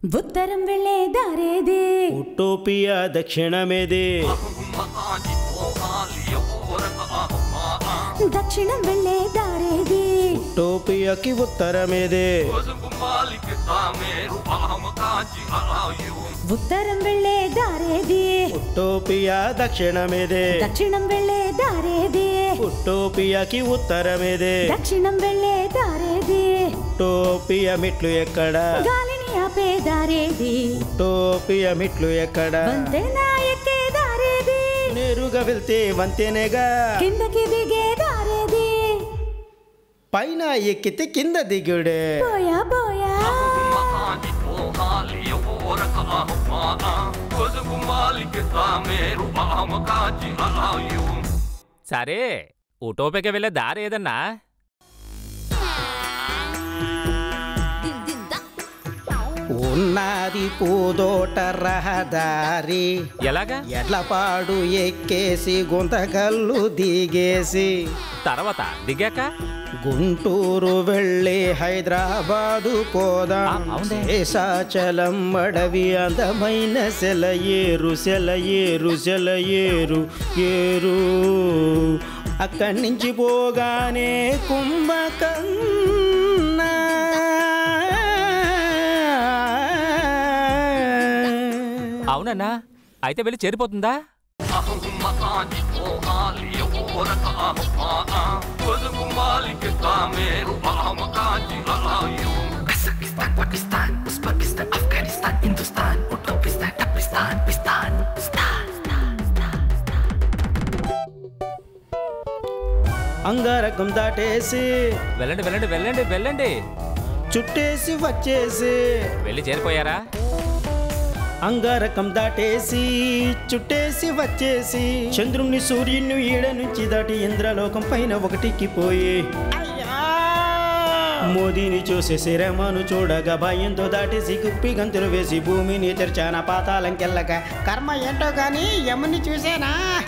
ఉత్తరం వెళ్ళే దారేది ఉటోపియా దక్షిణమేది దక్షిణం వెళ్ళే దారేది ఉటోపియాకి ఉత్తరమేది ఉత్తరం వెళ్ళే దారేది ఉటోపియా దక్షిణమేది దక్షిణం వెళ్ళే దారేది ఉటోపియాకి ఉత్తరమేది దక్షిణం వెళ్ళే దారేది ఉటోపియా మెట్లు ఎక్కడ గాలిని ఆపే దారేది ఉటోపియా మెట్లు ఎక్కడ వంతెన ఎక్కే దారేది నేరుగా వెళ్తే వంతేనేగా కిందకి దిగే దారేది పైన ఎక్కితే కింద దిగుడే పోయా పోయా సరే ఉటోపిక వెళ్ళే దారి ఏదన్నా ఉన్నది పూదోట రహదారి ఎలాగా ఎడ్లపాడు ఎక్కేసి గుంతకల్లు దిగేసి తర్వాత దిగాక గుంటూరు వెళ్ళి హైదరాబాదు పోదాం ఆ, అవునే. శేషాచలం అడవి అందమైన సెలయేరు సెలయేరు సెలయేరు ఏరు అక్కడి నుంచి పోగానే కుంభకన్నా అవునన్నా అయితే వెళ్ళి చేరిపోతుందా అంగారకం దాటేసి వెళ్ళండి వెళ్ళండి వెళ్ళండి వెళ్ళండి చుట్టేసి వచ్చేసి వెళ్ళి చేరిపోయారా అంగారకం దాటేసి చుట్టేసి వచ్చేసి చంద్రుణ్ణి సూర్యుని ఈడ నుంచి దాటి ఇంద్రలోకం పైన ఒకటికి పోయి మోదీని చూసి శిరమను చూడగా భయంతో దాటేసి కుప్పి గంతులు వేసి భూమిని తెరిచాన పాతాళంకెళ్ళక కర్మ ఏంటో గాని యముని చూసేనా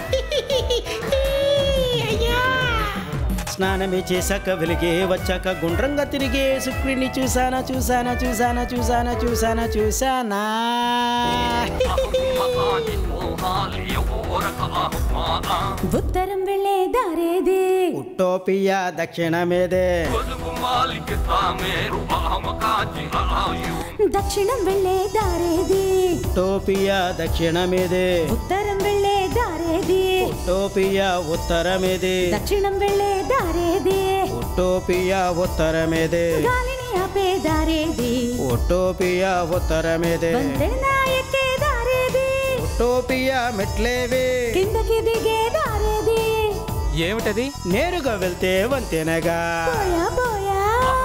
స్నానమే చేశాక వెలిగే వచ్చాక గుండ్రంగా తిరిగే శుక్రుని చూసానా చూసానా చూసానా చూసానా చూసానా చూసానా ఉత్తరం వెళ్ళే దారేది ఉట్టోపియా దక్షిణమేదే దక్షిణం వెళ్ళే దారేది ఉట్టోపియా దక్షిణమేదే ఉత్తరం వెళ్ళే దారేది ఉట్టోపియా ఉత్తరమేదే దక్షిణం వెళ్ళే దారేది ఉట్టోపియా ఉత్తరమేదే గాలిని ఆపే దారేది ఉట్టోపియా ఉత్తరమేదే వంతెన ఎక్కే దారేది ఉట్టోపియా మెట్లేవే కిందకి దిగే దారేది ఏమిటది నేరుగా వెళ్తే వంతెనగా పోయా పోయా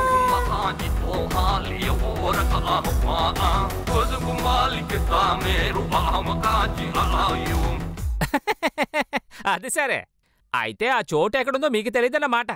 అది సరే అయితే ఆ చోటు ఎక్కడుందో మీకు తెలియదన్నమాట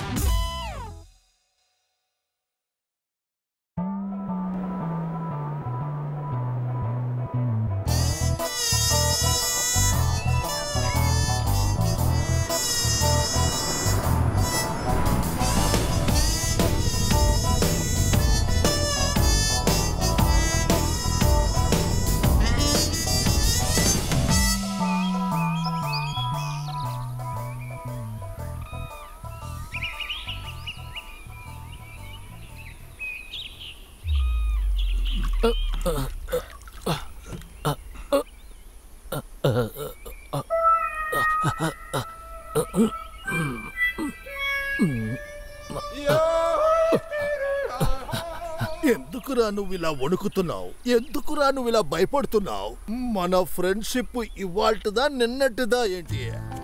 ఎందుకురా నువ్వు ఇలా వణుకుతున్నావు ఎందుకురా నువ్వు ఇలా భయపడుతున్నావు మన ఫ్రెండ్షిప్ ఇవాల్టిదా నిన్నటిదా ఏంటి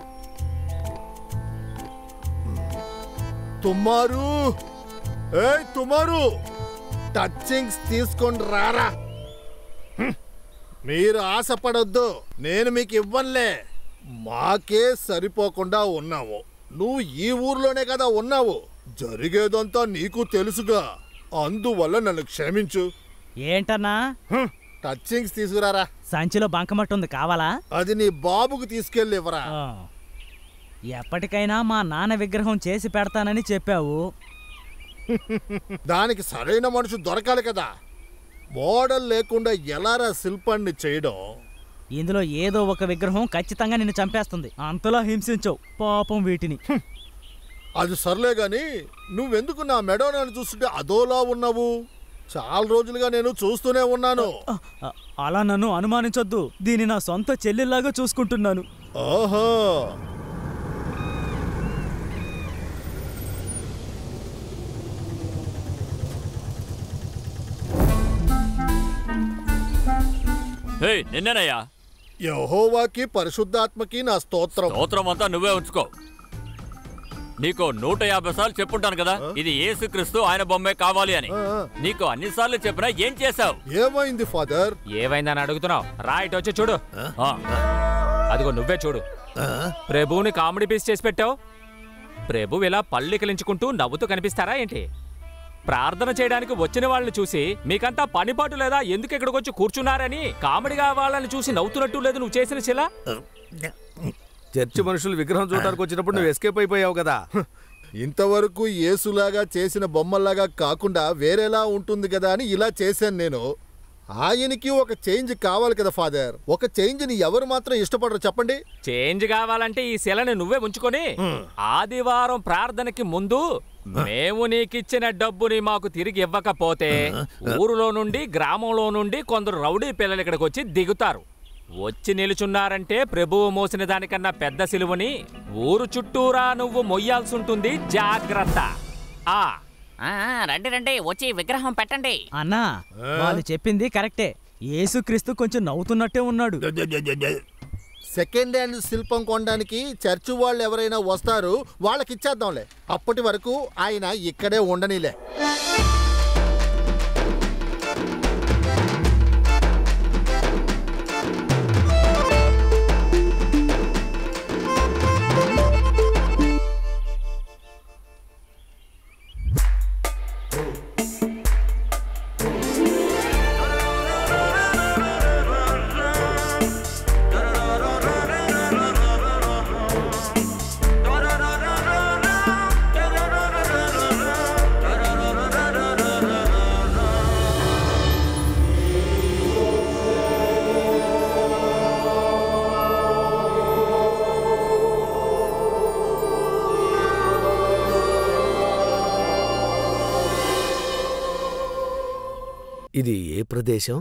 తుమ్మారు ఏ తుమ్మారు టచింగ్స్ తీసుకొని రారా హ్మ్. మీరు ఆశపడొద్దు నేను మీకు ఇవ్వనులే మాకే సరిపోకుండా ఉన్నావు నువ్వు ఈ ఊర్లోనే కదా ఉన్నావు జరిగేదంతా నీకు తెలుసుగా అందువల్ల నన్ను క్షమించు ఏంటన్నా హ్మ్. టచింగ్స్ తీసుకురారా సంచిలో బంకమట్టు ఉంది కావాలా అది నీ బాబుకు తీసుకెళ్ళి ఇవ్వరా ఆ. ఎప్పటికైనా మా నాన్న విగ్రహం చేసి పెడతానని చెప్పావు దానికి సరైన మనిషి దొరకాలి కదా మోడల్ లేకుండా ఎలారా శిల్పాన్ని చేయడం ఇందులో ఏదో ఒక విగ్రహం ఖచ్చితంగా నిన్ను చంపేస్తుంది అంతలా హింసించవు పాపం వీటిని అది సర్లే గాని నువ్వెందుకు నా మెడోనాన్ని చూస్తుంటే అదోలా ఉన్నావు చాలా రోజులుగా నేను చూస్తూనే ఉన్నాను అ- అ- అలా నన్ను అనుమానించొద్దు దీని నా సొంత చెల్లెల్లాగా చూసుకుంటున్నాను ఓహో హే నిన్నేనయ్యా యహోవాకి పరిశుద్ధాత్మకి నా స్తోత్రం స్తోత్రం అంతా నువ్వే ఉంచుకో నీకు నూట యాభై సార్లు చెప్పుంటాను కదా ఇది యేసుక్రీస్తు ఆయన బొమ్మే కావాలి అని ఆ, ఆ. నీకు అన్ని సార్లు చెప్పినా ఏం చేశావు ఏమైంది ఫాదర్ ఏవైందని అడుగుతున్నావు రా ఇటు వచ్చి చూడు ఆ, అదిగో నువ్వే చూడు ప్రభువుని కామెడీ పీస్ చేసి పెట్టావు ప్రభు ఇలా పళ్ళికలించుకుంటూ నవ్వుతూ కనిపిస్తారా ఏంటి ప్రార్థన చేయడానికి వచ్చిన వాళ్ళని చూసి మీకంతా పనిపాటు లేదా ఎందుకు ఇక్కడికి వచ్చి కూర్చున్నారని కామెడీగా వాళ్ళని చూసి నవ్వుతున్నట్టు లేదు నువ్వు చేసిన శిల చర్చి మనుషులు విగ్రహం చూడడానికి వచ్చినప్పుడు నువ్వు ఎస్కేప్ అయిపోయావు కదా ఇంతవరకు యేసులాగా చేసిన బొమ్మల్లాగా కాకుండా వేరేలా ఉంటుంది కదా అని ఇలా చేశాను నేను ఆయనకి ఒక చేంజ్ కావాలి కదా ఫాదర్ ఒక చేంజ్ని ఎవరు మాత్రం ఇష్టపడరు చెప్పండి చేంజ్ కావాలంటే ఈ శిలని నువ్వే ఉంచుకొని ఆదివారం ప్రార్థనకి ముందు మేము నీకిచ్చిన డబ్బుని మాకు తిరిగి ఇవ్వకపోతే ఊరులో నుండి గ్రామంలో నుండి కొందరు రౌడీ పిల్లలు ఇక్కడికి వచ్చి దిగుతారు వచ్చి నిలుచున్నారంటే ప్రభువు మోసిన దానికన్నా పెద్ద సిలువని ఊరు చుట్టూరా నువ్వు మొయ్యాల్సి ఉంటుంది జాగ్రత్త ఆ ఆ, రండి రండి వచ్చి విగ్రహం పెట్టండి అన్నా వాళ్ళు చెప్పింది కరెక్టే యేసుక్రీస్తు కొంచెం నవ్వుతున్నట్టే ఉన్నాడు సెకండ్ హ్యాండ్ శిల్పం కొనడానికి చర్చి వాళ్ళు ఎవరైనా వస్తారు వాళ్ళకి ఇచ్చేద్దాంలే అప్పటి వరకు ఆయన ఇక్కడే ఉండనిలే ఇది ఏ ప్రదేశం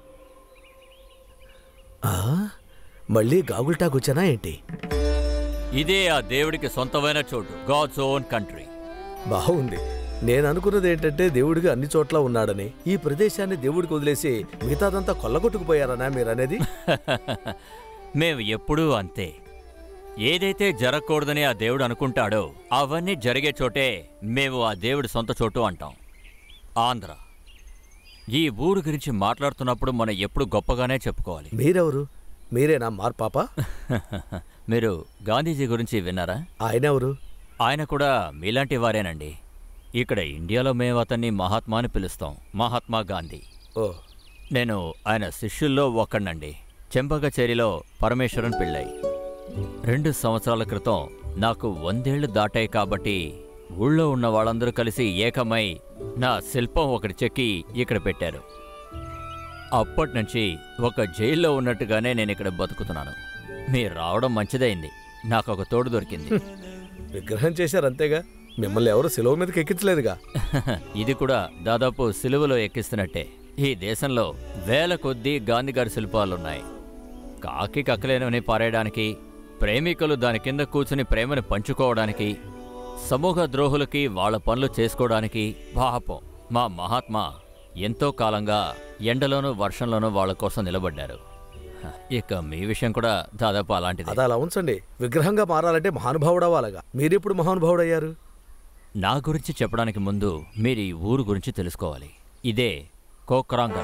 ఆ మళ్ళీ గాగుల్టాకు వచ్చానా ఏంటి ఇదే ఆ దేవుడికి సొంతమైన చోటు గాడ్స్ ఓన్ కంట్రీ బాగుంది నేను అనుకున్నది ఏంటంటే దేవుడికి అన్ని చోట్ల ఉన్నాడని ఈ ప్రదేశాన్ని దేవుడికి వదిలేసి మిగతాదంతా కొల్లగొట్టుకుపోయారనా మీరనేది మేము ఎప్పుడూ అంతే ఏదైతే జరగకూడదని ఆ దేవుడు అనుకుంటాడో అవన్నీ జరిగే చోటే మేము ఆ దేవుడి సొంత చోటు అంటాం ఆంధ్ర ఈ ఊరు గురించి మాట్లాడుతున్నప్పుడు మనం ఎప్పుడు గొప్పగానే చెప్పుకోవాలి మీరెవరు మీరేనా మార్పాప మీరు గాంధీజీ గురించి విన్నారా ఆయనెవరు ఆయన కూడా మీలాంటి వారేనండి ఇక్కడ ఇండియాలో మేము అతన్ని మహాత్మా అని పిలుస్తాం మహాత్మా గాంధీ ఓ నేను ఆయన శిష్యుల్లో ఒక్కడినండి చెంపకచేరిలో పరమేశ్వరన్ పెళ్ళాయి రెండు సంవత్సరాల క్రితం నాకు వందేళ్లు దాటాయి కాబట్టి ఊళ్ళో ఉన్న వాళ్ళందరూ కలిసి ఏకమై నా శిల్పం ఒకటి చెక్కి ఇక్కడ పెట్టారు అప్పటి నుంచి ఒక జైల్లో ఉన్నట్టుగానే నేను ఇక్కడ బతుకుతున్నాను మీరు రావడం మంచిదైంది నాకు ఒక తోడు దొరికింది విగ్రహం చేశారు అంతేగా మిమ్మల్ని ఎవరు సెలవు మీదకి ఎక్కించలేదుగా ఇది కూడా దాదాపు సిలువలో ఎక్కిస్తున్నట్టే ఈ దేశంలో వేల కొద్దీ గాంధీ గారి శిల్పాలున్నాయి కాకి కక్కలేనని పారేయడానికి ప్రేమికులు దాని కింద కూర్చుని ప్రేమను పంచుకోవడానికి సమూహ ద్రోహులకి వాళ్ళ పనులు చేసుకోవడానికి పాపం మా మహాత్మా ఎంతో కాలంగా ఎండలోనూ వర్షంలోనూ వాళ్ళ కోసం నిలబడ్డారు హ, ఇక మీ విషయం కూడా దాదాపు అలాంటిది అది అలా ఉంచండి విగ్రహంగా మారాలంటే మహానుభావుడు అవ్వాలగా మీరెప్పుడు మహానుభావుడయ్యారు నా గురించి చెప్పడానికి ముందు మీరు ఈ ఊరు గురించి తెలుసుకోవాలి ఇదే కోక్రాంగర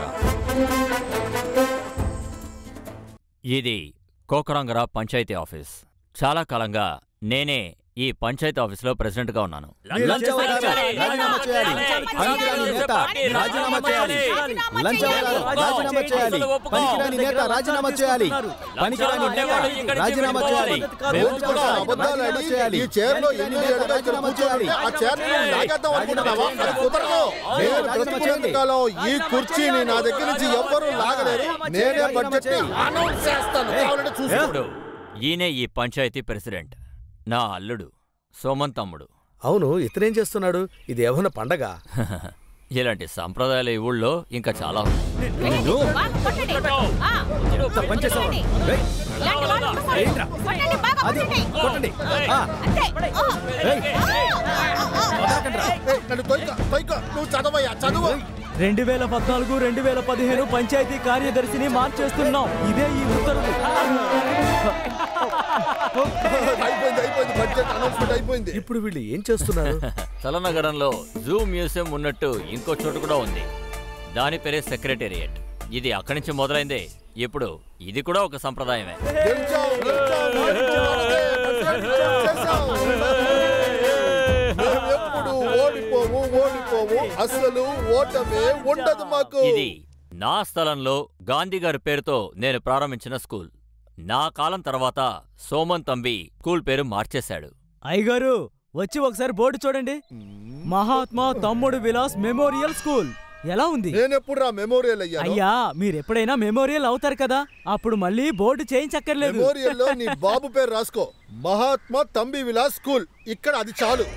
ఇది కోక్రాంగర పంచాయతీ ఆఫీస్ చాలా కాలంగా నేనే ఈ పంచాయతీ ఆఫీస్లో ప్రెసిడెంట్గా ఉన్నాను లంచగొండ రాజీనామా చేయాలి పనికిరాని నేత రాజీనామా చేయాలి లంచగొండ రాజీనామా చేయాలి పనికిరాని నేత రాజీనామా చేయాలి పనికిరాని నేత రాజీనామా చేయాలి రోజు కూడా అబద్ధాలు ఆడి ఈ చైర్లో ఎన్ని ఏళ్ళుగా ఇక్కడ కూర్చోబెట్టి ఆ చైర్ని నువ్వు లాగేద్దాం అనుకుంటున్నావా? అది కుదరదు. నేను బ్రతికినంత కాలం ఈ కుర్చీని నా దగ్గర నుంచి ఎవ్వరూ లాగలేరు నేనే బడ్జెట్ అనౌన్స్ చేస్తాను కావాలంటే చూసుకో ఇప్పుడు ఈయనే ఈ పంచాయతీ ప్రెసిడెంట్ నా అల్లుడు సోమన్ తమ్ముడు అవును ఇతనేం చేస్తున్నాడు ఇది ఏమైనా పండగ ఇలాంటి సంప్రదాయాలు ఈ ఊళ్ళో ఇంకా చాలా ఉన్నాయి. అది కొట్టండి ఆ, ఏయ్, ఏయ్, నన్ను తొయ్యక, తొయ్యక. నువ్వు చదవయ్యా చదువు రెండు వేల పద్నాలుగు రెండు వేల పదిహేను పంచాయతీ కార్యదర్శిని మార్చేస్తున్నాం ఇదే ఈ ఉత్తర్వు అయిపోయింది అయిపోయింది బడ్జెట్ అనౌన్స్మెంట్ అయిపోయింది ఇప్పుడు వీళ్ళు ఏం చేస్తున్నారు చలనగరంలో జూ మ్యూజియం ఉన్నట్టు ఇంకో చోటు కూడా ఉంది దాని పేరే సెక్రటేరియట్ ఇది అక్కడి నుంచి మొదలైందే ఇప్పుడు ఇది కూడా ఒక సంప్రదాయమే గెలిచావు, గెలిచావు, గెలిచావు, చేశావు. మేము ఎప్పుడు ఓడిపోము ఓడిపోము అసలు ఓటమే ఉండదు మాకు ఇది నా స్థలంలో గాంధీ గారి పేరుతో నేను ప్రారంభించిన స్కూల్ నా కాలం తర్వాత సోమన్ తంబి స్కూల్ పేరు మార్చేశాడు అయ్యగారు వచ్చి ఒకసారి బోర్డు చూడండి మహాత్మా తమ్ముడు విలాస్ మెమోరియల్ స్కూల్ ఎలా ఉంది నేనెప్పుడు రా మెమోరియల్ అయ్యాను అయ్యా మీరు ఎప్పుడైనా మెమోరియల్ అవుతారు కదా అప్పుడు మళ్ళీ బోర్డు చేయించక్కర్లేదు మెమోరియల్ లో నీ బాబు పేరు రాసుకో మహాత్మా తంబి విలాస్ స్కూల్ ఇక్కడ అది చాలు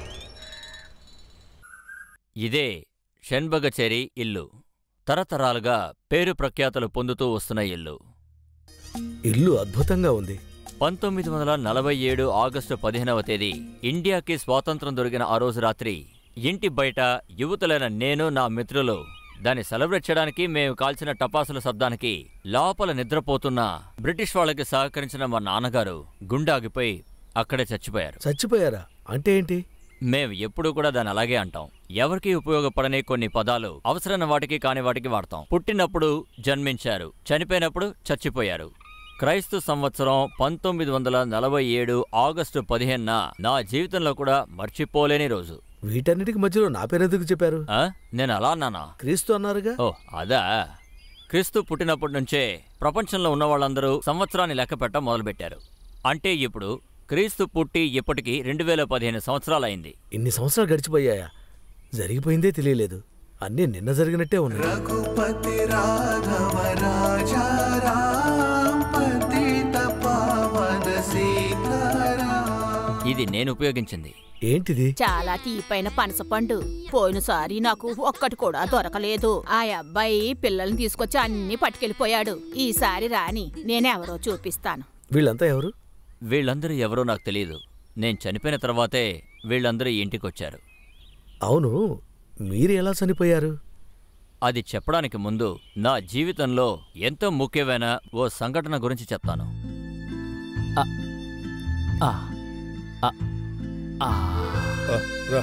ఇదే షణ్బగచేరి ఇల్లు తరతరాలుగా పేరు ప్రఖ్యాతలు పొందుతూ వస్తున్న ఇల్లు ఇల్లు అద్భుతంగా ఉంది పంతొమ్మిది వందల నలభై ఏడు ఆగస్టు పదిహేనవ తేదీ ఇండియాకి స్వాతంత్రం దొరికిన ఆ రోజు రాత్రి ఇంటి బయట యువతులైన నేను నా మిత్రులు దాన్ని సెలబ్రేట్ చేయడానికి మేము కాల్చిన టపాసుల శబ్దానికి లోపల నిద్రపోతున్న బ్రిటిష్ వాళ్ళకి సహకరించిన మా నాన్నగారు గుండాగిపోయి అక్కడే చచ్చిపోయారు చచ్చిపోయారా అంటే ఏంటి మేం ఎప్పుడూ కూడా దాన్ని అలాగే అంటాం ఎవరికి ఉపయోగపడని కొన్ని పదాలు అవసరమైన వాటికి కాని వాటికి వాడతాం పుట్టినప్పుడు జన్మించారు చనిపోయినప్పుడు చచ్చిపోయారు క్రైస్తు సంవత్సరం పంతొమ్మిది వందల నలభై ఏడు ఆగస్టు పదిహేనున నా జీవితంలో కూడా మర్చిపోలేని రోజు వీటన్నిటికి మధ్యలో నా పేరు ఎందుకు చెప్పారు ఆ? నేను అలా అన్నానా క్రీస్తు అన్నారుగా ఓ అదా క్రీస్తు పుట్టినప్పటి నుంచే ప్రపంచంలో ఉన్న వాళ్ళందరూ సంవత్సరాన్ని లెక్క పెట్ట మొదలుపెట్టారు అంటే ఇప్పుడు క్రీస్తు పుట్టి ఇప్పటికి రెండు వేల పదిహేను సంవత్సరాలైంది ఇన్ని సంవత్సరాలు గడిచిపోయాయా జరిగిపోయిందే తెలియలేదు అన్నీ నిన్న జరిగినట్టే ఉన్నాయి रघुपति राघव राजा राम पतित पावन सीताराम ఇది నేను ఉపయోగించింది ఏంటిది చాలా తీపైన పనసపండు పోయినసారి నాకు ఒక్కటి కూడా దొరకలేదు ఆ అబ్బాయి పిల్లల్ని తీసుకొచ్చి అన్ని పట్టుకెళ్ళిపోయాడు ఈసారి రాని నేనెవరో చూపిస్తాను వీళ్ళంతా ఎవరు వీళ్ళందరూ ఎవరో నాకు తెలియదు నేను చనిపోయిన తర్వాతే వీళ్ళందరూ ఈ ఇంటికొచ్చారు అవును మీరు ఎలా చనిపోయారు అది చెప్పడానికి ముందు నా జీవితంలో ఎంతో ముఖ్యమైన ఓ సంఘటన గురించి చెప్తాను ఆ, ఆ, ఆ, ఆ. ఆ, రా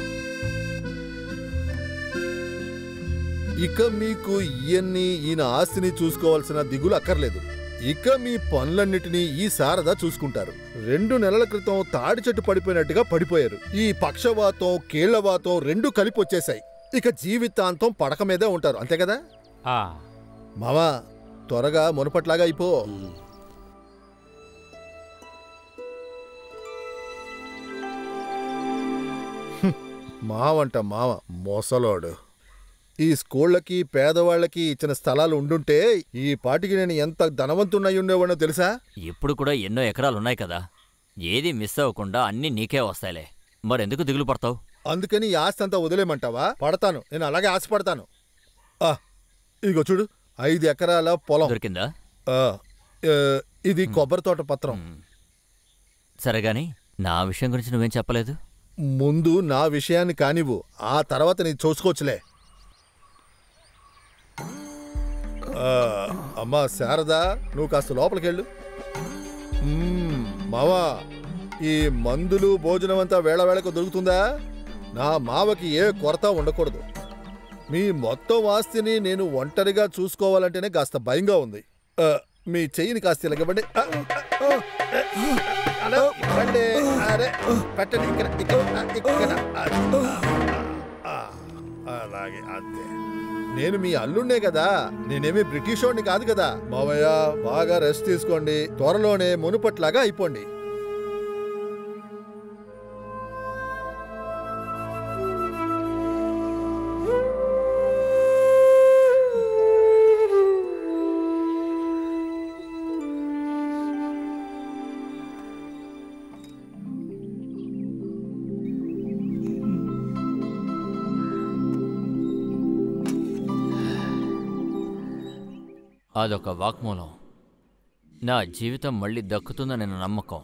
ఇక మీకు ఇవన్నీ ఈయన ఆస్తిని చూసుకోవాల్సిన దిగులు అక్కర్లేదు ఇక మీ పనులన్నిటినీ ఈ శారద చూసుకుంటారు రెండు నెలల క్రితం తాడి చెట్టు పడిపోయినట్టుగా పడిపోయారు ఈ పక్షవాతం కీళ్లవాతం రెండు కలిపి వచ్చేసాయి ఇక జీవితాంతం పడక మీదే ఉంటారు అంతే కదా మావా త్వరగా మునపట్లాగా అయిపో హ్మ్, మావంట మావ మోసలోడు ఈ స్కూళ్ళకి పేదవాళ్ళకి ఇచ్చిన స్థలాలు ఉండుంటే ఈ పాటికి నేను ఎంత ధనవంతున్నై ఉండేవాడో తెలుసా ఇప్పుడు కూడా ఎన్నో ఎకరాలున్నాయి కదా ఏది మిస్ అవ్వకుండా అన్నీ నీకే వస్తాయిలే మరెందుకు దిగులు పడతావు అందుకని ఈ ఆస్తి అంతా వదిలేమంటావా పడతాను నేను అలాగే ఆశపడతాను ఆ, ఇదిగో చూడు ఐదు ఎకరాల పొలం దొరికిందా ఆ, ఆ, ఇది కొబ్బరి తోట పత్రం సరే గాని నా విషయం గురించి నువ్వేం చెప్పలేదు ముందు నా విషయాన్ని కానివ్వు ఆ తర్వాత నీ చూసుకోవచ్చులే ఆ, అమ్మా శారదా నువ్వు కాస్త లోపలికెళ్ళు మ్మ్, మావా ఈ మందులు భోజనం అంతా వేళ వేళకు దొరుకుతుందా నా మావకి ఏ కొరత ఉండకూడదు మీ మొత్తం ఆస్తిని నేను ఒంటరిగా చూసుకోవాలంటేనే కాస్త భయంగా ఉంది ఆ, మీ చెయ్యిని కాస్త ఇలాగివ్వండి ఆ, ఆ, ఆ. హలో, రండి. అరే, పెట్టండి ఇక్కడ ఇక్కడ ఇక్కడ అది. ఆ, అలాగే అంతే నేను మీ అల్లుండే కదా నేనేమి బ్రిటిష్ వాడిని కాదు కదా మావయ్య బాగా రెస్ట్ తీసుకోండి త్వరలోనే మునుపట్లాగా అయిపోండి అదొక వాక్మూలం నా జీవితం మళ్ళీ దక్కుతుందని నా నమ్మకం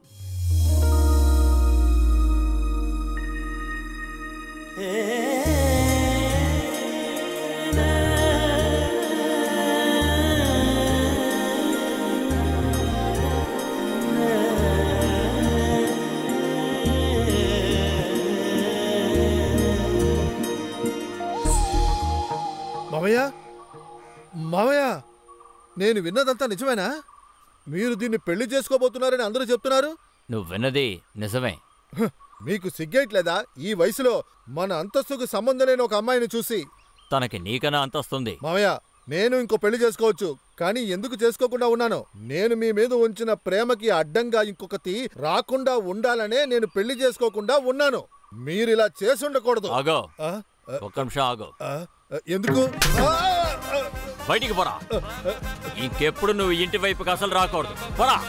మావయ్య మావయ్య నేను విన్నదంతా నిజమేనా మీరు దీన్ని పెళ్లి చేసుకోబోతున్నారని అందరూ చెప్తున్నారు నువ్వు విన్నది నిజమే హ, మీకు సిగ్గేయట్లేదా ఈ వయసులో మన అంతస్తుకు సంబంధం లేని ఒక అమ్మాయిని చూసి తనకి నీకన్నా అంతస్తుంది మావయ్య నేను ఇంకో పెళ్లి చేసుకోవచ్చు కానీ ఎందుకు చేసుకోకుండా ఉన్నాను నేను మీ మీద ఉంచిన ప్రేమకి అడ్డంగా ఇంకొకటి రాకుండా ఉండాలనే నేను పెళ్లి చేసుకోకుండా ఉన్నాను మీరు ఇలా చేసి ఉండకూడదు ఆగో ఆ? ఆ? ఒక్క నిమిషం ఆగో ఆ? ఎందుకు ఆ! ఆ! బయటికి పోరా ఇంకెప్పుడు నువ్వు ఇంటి వైపుకి అసలు రాకూడదు పోరా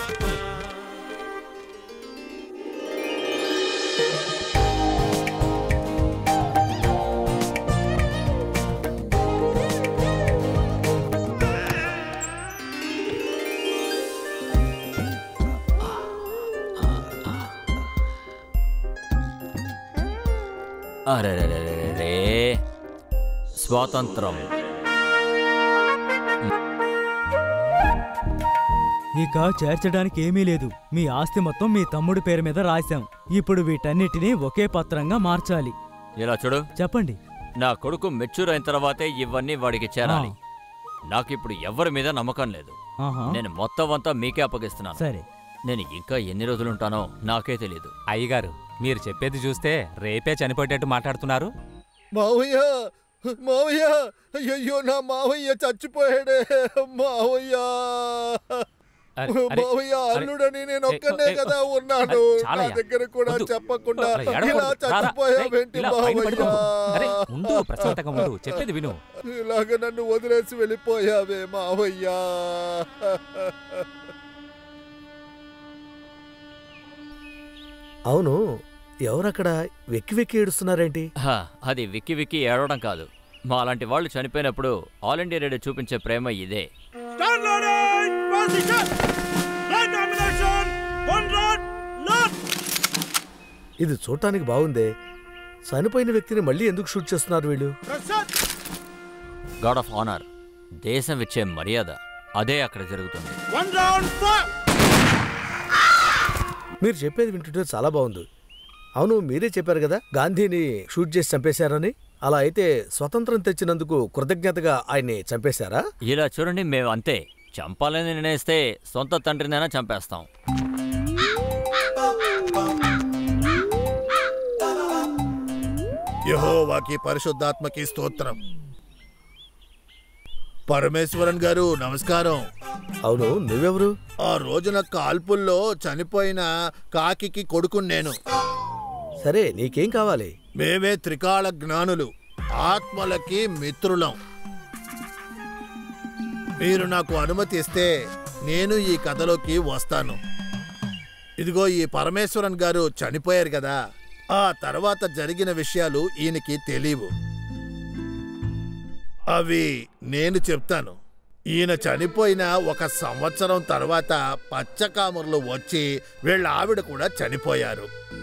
అరెరెరెరెరే స్వాతంత్రం ఇక చేర్చడానికి ఏమీ లేదు మీ ఆస్తి మొత్తం మీ తమ్ముడి పేరు మీద రాశాం ఇప్పుడు వీటన్నిటినీ ఒకే పత్రంగా మార్చాలి ఇలా చూడు చెప్పండి నా కొడుకు మెచ్యూర్ అయిన తర్వాతే ఇవన్నీ వాడికి చేరాలి నాకు ఇప్పుడు ఎవరి మీద నమ్మకం లేదు ఆహా. నేను మొత్తం అంతా మీకే అప్పగిస్తున్నాను సరే నేను ఇంకా ఎన్ని రోజులుంటానో నాకే తెలియదు అయ్యగారు మీరు చెప్పేది చూస్తే రేపే చనిపోయేటట్టు మాట్లాడుతున్నారు మావయ్య మావయ్య అయ్యో నా మావయ్య చచ్చిపోయాడే మావయ్య అరే, అరే, మావయ్య అరే. అల్లుడని నేను ఏ, ఒక్కనే ఏ, కదా ఓ, ఉన్నాను అరే, నా చాలయ్యా. దగ్గర కూడా వద్దు. చెప్పకుండా అరే, ఏడవకూడదు. ఇలా రారా. చచ్చిపోయావేంటి ఇలా పైన మావయ్య పడుకో. అరే ఉండు ప్రశాంతంగా ఉండు చెప్పేది విను ఇలాగ నన్ను వదిలేసి వెళ్ళిపోయావే మావయ్య అవును ఎవరక్కడ వెక్కి వెక్కి ఏడుస్తున్నారేంటి హా, అది విక్కి విక్కి ఏడవడం కాదు మా అలాంటి వాళ్ళు చనిపోయినప్పుడు ఆల్ ఇండియా రేడియో చూపించే ప్రేమ ఇదే ఇది చూడటానికి బాగుందే చనిపోయిన వ్యక్తిని మళ్ళీ ఎందుకు షూట్ చేస్తున్నారు వీళ్ళు గాడ్ ఆఫ్ ఆనర్ దేశం ఇచ్చే మర్యాద అదే అక్కడ జరుగుతుంది మీరు చెప్పేది వింటుంటే చాలా బాగుంది అవును మీరే చెప్పారు కదా గాంధీని షూట్ చేసి చంపేశారని అలా అయితే స్వతంత్రం తెచ్చినందుకు కృతజ్ఞతగా ఆయన్ని చంపేశారా ఇలా చూడండి మేము అంతే చంపాలని నిర్ణయిస్తే సొంత తండ్రినైనా చంపేస్తాం యహోవాకి పరిశుద్ధాత్మకి స్తోత్రం పరమేశ్వరన్ గారు నమస్కారం అవును నువ్వెవరు ఆ రోజున కాల్పుల్లో చనిపోయిన కాకికి కొడుకు నేను సరే నీకేం కావాలి మేమే త్రికాల జ్ఞానులు ఆత్మలకి మిత్రులం మీరు నాకు అనుమతి ఇస్తే నేను ఈ కథలోకి వస్తాను ఇదిగో ఈ పరమేశ్వరన్ గారు చనిపోయారు కదా ఆ తర్వాత జరిగిన విషయాలు ఈయనకి తెలియవు అవి నేను చెప్తాను ఈయన చనిపోయిన ఒక సంవత్సరం తర్వాత పచ్చకామర్లు వచ్చి వీళ్ళ ఆవిడ కూడా చనిపోయారు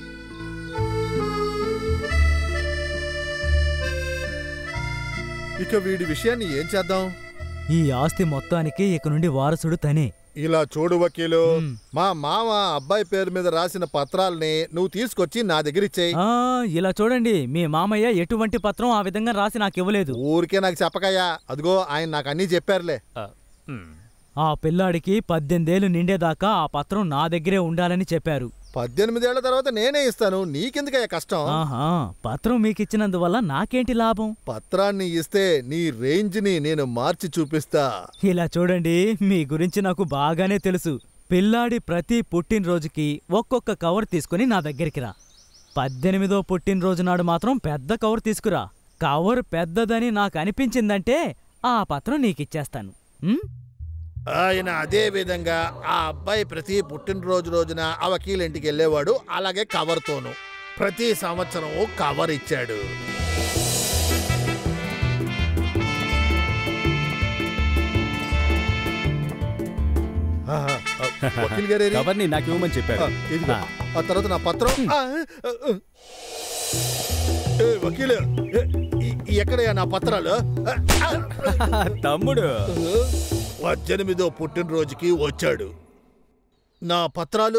ఇక వీడి విషయాన్ని ఏం చేద్దాం ఈ ఆస్తి మొత్తానికి ఇక నుండి వారసుడు తనే ఇలా చూడు వకీలు మా మామ అబ్బాయి పేరు మీద రాసిన పత్రాల్ని నువ్వు తీసుకొచ్చి నా దగ్గర ఇచ్చేయి ఆ ఇలా చూడండి మీ మామయ్య ఎటువంటి పత్రం ఆ విధంగా రాసి నాకు ఇవ్వలేదు ఊరికే నాకు చెప్పకయ్యా అదిగో ఆయన నాకు అన్నీ చెప్పారులే ఆ పిల్లాడికి పద్దెనిమిదేళ్లు నిండేదాకా ఆ పత్రం నా దగ్గరే ఉండాలని చెప్పారు పద్దెనిమిదేళ్ల తర్వాత నేనే ఇస్తాను నీకెందుకయ్యా కష్టం ఆహా పత్రం మీకిచ్చినందువల్ల నాకేంటి లాభం పత్రాన్ని ఇస్తే నీ రేంజ్ని నేను మార్చి చూపిస్తా ఇలా చూడండి మీ గురించి నాకు బాగానే తెలుసు పిల్లాడి ప్రతి పుట్టినరోజుకి ఒక్కొక్క కవర్ తీసుకుని నా దగ్గరికి రా పద్దెనిమిదో పుట్టినరోజు నాడు మాత్రం పెద్ద కవర్ తీసుకురా కవర్ పెద్దదని నాకు అనిపించిందంటే ఆ పత్రం నీకిచ్చేస్తాను ఉం? ఆయన అదే విధంగా ఆ అబ్బాయి ప్రతి పుట్టినరోజు రోజున ఆ వకీల్ ఇంటికి వెళ్ళేవాడు అలాగే కవర్తోను ప్రతి సంవత్సరం కవర్ ఇచ్చాడు ఆహా, ఆ, వకీల్ గారు ఏరి? కవర్ని నాకు ఇవ్వమని చెప్పాడు ఆ, ఇదిగో. ఆ తర్వాత నా పత్రం ఆ, ఆ, ఆ. ఏ, వకీలు ఏ, ఈ- ఈ ఎక్కడయ్యా నా పత్రాలు ఆ, ఆ. తమ్ముడు పద్దెనిమిదో పుట్టినరోజుకి వచ్చాడు నా పత్రాలు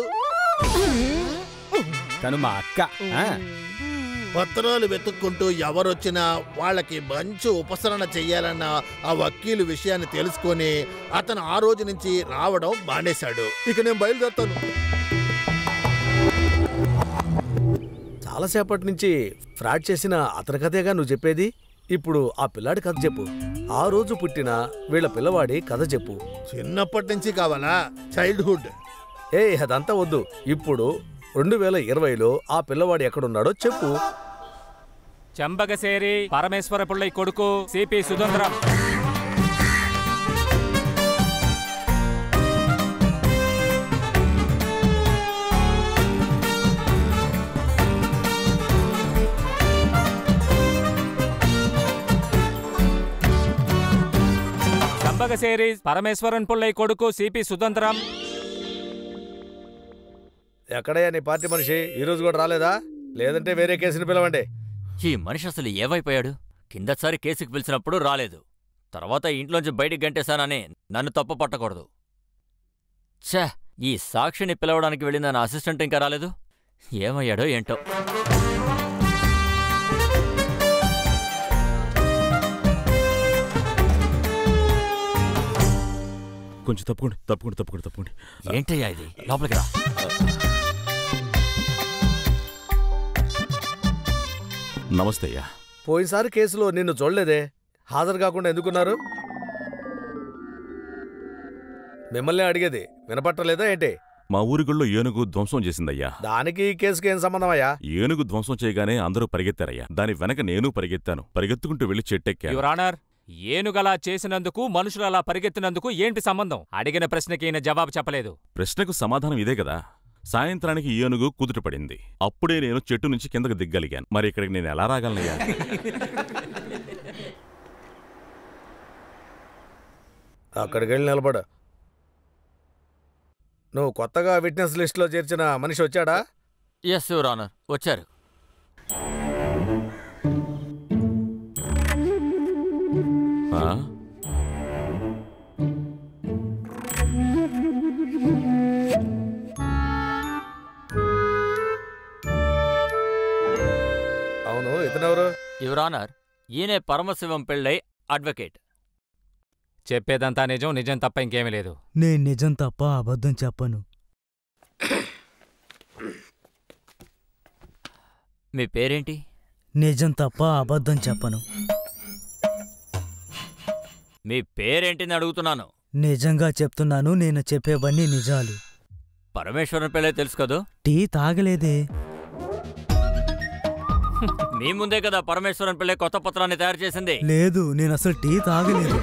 తను మా అక్క ఆ, పత్రాలు వెతుక్కుంటూ ఎవరొచ్చినా వాళ్ళకి మంచి ఉపసరణ చెయ్యాలన్న ఆ వకీలు విషయాన్ని తెలుసుకొని అతను ఆ రోజు నుంచి రావడం మానేశాడు ఇక నేను బయలుదేరుతాను చాలాసేపటి నుంచి ఫ్రాడ్ చేసిన అతని కథేగా నువ్వు చెప్పేది ఇప్పుడు ఆ పిల్లాడి కథ చెప్పు ఆ రోజు పుట్టిన వీళ్ళ పిల్లవాడి కథ చెప్పు చిన్నప్పటి నుంచి కావాలా చైల్డ్హుడ్ ఏ అదంతా వద్దు ఇప్పుడు రెండు వేల ఇరవైలో ఆ పిల్లవాడు ఎక్కడున్నాడో చెప్పు చెంబగసేరి పరమేశ్వర పిళ్ళై కొడుకు సిపి సుధంద్రం చెంబగసేరి పరమేశ్వరన్ పిళ్ళై కొడుకు సిపి సుధంద్రం ఎక్కడయ్యా నీ పార్టీ మనిషి ఈ రోజు కూడా రాలేదా లేదంటే వేరే కేసుని పిలవండి ఈ మనిషి అసలు ఏమైపోయాడు కిందసారి కేసుకు పిలిచినప్పుడు రాలేదు తర్వాత ఇంట్లోంచి బయటికి గంటేశానని నన్ను తప్పు పట్టకూడదు ఛే ఈ సాక్షిని పిలవడానికి వెళ్ళిన నా అసిస్టెంట్ ఇంకా రాలేదు ఏమయ్యాడో ఏంటో కొంచెం తప్పుకోండి తప్పుకోండి తప్పుకోండి తప్పుకోండి ఏంటయ్యా ఇది లోపలికి రా నమస్తే అయ్యా పోయినసారి కేసులో నిన్ను చూడలేదే హాజరు కాకుండా ఎందుకున్నారు మిమ్మల్ని అడిగేది వినపట్టలేదా ఏంటి మా ఊరి గుళ్ళో ఏనుగు ధ్వంసం చేసిందయ్యా దానికి ఈ కేసుకి ఏం సంబంధం అయ్యా ఏనుగు ధ్వంసం చేయగానే అందరూ పరిగెత్తారయ్యా దాని వెనక నేను పరిగెత్తాను పరిగెత్తుకుంటూ వెళ్లి చెట్టెక్కాను యువర్ ఆనర్ ఏనుగలా చేసినందుకు మనుషులు అలా పరిగెత్తినందుకు ఏంటి సంబంధం అడిగిన ప్రశ్నకి ఈయన జవాబు చెప్పలేదు ప్రశ్నకు సమాధానం ఇదే కదా సాయంత్రానికి ఏనుగు కుదుట పడింది అప్పుడే నేను చెట్టు నుంచి కిందకు దిగ్గలిగాను మరి ఇక్కడికి నేను ఎలా రాగలనయ్యా అక్కడికి వెళ్ళి నిలబడు నువ్వు కొత్తగా విట్నెస్ లిస్టులో చేర్చిన మనిషి వచ్చాడా ఎస్ యువర్ ఆనర్ వచ్చారు ఆ? అవును ఇతనెవరు యువర్ ఆనర్ ఈయనే పరమశివం పెళ్ళై అడ్వకేట్ చెప్పేదంతా నిజం నిజం తప్ప ఇంకేమీ లేదు నేను నిజం తప్ప అబద్ధం చెప్పను మీ పేరేంటి నిజం తప్ప అబద్ధం చెప్పను మీ పేరేంటిని అడుగుతున్నాను నిజంగా చెప్తున్నాను నేను చెప్పేవన్నీ నిజాలు పరమేశ్వరం పెళ్ళే తెలుసు కదూ టీ తాగలేదే మీ ముందే కదా పరమేశ్వరం పిల్లే కొత్త పత్రాన్ని తయారు చేసింది లేదు నేను అసలు టీ తాగలేదు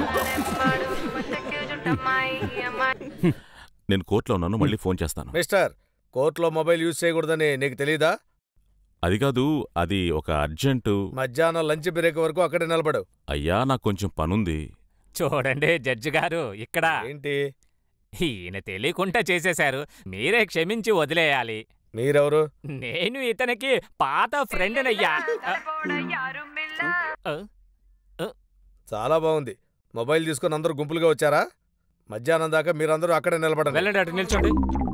నేను కోర్టులో ఉన్నాను మళ్ళీ ఫోన్ చేస్తాను మిస్టర్ కోర్టులో మొబైల్ యూజ్ చేయకూడదని నీకు తెలీదా అది కాదు అది ఒక అర్జెంటు మధ్యాహ్నం లంచ్ బ్రేక్ వరకు అక్కడే నిలబడు అయ్యా నాకు కొంచెం పనుంది చూడండి జడ్జి గారు ఇక్కడ ఏంటి ఈయన తెలియకుండా చేసేశారు మీరే క్షమించి వదిలేయాలి మీరెవరు నేను ఇతనికి పాత ఫ్రెండ్నయ్యా చాలా బాగుంది మొబైల్ తీసుకుని అందరూ గుంపులుగా వచ్చారా మధ్యాహ్నం దాకా మీరందరూ అక్కడే నిలబడండి వెళ్ళండి అటు నిల్చోండి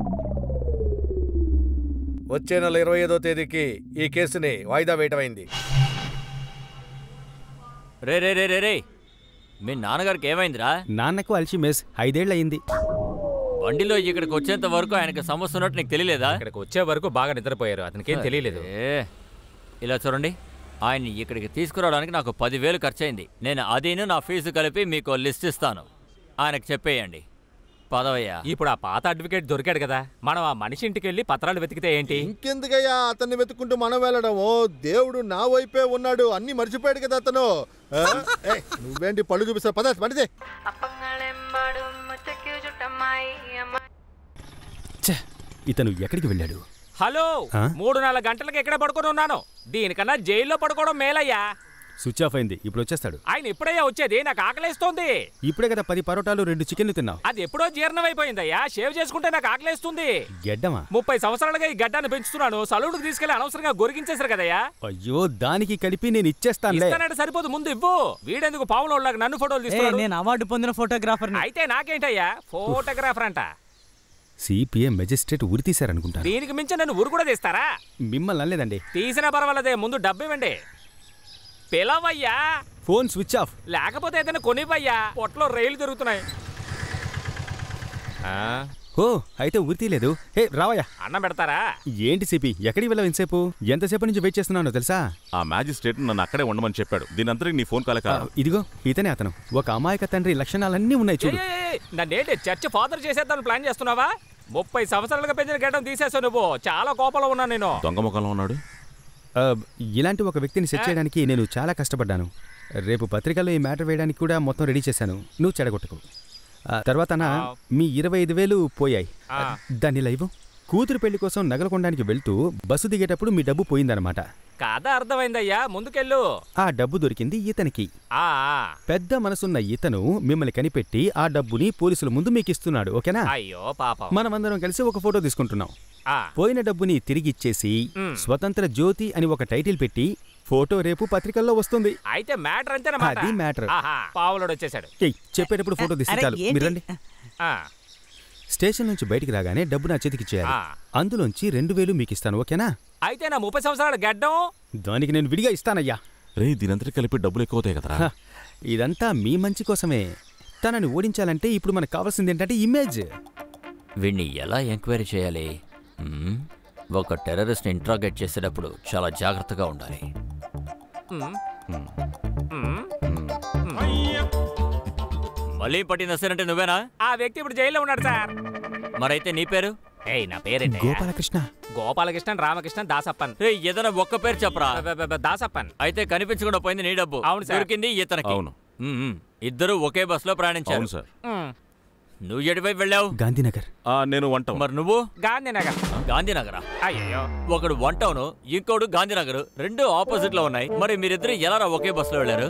వచ్చే నెల ఇరవై ఐదో తేదీకి ఈ కేసుని వాయిదా వేయటమైంది రే రే రే రే రే మీ నాన్నగారికి ఏమైందిరా నాన్నకు అల్చిమేస్ ఐదేళ్ళు అయింది బండిలో ఇక్కడికి వచ్చేంత వరకు ఆయనకి సమస్య ఉన్నట్టు నీకు తెలియలేదా ఇక్కడికి వచ్చే వరకు బాగా నిద్రపోయారు అతనికేం తెలియలేదు ఏ, ఇలా చూడండి ఆయన్ని ఇక్కడికి తీసుకురావడానికి నాకు పదివేలు ఖర్చయింది నేను అదీను నా ఫీజు కలిపి మీకు లిస్ట్ ఇస్తాను ఆయనకు చెప్పేయండి పదవయ్యా ఇప్పుడు ఆ పాత అడ్వకేట్ దొరికాడు కదా మనం ఆ మనిషి ఇంటికి వెళ్ళి పత్రాలు వెతికితే ఏంటి ఇంకెందుకయ్యా అతన్ని వెతుక్కుంటూ మనం వెళ్ళడము దేవుడు నా వైపే ఉన్నాడు అన్ని మర్చిపోయాడు కదా అతను ఆ? ఏయ్, నువ్వేంటి పళ్ళు చూపిస్తా పద పడితే ఛే, ఇతను ఎక్కడికి వెళ్ళాడు హలో ఆ? మూడు నాలుగు గంటలకి ఎక్కడ పడుకొని ఉన్నాను దీనికన్నా జైల్లో పడుకోవడం మేలయ్యా స్విచ్ ఆఫ్ అయింది ఇప్పుడు వచ్చేస్తాడు ఆయన ఇప్పుడయ్యా వచ్చేది నాకు ఆకలేస్తోంది ఇప్పుడే కదా పది పరోటాలు రెండు చికెన్లు తిన్నావు అది ఎప్పుడో జీర్ణమైపోయిందయ్యా షేవ్ చేసుకుంటే నాకు ఆకలేస్తుంది గెడ్డమా ముప్పై సంవత్సరాలుగా ఈ గడ్డాన్ని పెంచుతున్నాను సలూడుకు తీసుకెళ్లి అనవసరంగా గొరిగించేశారు కదయ్యా అయ్యో దానికి కలిపి నేను ఇచ్చేస్తానులే ఇస్తానంటే సరిపోదు ముందు ఇవ్వు వీడెందుకు పావులో నన్ను ఫోటోలు ఏ, తీస్తున్నాడు నేను అవార్డు పొందిన ఫోటోగ్రాఫర్ని అయితే నాకేంటయ్యా ఫోటోగ్రాఫర్ అంట సిపిఐ మెజిస్ట్రేట్ ఉరి తీశారనుకుంటాను దీనికి మించి నన్ను ఊరు కూడా తీస్తారా మిమ్మల్ని అనలేదండి తీసినా పర్వాలేదే ముందు డబ్బు ఇవ్వండి పిలవయ్యా ఫోన్ స్విచ్ ఆఫ్ లేకపోతే ఏదైనా కొనివ్వయ్యా పొట్టలో రైలు తిరుగుతున్నాయి ఆ, ఓ అయితే ఉరి తీయలేదు హే రావయ్యా అన్నం పెడతారా ఏంటి సిపి ఎక్కడికి వెళ్ళావు ఇంతసేపు ఎంతసేపు నుంచి వెయిట్ చేస్తున్నానో తెలుసా ఆ మ్యాజిస్ట్రేట్ నన్ను అక్కడే ఉండమని చెప్పాడు దీని అంతటికి నీ ఫోన్ కాలే ఆ, ఇదిగో ఇతనే అతను ఒక అమాయక తండ్రి లక్షణాలన్నీ ఉన్నాయి చూడు ఏయ్, ఏయ్, ఏయ్, నన్నేంటి చర్చ్ ఫాదర్ చేసేద్దామని ప్లాన్ చేస్తున్నావా ముప్పై సంవత్సరాలుగా పెంచిన గడ్డం తీసేసావు నువ్వు చాలా కోపంలో ఉన్నా నేను దొంగ ముఖంలో ఉన్నాడు ఆ, ఇలాంటి ఒక వ్యక్తిని సెట్ చేయడానికి నేను చాలా కష్టపడ్డాను రేపు పత్రికలో ఈ మ్యాటర్ వేయడానికి కూడా మొత్తం రెడీ చేశాను నువ్వు చెడగొట్టకు ఆ, తర్వాత నా మీ ఇరవై ఐదు వేలు పోయాయి ఆ. దాన్ని లైవ్ కూతురు పెళ్లి కోసం నగలు కొనడానికి వెళ్తూ బస్సు దిగేటప్పుడు మీ డబ్బు పోయిందనమాట కథ అర్థమైందయ్యా ముందుకెళ్ళు ఆ డబ్బు దొరికింది ఇతనికి ఆ ఆ. పెద్ద మనసున్న ఇతను మిమ్మల్ని కనిపెట్టి ఆ డబ్బుని పోలీసుల ముందు మీకు ఇస్తున్నాడు ఓకేనా అయ్యో పాపం మనమందరం కలిసి ఒక ఫోటో తీసుకుంటున్నాం ఆ. పోయిన డబ్బుని తిరిగిచ్చేసి మ్. స్వతంత్ర జ్యోతి అని ఒక టైటిల్ పెట్టి ఫోటో రేపు పత్రికల్లో వస్తుంది అయితే మ్యాటర్ అంతేనమాట అది మ్యాటర్. ఆహా, పావులోడు వచ్చేసాడు ఏయ్, చెప్పేటప్పుడు ఫోటో తీస్తే అరే, చాలు ఏంటి? మీరు రండి ఆ, స్టేషన్ నుంచి బయటికి రాగానే డబ్బు నా చేతికి ఇచ్చేయాలి ఆ. అందులోంచి రెండు వేలు మీకు ఇస్తాను ఓకేనా అయితే నా ముప్పై సంవత్సరాల గడ్డం దానికి నేను విడిగా ఇస్తానయ్యా రే దీని అంతటికి కలిపి డబ్బులు ఎక్కువ అవుతాయి కదరా హ, ఇదంతా మీ మంచి కోసమే తనని ఓడించాలంటే ఇప్పుడు మనకు కావాల్సింది ఏంటంటే ఇమేజ్ వీణ్ణి ఎలా ఎంక్వైరీ చేయాలి మ్మ్? ఒక టెర్రరిస్ట్ని ఇంట్రాగేట్ చేసేటప్పుడు చాలా జాగ్రత్తగా ఉండాలి ఉమ్, ఉమ్, మళ్ళీ పట్టిన అంటే నువ్వేనా ఆ వ్యక్తి ఇప్పుడు జైల్లో ఉన్నాడు సార్ మరైతే నీ పేరు ఏయ్ నా పేరేంటి గోపాలకృష్ణ గోపాలకృష్ణన్ రామకృష్ణన్ దాసప్పన్ రే ఏదైనా ఒక్క పేరు చెప్పరా బ- బ- బ- దాసప్పన్ అయితే కనిపించకుండా పోయింది నీ డబ్బు అవును సార్. దొరికింది ఇతనికి అవును. మ్మ్, మ్మ్. ఇద్దరు ఒకే బస్సులో ప్రయాణించారు అవును సార్ ఉమ్, నువ్వు ఎటువైపు వెళ్ళావు గాంధీనగర్ ఆ, నేను వంట మరి నువ్వు గాంధీనగర్ గాంధీనగరా అయ్యో ఒకడు వన్ టౌన్ ఇంకోడు గాంధీనగర్ రెండు ఆపోజిట్ లో ఉన్నాయి మరి మీరిద్దరు ఎలా ఒకే బస్సులో వెళ్ళారు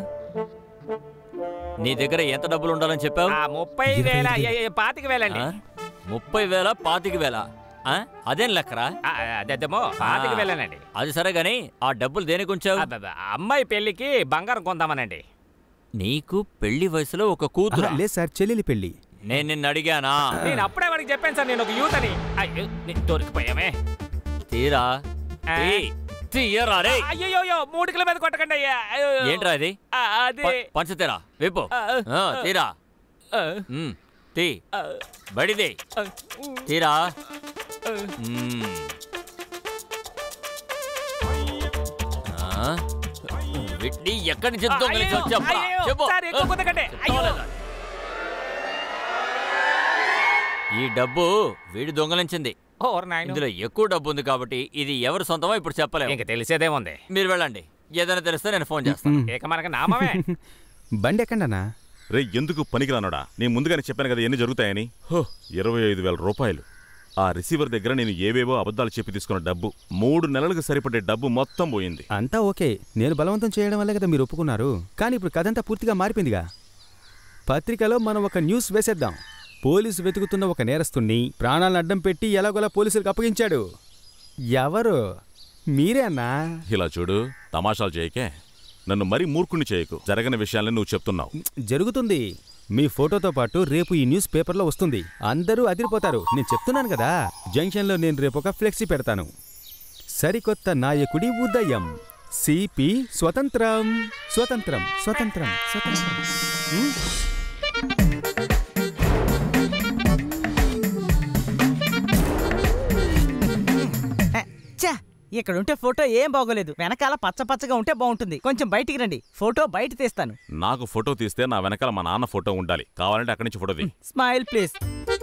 నీ దగ్గర ఎంత డబ్బులు ఉండాలని చెప్పావు ఆ ముప్పై వేల ఏ- ఏ- పాతిక వేలండి ఆ? ముప్పై వేల పాతిక వేల ఆ? అదేం లెక్కరా ఆ, అదేమో పాతిక వేలేనండి అది సరే గాని ఆ డబ్బులు దేనికి ఉంచావు అబ్బబ్బ, అమ్మాయి పెళ్లికి బంగారం కొందామనండి నీకు పెళ్లి వయసులో ఒక కూతురు ఆహా, లేదు సార్ చెల్లెలి పెళ్లి నేను నిన్ను అడిగానా నేను అప్పుడే వాడికి చెప్పాను సార్ నేను ఒక యూత్ అని అయ్యో నేను దొరికిపోయామే తీరా ఆ? తీ. తీయరా రే అయ్యో మూడు కిలో మీద కొట్టకండి అయ్యా అయ్యో. ఏంట్రా ఇది ఆ, అది ప- పంచతీరా విప్పు ఆ, ఆ, తీరా ఆ, ఉమ్, తీ ఆ, బడిది ఆ, ఉమ్, తీరా ఆ. మ్మ్. ఆ? వీటిని ఎక్కడి నుంచి దొంగలించి అయ్యో, చెప్పరా? అయ్యో, చెప్పు సార్, ఎక్కువ కుదకండి. అయ్యో. చెప్తావా లేదా? ఈ డబ్బు వీడి దొంగలించింది ఓర్ నాయను. ఇందులో ఎక్కువ డబ్బు ఉంది కాబట్టి ఇది ఎవరు సొంతమో ఇప్పుడు చెప్పలేము ఇంక తెలిసేదేముంది మీరు వెళ్ళండి ఏదైనా తెలిస్తే నేను ఫోన్ చేస్తాను ఇక మనకి నామమే బండి ఎక్కండి అన్నా రే ఎందుకు పనికిరానోడా నేను ముందుగానే చెప్పాను కదా ఎన్ని జరుగుతాయని హో ఇరవై ఐదు వేల రూపాయలు ఆ రిసీవర్ దగ్గర నేను ఏవేవో అబద్ధాలు చెప్పి తీసుకున్న డబ్బు మూడు నెలలకు సరిపడే డబ్బు మొత్తం పోయింది అంతా ఓకే నేను బలవంతం చేయడం వల్లే కదా మీరు ఒప్పుకున్నారు కానీ ఇప్పుడు కథంతా పూర్తిగా మారిపోయిందిగా పత్రికలో మనం ఒక న్యూస్ వేసేద్దాం పోలీసు వెతుకుతున్న ఒక నేరస్తుణ్ణి ప్రాణాలను అడ్డం పెట్టి ఎలాగోలా పోలీసులకు అప్పగించాడు ఎవరు మీరే అన్నా ఇలా చూడు తమాషాలు చేయకే నన్ను మరీ మూర్ఖుణ్ణి చేయకు జరగని విషయాలను నువ్వు చెప్తున్నావు జరుగుతుంది మీ ఫోటోతో పాటు రేపు ఈ న్యూస్ పేపర్లో వస్తుంది అందరూ అదిరిపోతారు నేను చెప్తున్నాను కదా జంక్షన్లో నేను రేపు ఒక ఫ్లెక్సీ పెడతాను సరికొత్త నాయకుడి ఉదయం సిపి స్వతంత్రం స్వతంత్రం స్వతంత్రం స్వతంత్రం ఉమ్. ఛా ఇక్కడ ఉంటే ఫోటో ఏం బాగోలేదు వెనకాల పచ్చ పచ్చగా ఉంటే బాగుంటుంది కొంచెం బయటికి రండి ఫోటో బయట తీస్తాను నాకు ఫోటో తీస్తే నా వెనకాల మా నాన్న ఫోటో ఉండాలి కావాలంటే అక్కడి నుంచి ఫోటో తీ స్మైల్ ప్లీజ్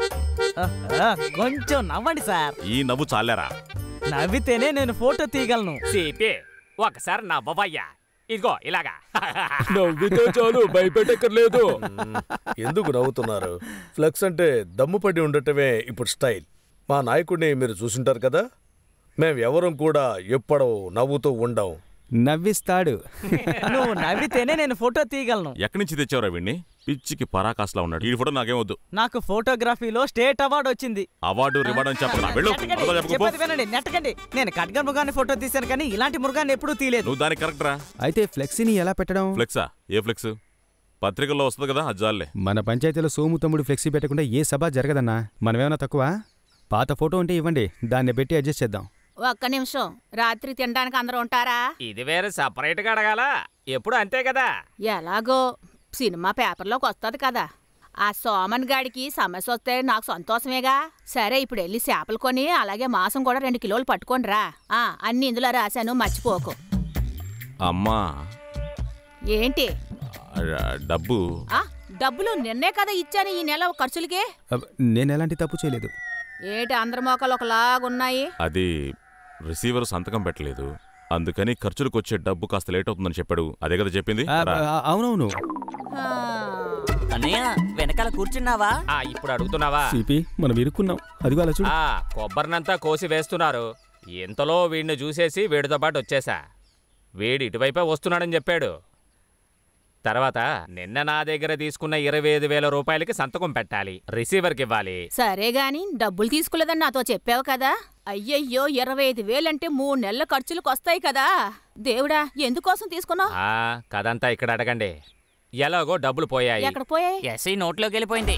కొంచెం నవ్వండి సార్ ఈ నవ్వు చాలేరా నవ్వితేనే నేను ఫోటో తీయగలను సిపి ఒకసారి నవ్వవయ్యా ఇదిగో ఇలాగా నవ్వితే చాలు భయపెట్టక్కర్లేదు ఎందుకు నవ్వుతున్నారు ఫ్లెక్స్ అంటే దమ్ము పడి ఉండటమే ఇప్పుడు స్టైల్ మా నాయకుడిని మీరు చూసుంటారు కదా మేం ఎవరం కూడా ఎప్పుడూ నవ్వుతూ ఉండం నవ్విస్తాడు నువ్వు నవ్వితేనే నేను ఫోటో తీయగలను ఎక్కడి నుంచి తెచ్చావురా వీడిని పిచ్చికి పరాకాస్లా ఉన్నాడు ఈ ఫోటో నాకేం వద్దు నాకు ఫోటోగ్రఫీలో స్టేట్ అవార్డు వచ్చింది అవార్డు రివార్డు అని చెప్పరా వెళ్ళు నెట్టకండి, త్వరగా చెప్పుకో. చెప్పేది వినండి నెట్టకండి నేను ఖడ్గ మృగాన్ని ఫోటో తీశాను కానీ ఇలాంటి మృగాన్ని ఎప్పుడూ తీయలేదు నువ్వు దానికి కరెక్ట్ రా అయితే ఫ్లెక్సీని ఎలా పెట్టడం ఫ్లెక్సా ఏ ఫ్లెక్స్ పత్రికల్లో వస్తుంది కదా అది జాలే మన పంచాయతీలో సోము తమ్ముడు ఫ్లెక్సీ పెట్టకుండా ఏ సభ జరగదన్నా మనమేమన్నా తక్కువ పాత ఫోటో ఉంటే ఇవ్వండి దాన్ని పెట్టి అడ్జస్ట్ చేద్దాం ఒక్క నిమిషం రాత్రి తినడానికి అందరూ ఉంటారా ఇది వేరే సపరేట్ గా అడగాల ఎప్పుడు అంతే కదా ఎలాగో సినిమా పేపర్లోకి వస్తుంది కదా ఆ సోమన్ గాడికి సమస్య వస్తే నాకు సంతోషమేగా సరే ఇప్పుడు వెళ్ళి చేపలు కొని అలాగే మాంసం కూడా రెండు కిలోలు పట్టుకొని రా ఆ, అన్ని ఇందులో రాశాను మర్చిపోకు అమ్మా ఏంటి ఆ, డబ్బు ఆ డబ్బులు నిన్నే కదా ఇచ్చాను ఈ నెల ఖర్చులకి అబ్బ, నేను ఎలాంటి తప్పు చేయలేదు ఏంటి అందరి మోకాలు ఒకలాగున్నాయి అది రిసీవర్ సంతకం పెట్టలేదు అందుకని ఖర్చులకు వచ్చే డబ్బు కాస్త లేట్ అవుతుందని చెప్పాడు అదే కదా చెప్పింది ఆ, రా. ఆ, అవునవును అన్నయ్య వెనకాల కూర్చున్నావా ఆ ఇప్పుడు అడుగుతున్నావా సిపి మనం ఇరుక్కున్నాం అదిగో అలా చూడు ఆ కొబ్బరినంతా కోసి వేస్తున్నారు ఇంతలో వీడిని చూసేసి వీడితో పాటు వచ్చేసా వీడు ఇటువైపే వస్తున్నాడని చెప్పాడు తర్వాత నిన్న నా దగ్గర తీసుకున్న ఇరవై ఐదు వేల రూపాయలకి సంతకం పెట్టాలి రిసీవర్కి ఇవ్వాలి సరే గాని డబ్బులు తీసుకోలేదని నాతో చెప్పావు కదా అయ్యయ్యో ఇరవై ఐదు వేలంటే మూడు నెలల ఖర్చులకు వస్తాయి కదా దేవుడా ఎందుకోసం తీసుకున్నావు ఆ కదంతా ఇక్కడ అడగండి ఎలాగో డబ్బులు పోయాయి ఎక్కడ పోయాయి ఎస్ఐ నోట్లోకి వెళ్ళిపోయింది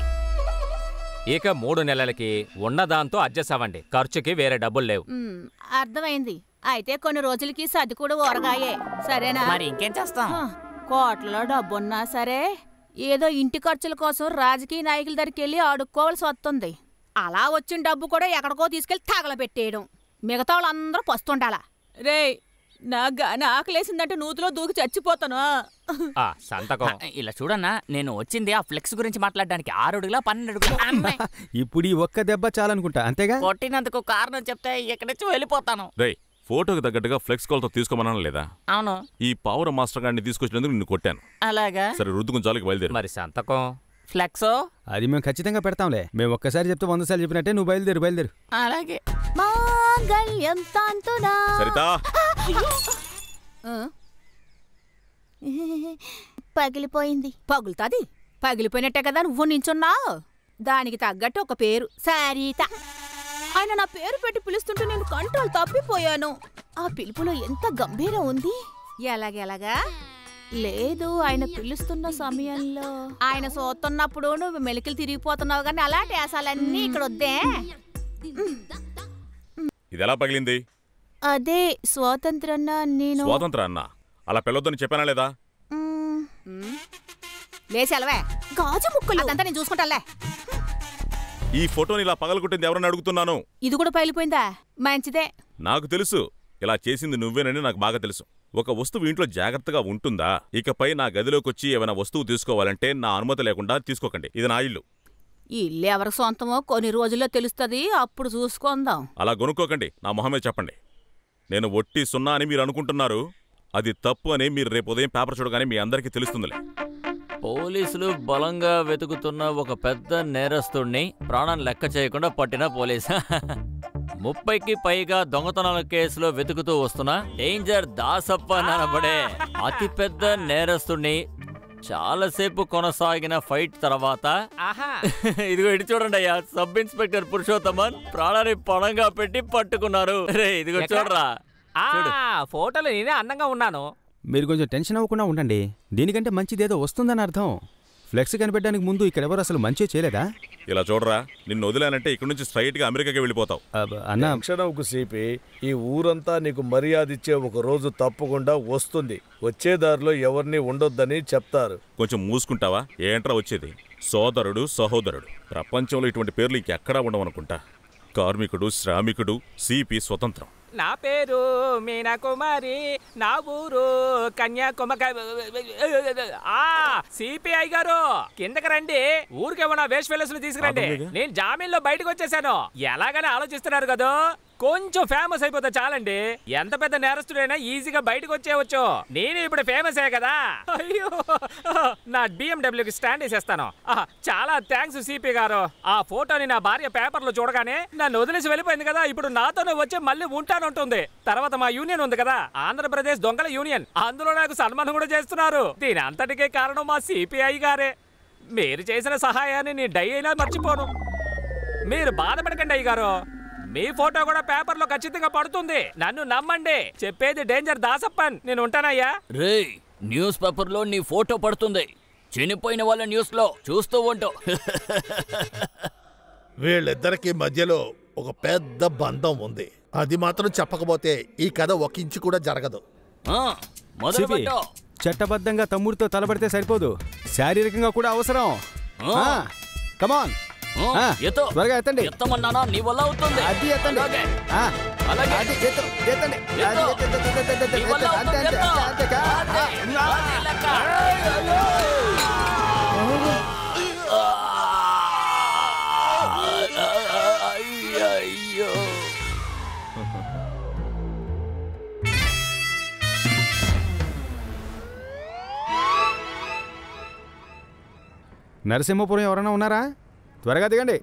ఇక మూడు నెలలకి ఉన్నదాంతో అడ్జస్ట్ అవ్వండి ఖర్చుకి వేరే డబ్బులు లేవు ఉమ్, అర్థమైంది అయితే కొన్ని రోజులకి సర్ది కూడా ఊరగాయే సరేనా మరి ఇంకేం చేస్తాం హ, కోట్లలో డబ్బున్నా సరే ఏదో ఇంటి ఖర్చుల కోసం రాజకీయ నాయకుల దగ్గరికి వెళ్ళి అడుక్కోవాల్సి వస్తుంది అలా వచ్చిన డబ్బు కూడా ఎక్కడికో తీసుకెళ్లి తగలబెట్టేయడం మిగతా వాళ్ళందరూ పస్తుండాలా రే నాకు గాని ఆకలేసిందంటే నూతిలో దూకి చచ్చిపోతాను ఆ సంతకం ఆ, ఇలా చూడన్నా నేను వచ్చింది ఆ ఫ్లెక్స్ గురించి మాట్లాడడానికి ఆరు అడుగులా పన్నెండు అడుగులా అమ్మాయి. ఇప్పుడు ఈ ఒక్క దెబ్బ చాలనుకుంటా అంతేగా కొట్టినందుకు కారణం చెప్తే ఇక్కడి నుంచి వెళ్ళిపోతాను రేయ్ ఫోటోకి తగ్గట్టుగా ఫ్లెక్స్ కాల్తో తీసుకోమన్నాను లేదా అవును ఈ పావుర మాస్టర్ గారిని తీసుకొచ్చినందుకు నిన్ను కొట్టాను అలాగా సరే రుద్దుకుని చాలుకి బయలుదేరు మరి సంతకం ఫ్లెక్సో అది మేము ఖచ్చితంగా పెడతాంలే మేము ఒక్కసారి చెప్తే వంద సార్లు చెప్పినట్టే నువ్వు బయలుదేరు బయలుదేరు అలాగే మాంగళ్యం తాంతునా సరితా ఆ? పగిలిపోయింది పగులుతాది పగిలిపోయినట్టే కదా నువ్వు నించున్నావు దానికి తగ్గట్టు ఒక పేరు సారీత ఆయన నా పేరు పెట్టి పిలుస్తుంటే నేను కంట్రోల్ తప్పిపోయాను ఆ పిలుపులో ఎంత గంభీరం ఉంది ఎలాగెలాగా లేదు ఆయన పిలుస్తున్న సమయంలో ఆయన సోతున్నప్పుడు నువ్వు మెలికలు తిరిగిపోతున్నావు కానీ అలాంటి ఆశాలన్నీ ఇక్కడ వద్దే ఇది ఎలా పగిలింది అదే స్వాతంత్రన్న నేను స్వాతంత్ర అన్న అలా పిల్లొద్దని చెప్పానా లేదా మ్మ్, లేచి అలవే గాజు ముక్కలు అదంతా నేను చూసుకుంటాలే ఈ ఫోటోని ఇలా పగలగొట్టింది ఎవరని అడుగుతున్నాను ఇది కూడా పగిలిపోయిందా మంచిదే నాకు తెలుసు ఇలా చేసింది నువ్వేనని నాకు బాగా తెలుసు ఒక వస్తువు ఇంట్లో జాగ్రత్తగా ఉంటుందా ఇకపై నా గదిలోకి వచ్చి ఏమైనా వస్తువు తీసుకోవాలంటే నా అనుమతి లేకుండా తీసుకోకండి ఇది నా ఇల్లు ఈ ఇల్లు ఎవరికి సొంతమో కొన్ని రోజుల్లో తెలుస్తుంది అప్పుడు చూసుకుందాం అలా కొనుక్కోకండి నా మొహమే చెప్పండి నేను ఒట్టి సున్నా అని మీరు అనుకుంటున్నారు అది తప్పు అని మీరు రేపు ఉదయం పేపర్ చూడగానే మీ అందరికీ తెలుస్తుందిలే పోలీసులు బలంగా వెతుకుతున్న ఒక పెద్ద నేరస్తుణ్ణి ప్రాణం లెక్క చేయకుండా పట్టిన పోలీసు ముప్పైకి పైగా దొంగతనాల కేసులో వెతుకుతూ వస్తున్న డేంజర్ దాసప్ప అనబడే అతి పెద్ద నేరస్తుణ్ణి చాలాసేపు కొనసాగిన ఫైట్ తర్వాత ఆహా ఇదిగో ఇటు చూడండి అయ్యా సబ్ ఇన్స్పెక్టర్ పురుషోత్తమన్ ప్రాణాన్ని పణంగా పెట్టి పట్టుకున్నారు రే ఇదిగో ఎక్కడ? చూడరా ఆ చూడు. ఫోటోలో నేనే అందంగా ఉన్నాను మీరు కొంచెం టెన్షన్ అవ్వకుండా ఉండండి దీనికంటే మంచిదేదో వస్తుందని అర్థం ఫ్లెక్స్ కనిపెట్టడానికి ముందు ఇక్కడ ఎవరు అసలు మంచి చేయలేదా ఇలా చూడరా నిన్ను వదిలానంటే ఇక్కడి నుంచి స్ట్రైట్ గా అమెరికాకి వెళ్ళిపోతావు అన్న టెన్షన్ అవ్వకు సిపి ఈ ఊరంతా నీకు మర్యాద ఇచ్చే ఒక రోజు తప్పకుండా వస్తుంది వచ్చే దారిలో ఎవరిని ఉండొద్దని చెప్తారు కొంచెం మూసుకుంటావా ఏంట్రా వచ్చేది సోదరుడు సహోదరుడు ప్రపంచంలో ఇటువంటి పేర్లు ఇంకెక్కడా ఉండవనుకుంటా కార్మికుడు శ్రామికుడు సిపి స్వతంత్రం నా పేరు మీనా కుమారి నా ఊరు కన్యాకుమారి ఆ సిపిఐ గారు కిందకి రండి ఊరికేమన్నా వేస్ట్ ఫెలోస్ తీసుకురండి ఆపండిగా. నేను జామీన్లో బయటకు వచ్చేసాను ఎలాగని ఆలోచిస్తున్నారు కదా కొంచెం ఫేమస్ అయిపోతే చాలండి ఎంత పెద్ద నేరస్తుడైనా ఈజీగా బయటకు వచ్చేయవచ్చు నేను ఇప్పుడు ఫేమస్ అయ్యా కదా అయ్యో నా BMW కి స్టాండ్ వేసేస్తాను ఆహా, చాలా థ్యాంక్స్ సిపి గారు ఆ ఫోటోని నా భార్య పేపర్లో చూడగానే నన్ను వదిలేసి వెళ్ళిపోయింది కదా ఇప్పుడు నాతోనే వచ్చి మళ్ళీ ఉంటానంటుంది తర్వాత మా యూనియన్ ఉంది కదా ఆంధ్రప్రదేశ్ దొంగల యూనియన్ అందులో నాకు సన్మానం కూడా చేస్తున్నారు దీని అంతటికే కారణం మా సిపిఐ గారే మీరు చేసిన సహాయాన్ని నేను డై అయినా మర్చిపోను మీరు బాధపడకండి అయ్య గారు మీ ఫోటో కూడా పేపర్లో ఖచ్చితంగా పడుతుంది నన్ను నమ్మండి చెప్పేది డేంజర్ దాసప్పన్ నేను ఉంటానయ్యా రే న్యూస్ పేపర్లో నీ ఫోటో పడుతుంది చనిపోయిన వాళ్ళ న్యూస్లో చూస్తూ ఉంటావు వీళ్ళిద్దరికి మధ్యలో ఒక పెద్ద బంధం ఉంది అది మాత్రం చెప్పకపోతే ఈ కథ ఒక ఇంచు కూడా జరగదు సిపి, చట్టబద్ధంగా తమ్ముడితో తలబడితే సరిపోదు శారీరకంగా కూడా అవసరం ఆ. కమాన్ ఆ, ఎత్తు. త్వరగా ఎత్తండి ఎత్తమన్నానా నీ వల్ల అవుతుంది అది ఎత్తండి అలాగే. ఆ, అలాగే. అది ఎత్తు, ఎత్తండి అది ఎత్తు. ఎత్తు, ఎత్తు, ఎత్తు, ఎత్తు, ఎత్తు, నీ వల్ల ఎత్తు, అంతే, అవుతుంది, అంతే, ఎత్తు. అంతే, అంతే, ఆ, అది లెక్క. అయ్యయ్యో నరసింహపురం ఎవరైనా ఉన్నారా త్వరగా దిగండి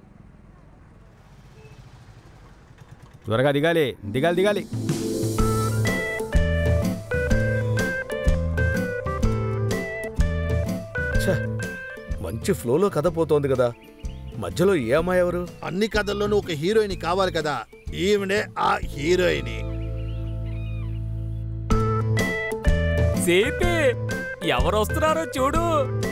త్వరగా దిగాలి దిగాలి దిగాలి ఛ, మంచి ఫ్లోలో కథ పోతోంది కదా మధ్యలో ఏ అమ్మాయి ఎవరు అన్ని కథల్లోనూ ఒక హీరోయిన్ కావాలి కదా ఈవిడే ఆ హీరోయిన్ సిపి ఎవరు వస్తున్నారో చూడు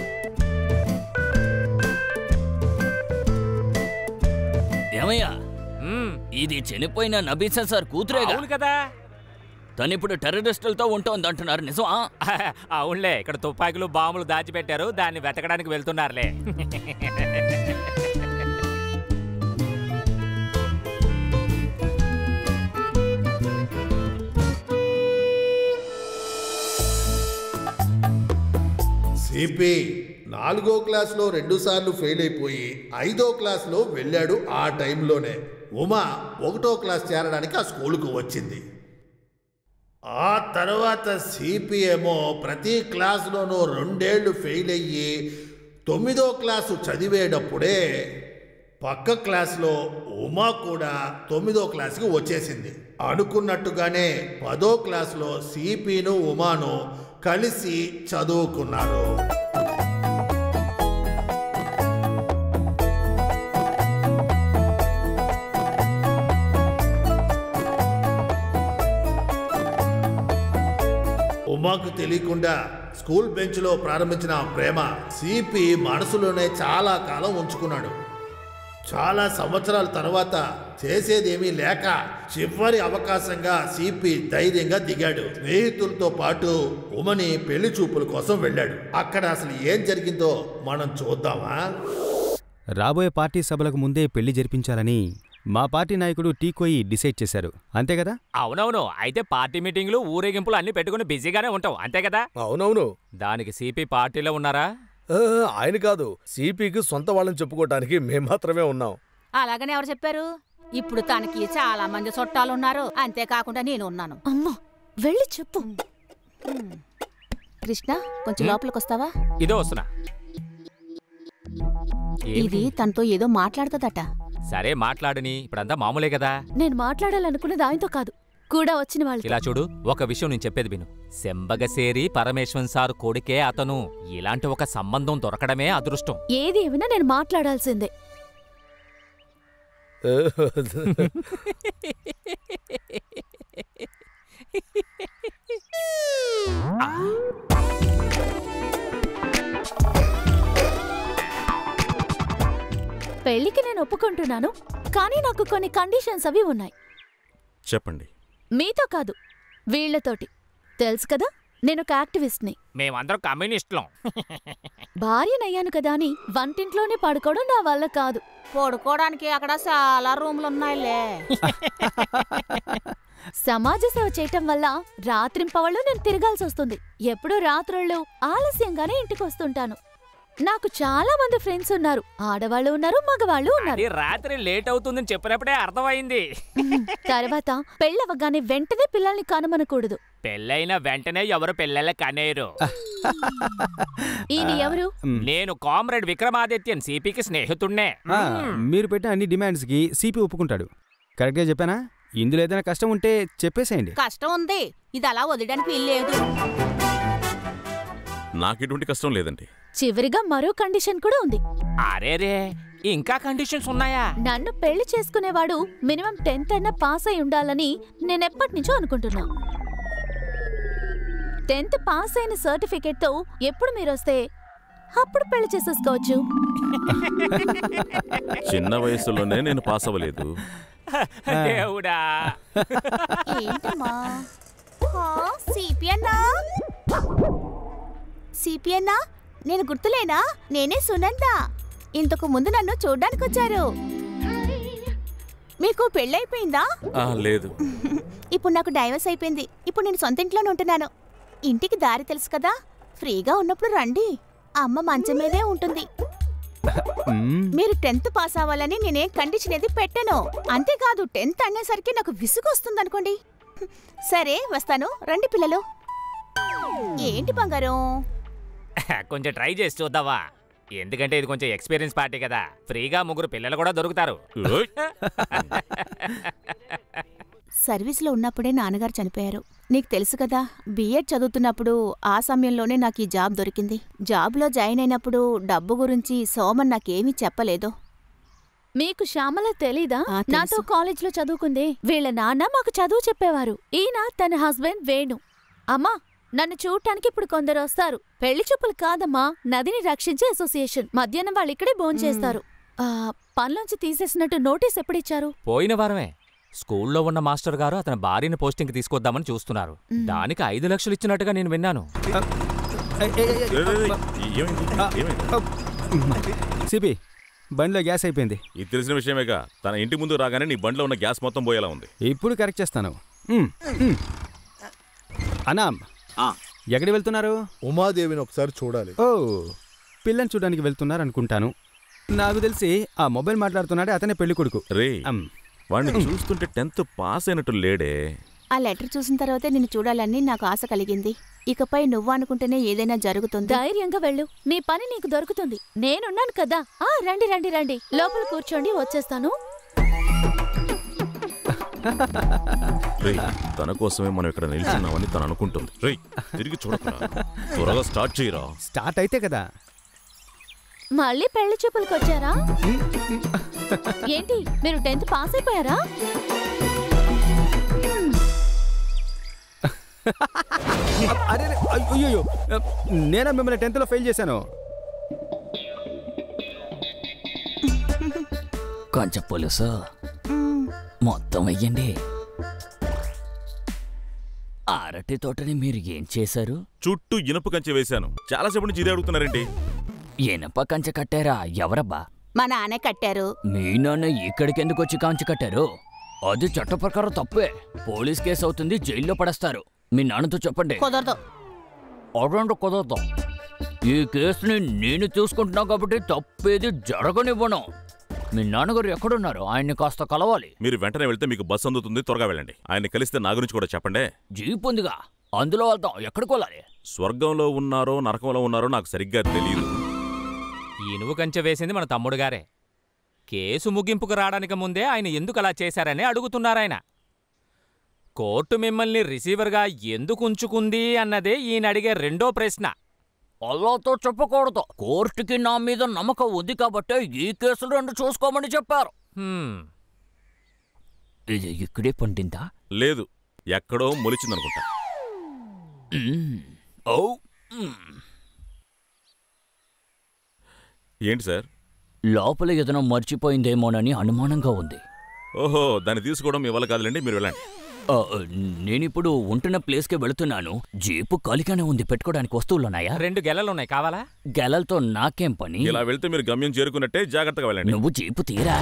ఏమయ్యా ఇది చనిపోయిన నబీసా సార్ కూతురేగా అవును కదా తనిప్పుడు టెర్రరిస్టులతో ఉంటుంది అంటున్నారు నిజమా అవునులే ఇక్కడ తుపాకులు బాంబులు దాచిపెట్టారు దాన్ని వెతకడానికి వెళ్తున్నారులే సిపి నాలుగో క్లాస్లో రెండు సార్లు ఫెయిల్ అయిపోయి ఐదో క్లాస్లో వెళ్ళాడు ఆ టైంలోనే ఉమా ఒకటో క్లాస్ చేరడానికి ఆ స్కూలుకు వచ్చింది ఆ తర్వాత సిపి ఏమో ప్రతి క్లాసులోనూ రెండేళ్లు ఫెయిల్ అయ్యి తొమ్మిదో క్లాసు చదివేటప్పుడే పక్క క్లాస్లో ఉమా కూడా తొమ్మిదో క్లాస్కి వచ్చేసింది అనుకున్నట్టుగానే పదో క్లాస్లో సిపిను ఉమాను కలిసి చదువుకున్నారు ఉమాకు తెలియకుండా స్కూల్ బెంచ్లో ప్రారంభించిన ఆ ప్రేమ సిపి మనసులోనే చాలా కాలం ఉంచుకున్నాడు చాలా సంవత్సరాల తర్వాత చేసేదేమీ లేక చివరి అవకాశంగా సిపి ధైర్యంగా దిగాడు స్నేహితులతో పాటు ఉమని పెళ్లి చూపుల కోసం వెళ్ళాడు అక్కడ అసలు ఏం జరిగిందో మనం చూద్దామా రాబోయే పార్టీ సభలకు ముందే పెళ్లి జరిపించాలని మా పార్టీ నాయకుడు టీకోయి డిసైడ్ చేశారు అంతే కదా అవునవును అయితే పార్టీ మీటింగ్లు ఊరేగింపులు అన్ని పెట్టుకుని బిజీగానే ఉంటాం అంతే కదా అవునవును దానికి సిపి పార్టీలో ఉన్నారా ఆ, ఆయన కాదు సిపికి సొంత వాళ్ళని చెప్పుకోవటానికి మేం మాత్రమే ఉన్నాం అలాగని ఎవరు చెప్పారు ఇప్పుడు తనకి చాలా మంది చుట్టాలున్నారు అంతేకాకుండా నేను ఉన్నాను అమ్మో వెళ్ళి చెప్పు కృష్ణ కొంచెం లోపలికి వస్తావా ఇదో వస్తున్నా ఇది తనతో ఏదో మాట్లాడుతుందట సరే మాట్లాడని ఇప్పుడంతా మామూలే కదా నేను మాట్లాడాలనుకున్నది ఆయనతో కాదు కూడా వచ్చిన వాళ్ళు ఇలా చూడు ఒక విషయం నేను చెప్పేది విను సెంబగసేరి పరమేశ్వన్ సార్ కొడుకే అతను ఇలాంటి ఒక సంబంధం దొరకడమే అదృష్టం ఏది ఏమైనా నేను మాట్లాడాల్సిందే ఒప్పుకుంటున్నాను కానీ నాకు కొన్ని కండిషన్స్ అవి ఉన్నాయి చెప్పండి మీతో కాదు వీళ్లతోటి తెలుసు కదా నేను ఒక యాక్టివిస్ట్ని మేమందరం కమ్యూనిస్టులం భార్యనయ్యాను కదా అని వంటింట్లోనే పడుకోవడం నా వల్ల కాదు పడుకోవడానికి అక్కడ చాలా రూమ్లు ఉన్నాయిలే సమాజ సేవ చేయటం వల్ల రాత్రింపవళ్ళు నేను తిరగాల్సి వస్తుంది ఎప్పుడూ రాత్రుళ్ళు ఆలస్యంగానే ఇంటికి వస్తుంటాను నాకు చాలా మంది ఫ్రెండ్స్ ఉన్నారు ఆడవాళ్ళు ఉన్నారు మగవాళ్ళు ఉన్నారు అది రాత్రి లేట్ అవుతుందని చెప్పినప్పుడే అర్థమైంది తర్వాత పెళ్ళవగానే వెంటనే పిల్లల్ని కనుమనకూడదు పెళ్ళైన వెంటనే ఎవరు పిల్లల కనేరు ఈయన ఎవరు నేను కామ్రేడ్ విక్రమాదిత్యన్ సిపికి స్నేహితుణ్ణే ఆ, మీరు పెట్టిన అన్ని డిమాండ్స్కి సిపి ఒప్పుకుంటాడు కరెక్ట్గా చెప్పానా ఇందులో ఏదైనా కష్టం ఉంటే చెప్పేసేయండి కష్టం ఉంది ఇది అలా వదిలడానికి వీల్లేదు నాకు ఎటువంటి కష్టం లేదండి చివరిగా మరో కండిషన్ కూడా ఉంది అరేరే ఇంకా కండిషన్స్ ఉన్నాయా నన్ను పెళ్లి చేసుకునేవాడు మినిమం టెన్త్ అయినా పాస్ అయి ఉండాలని నేనెప్పటి నుంచో అనుకుంటున్నా టెన్త్ పాస్ అయిన సర్టిఫికేట్ తో ఎప్పుడు మీరొస్తే అప్పుడు పెళ్లి చేసేసుకోవచ్చు చిన్న వయసులోనే నేను పాస్ అవ్వలేదు దేవుడా ఏంటమ్మా సిపి అన్నా సిపి అన్నా నేను గుర్తులేనా నేనే సునంద ఇంతకు ముందు నన్ను చూడ్డానికి వచ్చారు మీకు పెళ్ళైపోయిందా ఆ, లేదు ఇప్పుడు నాకు డైవర్స్ అయిపోయింది ఇప్పుడు నేను సొంత ఇంట్లోనే ఉంటున్నాను ఇంటికి దారి తెలుసు కదా ఫ్రీగా ఉన్నప్పుడు రండి అమ్మ మంచం మీదే ఉంటుంది మీరు టెన్త్ పాస్ అవ్వాలని నేనేం కండిషన్ ఏది పెట్టాను అంతేకాదు టెన్త్ అనేసరికి నాకు విసుగు వస్తుంది అనుకోండి సరే వస్తాను రండి పిల్లలు ఏంటి బంగారం కొంచెం ట్రై చేసి చూద్దావా ఎందుకంటే ఇది కొంచెం ఎక్స్పీరియన్స్ పార్టీ కదా ఫ్రీగా ముగ్గురు పిల్లలు కూడా దొరుకుతారు ఓయ్. సర్వీస్లో ఉన్నప్పుడే నాన్నగారు చనిపోయారు నీకు తెలుసు కదా బీఎడ్ చదువుతున్నప్పుడు ఆ సమయంలోనే నాకు ఈ జాబ్ దొరికింది జాబ్లో జాయిన్ అయినప్పుడు డబ్బు గురించి సోమన్ నాకేమీ చెప్పలేదు మీకు శ్యామల తెలీదా ఆ, తెలుసు. నాతో కాలేజ్లో చదువుకుంది వీళ్ళ నాన్న మాకు చదువు చెప్పేవారు ఈయన తన హస్బెండ్ వేణు అమ్మా నన్ను చూడటానికి ఇప్పుడు కొందరు వస్తారు పెళ్లి చూపులు కాదమ్మా నదిని రక్షించే అసోసియేషన్ మధ్యాహ్నం వాళ్ళు ఇక్కడే భోంచేస్తారు ఆ, పనిలోంచి తీసేసినట్టు నోటీస్ ఎప్పుడిచ్చారు పోయిన వారమే స్కూల్లో ఉన్న మాస్టర్ గారు అతని భార్యని పోస్టింగ్కి తీసుకొద్దామని చూస్తున్నారు దానికి ఐదు లక్షలు ఇచ్చినట్టుగా నేను విన్నాను రే, రే, రే, ఏమైంది? ఏమైంది? సిపి బండిలో గ్యాస్ అయిపోయింది ఇది తెలిసిన విషయమేగా తన ఇంటి ముందు రాగానే నీ బండిలో ఉన్న గ్యాస్ మొత్తం పోయేలా ఉంది ఇప్పుడు కరెక్ట్ చేస్తాను మ్, మ్. అన్నా ఎక్కడికి వెళ్తున్నారు ఉమాదేవిని ఒకసారి చూడాలి ఓ పిల్లని చూడడానికి వెళ్తున్నారు అనుకుంటాను నాకు తెలిసి ఆ మొబైల్ మాట్లాడుతున్నాడే అతనే పెళ్లి కొడుకు రే అమ్. వాడిని చూస్తుంటే టెన్త్ పాస్ అయినట్టు లేడే ఆ లెటర్ చూసిన తర్వాతే నిన్ను చూడాలని నాకు ఆశ కలిగింది ఇకపై నువ్వు అనుకుంటేనే ఏదైనా జరుగుతుంది ధైర్యంగా వెళ్ళు నీ పని నీకు దొరుకుతుంది నేనున్నాను కదా ఆ రండి రండి రండి లోపల కూర్చోండి వచ్చేస్తాను రే తన కోసమే మనం ఇక్కడ నిల్చున్నామని తను అనుకుంటుంది రే తిరిగి చూడకరా త్వరగా స్టార్ట్ చేయరా స్టార్ట్ అయితే కదా మళ్ళీ పెళ్లి చూపులకు వచ్చారా ఏంటి మీరు టెన్త్ పాస్ అయిపోయారా అరే అరే, అయ్యయ్యో నేనా మిమ్మల్ని టెన్త్లో ఫెయిల్ చేశాను కొంచెం పులుసు మొత్తం వెయ్యండి అరటి తోటని మీరు ఏం చేశారు చుట్టూ ఇనుప కంచె వేశాను చాలాసేపు నుంచి ఇదే అడుగుతున్నారేంటి ఇనప కంచె కట్టారా ఎవరబ్బా మా నాన్నే కట్టారు మీ నాన్న ఇక్కడికి ఎందుకు వచ్చి కాంచి కట్టారు అది చట్ట ప్రకారం తప్పే పోలీస్ కేసు అవుతుంది జైల్లో పడేస్తారు మీ నాన్నతో చెప్పండి కుదరదు అడండి కుదరదు ఈ కేసుని నేను చూసుకుంటున్నా కాబట్టి తప్పేది జరగనివ్వను మీ నాన్నగారు ఎక్కడున్నారు ఆయన్ని కాస్త కలవాలి మీరు వెంటనే వెళ్తే మీకు బస్సు అందుతుంది త్వరగా వెళ్ళండి ఆయన కలిస్తే నా గురించి కూడా చెప్పండి జీప్ ఉందిగా అందులో వెళ్తాం ఎక్కడికి వెళ్ళాలి స్వర్గంలో ఉన్నారో నరకంలో ఉన్నారో నాకు సరిగ్గా తెలియదు ఇనువు కంచె వేసింది మన తమ్ముడు గారే కేసు ముగింపుకు రావడానికి ముందే ఆయన ఎందుకు అలా చేశారని అడుగుతున్నారాయన కోర్టు మిమ్మల్ని రిసీవర్గా ఎందుకు ఉంచుకుంది అన్నదే ఈయన అడిగే రెండో ప్రశ్న అల్లాతో చెప్పకూడదు కోర్టుకి నా మీద నమ్మకం ఉంది కాబట్టి ఈ కేసులు రెండు చూసుకోమని చెప్పారు హ్మ్, ఇది ఇక్కడే పండిందా లేదు ఎక్కడో మొలిచిందనుకుంటా మ్మ్. ఓ మ్మ్. ఏంటి సార్ లోపల ఏదైనా మర్చిపోయిందేమోనని అనుమానంగా ఉంది ఓహో దాన్ని తీసుకోవడం మీ వల్ల కాదులేండి మీరు వెళ్ళండి ఆ, నేనిప్పుడు ఉంటున్న ప్లేస్కి వెళుతున్నాను జీపు ఖాళీగానే ఉంది పెట్టుకోవడానికి వస్తువులున్నాయా రెండు గెలలు ఉన్నాయి కావాలా గెలలతో నాకేం పని ఇలా వెళ్తే మీరు గమ్యం చేరుకున్నట్టే జాగ్రత్తగా వెళ్ళండి నువ్వు జీపు తీరా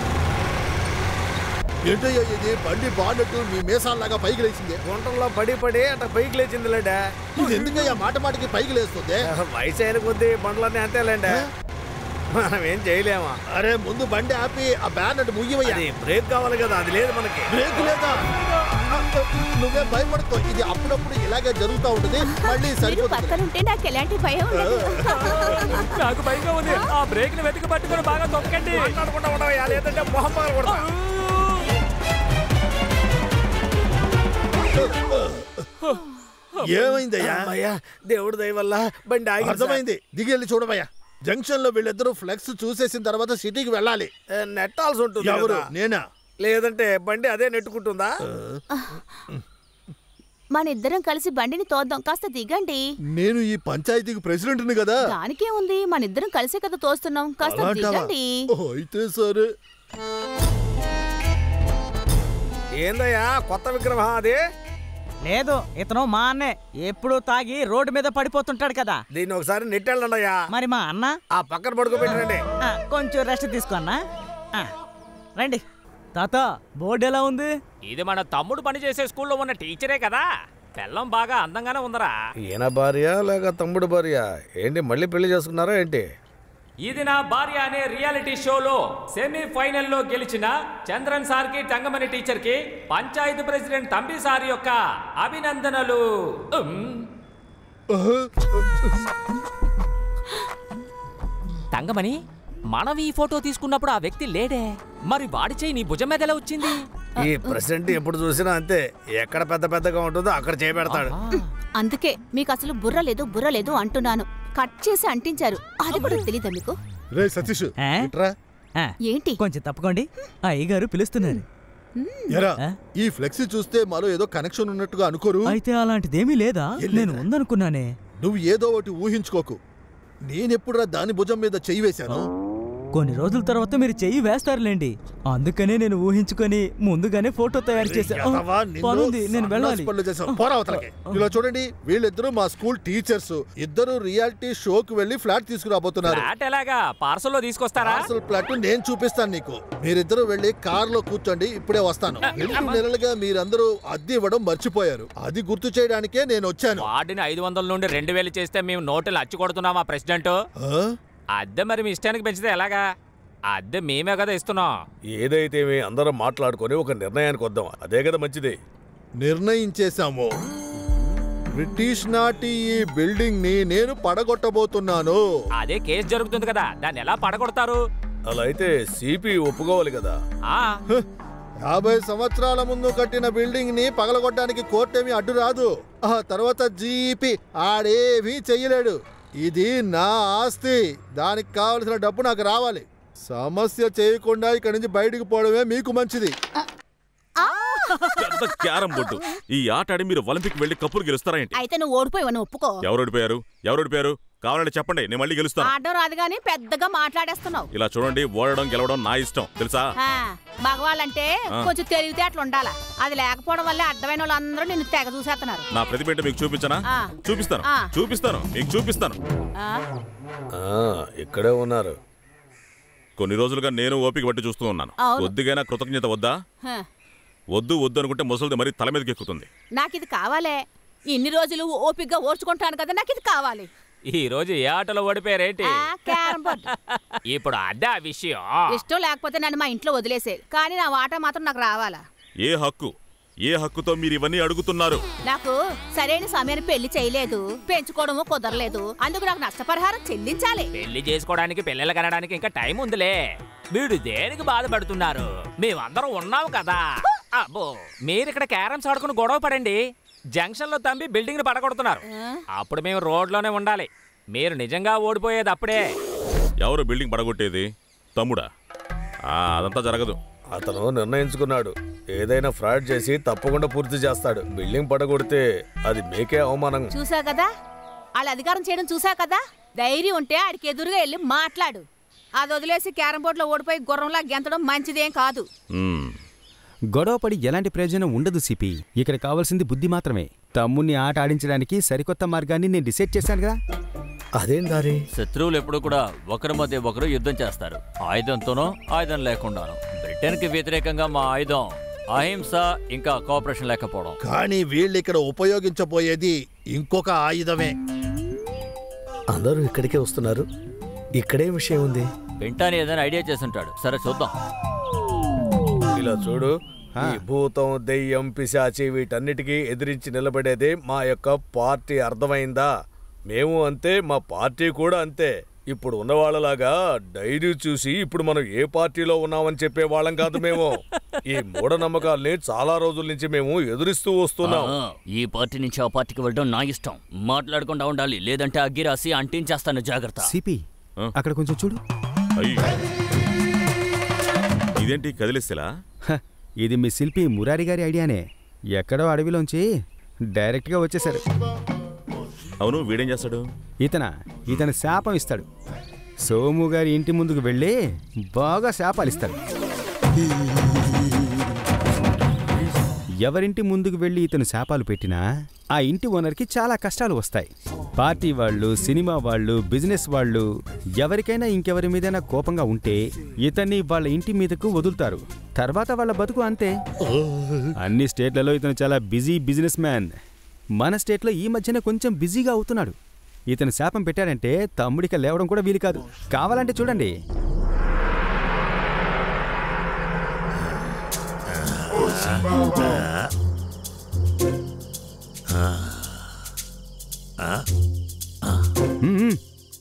ఏంటయ్యా ఇది బండి బాగున్నట్టు మీ మేసాల్లాగా పైకి లేచింది గుంటల్లో పడి పడి అట్ట పైకి లేచింది లేడా ఇది ఎందుకయ్యా మాట మాటకి పైకి లేస్తుంది వయసు అయిన కొద్దీ బండ్లన్నీ అంతేలేండి మనం ఏం చేయలేమా అరే ముందు బండి ఆపి ఆ బ్యాన్ ముయ్యవయ్యా అది బ్రేక్ కావాలి కదా అది లేదు మనకి బ్రేక్ లేదా నువ్వే భయపడుకో ఇది అప్పుడప్పుడు ఇలాగే జరుగుతూ ఉంటుంది మళ్ళీ మీరు సరిపోతుంది పక్కనుంటే నాకు ఎలాంటి భయం ఉండదు నాకు భయంగా ఉంది ఆ బ్రేక్ ని వెతికి పట్టుకొని బాగా తొక్కండి మాట్లాడకుండా ఉండవయ్యా లేదంటే మొహం పగల కొడతా ఏమైందయ్యా అయ్యా దేవుడి దయ వల్ల బండి ఆగి అర్థమైంది దిగి వెళ్ళి చూడవయ్యా జంక్షన్ లో వీళ్ళిద్దరూ ఫ్లెక్స్ చూసేసిన తర్వాత సిటీకి వెళ్ళాలి నెట్టాల్సి ఉంటుంది ఎవరు కదా. నేనా లేదంటే బండి అదే నెట్టుకుంటుందా మన ఇద్దరం కలిసి బండిని తోద్దాం కాస్త దిగండి నేను ఈ పంచాయతీకి ప్రెసిడెంట్ని కదా దానికే ఉంది మన ఇద్దరం కలిసే కదా తోస్తున్నాం కాస్త అలాంటావా? దిగండి ఓ, అయితే సరే ఏందయ్యా కొత్త విగ్రహం అది లేదు ఇతను మా అన్నే ఎప్పుడు తాగి రోడ్డు మీద పడిపోతుంటాడు కదా దీన్ని ఒకసారి నెట్టెళ్ళండి అయ్యా మరి మా అన్న ఆ పక్కన పడుకోబెట్టండి ఆ, కొంచెం రెస్ట్ తీసుకో అన్నా ఆ, రండి తాత బోర్డు ఎలా ఉంది ఇది మన తమ్ముడు పనిచేసే స్కూల్లో ఉన్న టీచరే కదా పెళ్ళం బాగా అందంగానే ఉందరా ఈయన భార్య లేక తమ్ముడు భార్య ఏంటి మళ్ళీ పెళ్లి చేసుకున్నారా ఏంటి ఇది నా భార్య అనే రియాలిటీ షోలో సెమీ ఫైనల్లో గెలిచిన చంద్రన్ సార్ కి టంగమణి టీచర్ కి పంచాయతీ ప్రెసిడెంట్ తంబి సార్ యొక్క అభినందనలు ఉమ్. తంగమణి మనం ఈ ఫోటో తీసుకున్నప్పుడు ఆ వ్యక్తి లేడే మరి వాడి చేయి నీ భుజం మీద ఎలా వచ్చింది ఈ ప్రెసిడెంట్ ఎప్పుడు చూసినా అంతే ఎక్కడ పెద్ద పెద్దగా ఉంటుందో అక్కడ చేపెడతాడు అందుకే మీకు అసలు బుర్ర లేదు బుర్ర లేదు అంటున్నాను కట్ చేసి అంటించారు అది కూడా తెలీదా మీకు రే సతీష్ ఆ? ఇట్రా ఆ, ఏంటి కొంచెం తప్పుకోండి ఆ అయ్యగారు పిలుస్తున్నారు ఎరా ఆ? ఈ ఫ్లెక్సీ చూస్తే మాలో ఏదో కనెక్షన్ ఉన్నట్టుగా అనుకోరు అయితే అలాంటిదేమీ లేదా ఏం నేను ఉందనుకున్నానే నువ్వు ఏదో ఒకటి ఊహించుకోకు నేనెప్పుడురా దాని భుజం మీద చెయ్యి వేశాను కొన్ని రోజుల తర్వాత మీరు చెయ్యి వేస్తారులేండి అందుకనే నేను ఊహించుకొని ముందుగానే ఫోటో తయారు చేశా ఆ, ఎదవా, నిన్ను పనుంది నేను వెళ్ళాలి సన్నాసి పనులు చేశావు. పోరా అవతలకి. ఇలా చూడండి వీళ్ళిద్దరూ మా స్కూల్ టీచర్స్ ఇద్దరు రియాలిటీ షోకి వెళ్ళి ఫ్లాట్ తీసుకురాబోతున్నారు ఫ్లాట్ ఎలాగా పార్సల్లో తీసుకొస్తారా అసలు ప్లాట్ నేను చూపిస్తాను నీకు మీరిద్దరూ వెళ్ళి కార్ లో కూర్చోండి ఇప్పుడే వస్తాను రెండు నెలలుగా మీరందరూ అద్దె ఇవ్వడం మర్చిపోయారు అది గుర్తు చేయడానికే నేను వచ్చాను వార్డుని ఐదు వందల నుండి రెండు వేలు చేస్తే మేము నోటులు అచ్చి కొడుతున్నామా ప్రెసిడెంట్ ఆ? అద్దె మరి మీ ఇష్టానికి పెంచితే ఎలాగా అద్దె మేమే కదా ఇస్తున్నాం ఏదైతే మీ అందరం మాట్లాడుకొని ఒక నిర్ణయానికి వద్దాం అదే కదా మంచిది నిర్ణయించేశాము బ్రిటిష్ నాటి ఈ బిల్డింగ్ ని నేను పడగొట్టబోతున్నాను అదే కేసు జరుగుతుంది కదా దాన్ని ఎలా పడగొడతారు అలా అయితే సిపి ఒప్పుకోవాలి కదా ఆ హ, యాభై సంవత్సరాల ముందు కట్టిన బిల్డింగ్ ని పగలగొట్టడానికి కోర్టేమీ అడ్డు రాదు ఆ తర్వాత జీపీ ఆడేమీ చెయ్యలేడు ఇది నా ఆస్తి దానికి కావలసిన డబ్బు నాకు రావాలి సమస్య చేయకుండా ఇక్కడి నుంచి బయటికి పోవడమే మీకు మంచిది పెద్ద క్యారం బోర్డు ఈ ఆట ఆడి మీరు ఒలింపిక్ వెళ్ళి కప్పులు గెలుస్తారా ఏంటి అయితే నువ్వు ఓడిపోయావని ఒప్పుకో ఎవరు ఓడిపోయారు ఎవరు ఓడిపోయారు కావాలంటే చెప్పండి నేను మళ్ళీ గెలుస్తాను ఆడడం రాదు గాని పెద్దగా మాట్లాడేస్తున్నావు ఇలా చూడండి ఓడడం గెలవడం నా ఇష్టం తెలుసా ఆ, మగవాళ్ళంటే ఆ. కొంచెం తెలివితేటలు ఉండాలా అది లేకపోవడం వల్లే అడ్డమైన వాళ్ళందరూ నిన్ను తెగ చూసేస్తున్నారు నా ప్రతిభ ఏంటో మీకు చూపించనా ఆ. చూపిస్తాను ఆ. చూపిస్తాను మీకు చూపిస్తాను ఆ, ఆ, ఇక్కడే ఉన్నారు కొన్ని రోజులుగా నేను ఓపిక పట్టి చూస్తూ ఉన్నాను అవును. కొద్దిగైనా కృతజ్ఞత వద్దా హ. వద్దు వద్దు అనుకుంటే ముసలిది మరీ తల మీదకి ఎక్కుతుంది నాకు ఇది కావాలే ఇన్ని రోజులు ఓపిగ్గా ఓర్చుకుంటాను కదా నాకు ఇది కావాలి ఈ రోజు ఏ ఆటలో ఓడిపోయారేంటి ఆ, క్యారం బోర్డ్ ఇప్పుడు అదే ఆ విషయం ఇష్టం లేకపోతే నన్ను మా ఇంట్లో వదిలేసే కానీ నా వాటా మాత్రం నాకు రావాలా ఏ హక్కు ఏ హక్కుతో మీరు ఇవన్నీ అడుగుతున్నారు నాకు సరైన సమయాన్ని పెళ్లి చేయలేదు పెంచుకోవడము కుదరలేదు అందుకు నాకు నష్టపరిహారం చెల్లించాలి పెళ్లి చేసుకోవడానికి పిల్లలు కనడానికి ఇంకా టైం ఉందిలే వీడు దేనికి బాధపడుతున్నారు మేమందరం ఉన్నాం కదా అబ్బో మీరు ఇక్కడ క్యారమ్స్ ఆడుకుని గొడవ పడండి జంక్షన్ లో తంబి బిల్డింగ్ ని పడగొడుతున్నారు అప్పుడు మేము రోడ్లోనే ఉండాలి మీరు నిజంగా ఓడిపోయేది అప్పుడే ఎవరు బిల్డింగ్ పడగొట్టేది తమ్ముడా ఆ, అదంతా జరగదు అతను నిర్ణయించుకున్నాడు ఏదైనా ఫ్రాడ్ చేసి తప్పకుండా పూర్తి చేస్తాడు బిల్డింగ్ పడగొడితే అది మీకే అవమానం చూసా కదా వాళ్ళ అధికారం చేయడం చూసా కదా ధైర్యం ఉంటే ఆడికి ఎదురుగా వెళ్ళి మాట్లాడు అది వదిలేసి క్యారం బోర్డులో ఓడిపోయి గుర్రంలా గెంతడం మంచిదేం కాదు మ్మ్. గొడవపడి ఎలాంటి ప్రయోజనం ఉండదు సిపి ఇక్కడ కావాల్సింది బుద్ధి మాత్రమే తమ్ముణ్ణి ఆట ఆడించడానికి సరికొత్త మార్గాన్ని నేను డిసైడ్ చేశాను కదా అదేం దారి శత్రువులు ఎప్పుడు కూడా ఒకరి మధ్య ఒకరు యుద్ధం చేస్తారు ఆయుధంతోనో ఆయుధం లేకుండాను బ్రిటన్కి వ్యతిరేకంగా మా ఆయుధం అహింస ఇంకా కోఆపరేషన్ లేకపోవడం కానీ వీళ్ళు ఇక్కడ ఉపయోగించబోయేది ఇంకొక ఆయుధమే అందరూ ఇక్కడికే వస్తున్నారు ఇక్కడే విషయం ఉంది వింటాని ఏదైనా ఐడియా చేసుంటాడు సరే చూద్దాం ఇలా చూడు ఈ భూతం దెయ్యం పిశాచి వీటన్నిటికీ ఎదిరించి నిలబడేదే మా యొక్క పార్టీ అర్థమైందా మేము అంతే మా పార్టీ కూడా అంతే ఇప్పుడు ఉన్న వాళ్ళలాగా డైరీ చూసి ఇప్పుడు మనం ఏ పార్టీలో ఉన్నామని చెప్పే వాళ్ళం కాదు మేము ఈ మూఢనమ్మకాల్ని చాలా రోజుల నుంచి మేము ఎదురిస్తూ వస్తున్నాం ఆ, ఈ పార్టీ నుంచి ఆ పార్టీకి వెళ్ళడం నా ఇష్టం మాట్లాడకుండా ఉండాలి లేదంటే అగ్గిరాసి అంటించేస్తాను జాగ్రత్త సిపి అక్కడ కొంచెం చూడు అయ్యో ఇదేంటి కదిలిస్తేలా హ, ఇది మీ శిల్పి మురారి గారి ఐడియానే ఎక్కడో అడవిలోంచి డైరెక్ట్గా వచ్చేశారు అవును వీడేం చేస్తాడు ఇతన ఇతను శాపం ఇస్తాడు సోము గారి ఇంటి ముందుకు వెళ్ళి బాగా శాపాలు ఇస్తాడు ఎవరింటి ముందుకు వెళ్ళి ఇతను శాపాలు పెట్టినా ఆ ఇంటి ఓనర్కి చాలా కష్టాలు వస్తాయి పార్టీ వాళ్ళు సినిమా వాళ్ళు బిజినెస్ వాళ్ళు ఎవరికైనా ఇంకెవరి మీదైనా కోపంగా ఉంటే ఇతన్ని వాళ్ళ ఇంటి మీదకు వదులుతారు తర్వాత వాళ్ళ బతుకు అంతే అన్ని స్టేట్లలో ఇతను చాలా బిజీ బిజినెస్ మ్యాన్ మన స్టేట్లో ఈ మధ్యన కొంచెం బిజీగా అవుతున్నాడు ఇతను శాపం పెట్టాడంటే తమ్ముడిక లేవడం కూడా వీలు కాదు కావాలంటే చూడండి మ్మ్.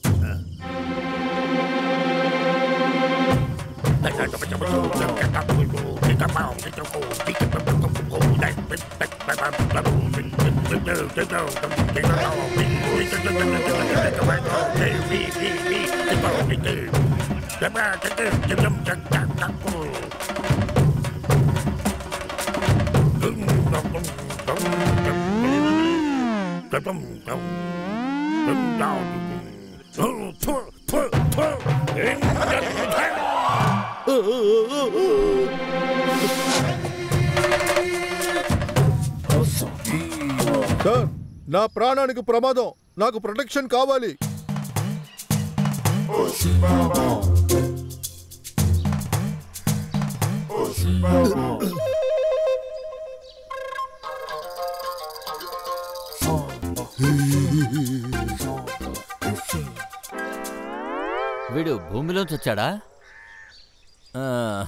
సార్ నా ప్రాణానికి ప్రమాదం నాకు ప్రొటెక్షన్ కావాలి వీడు భూమిలోంచి వచ్చాడా ఆ,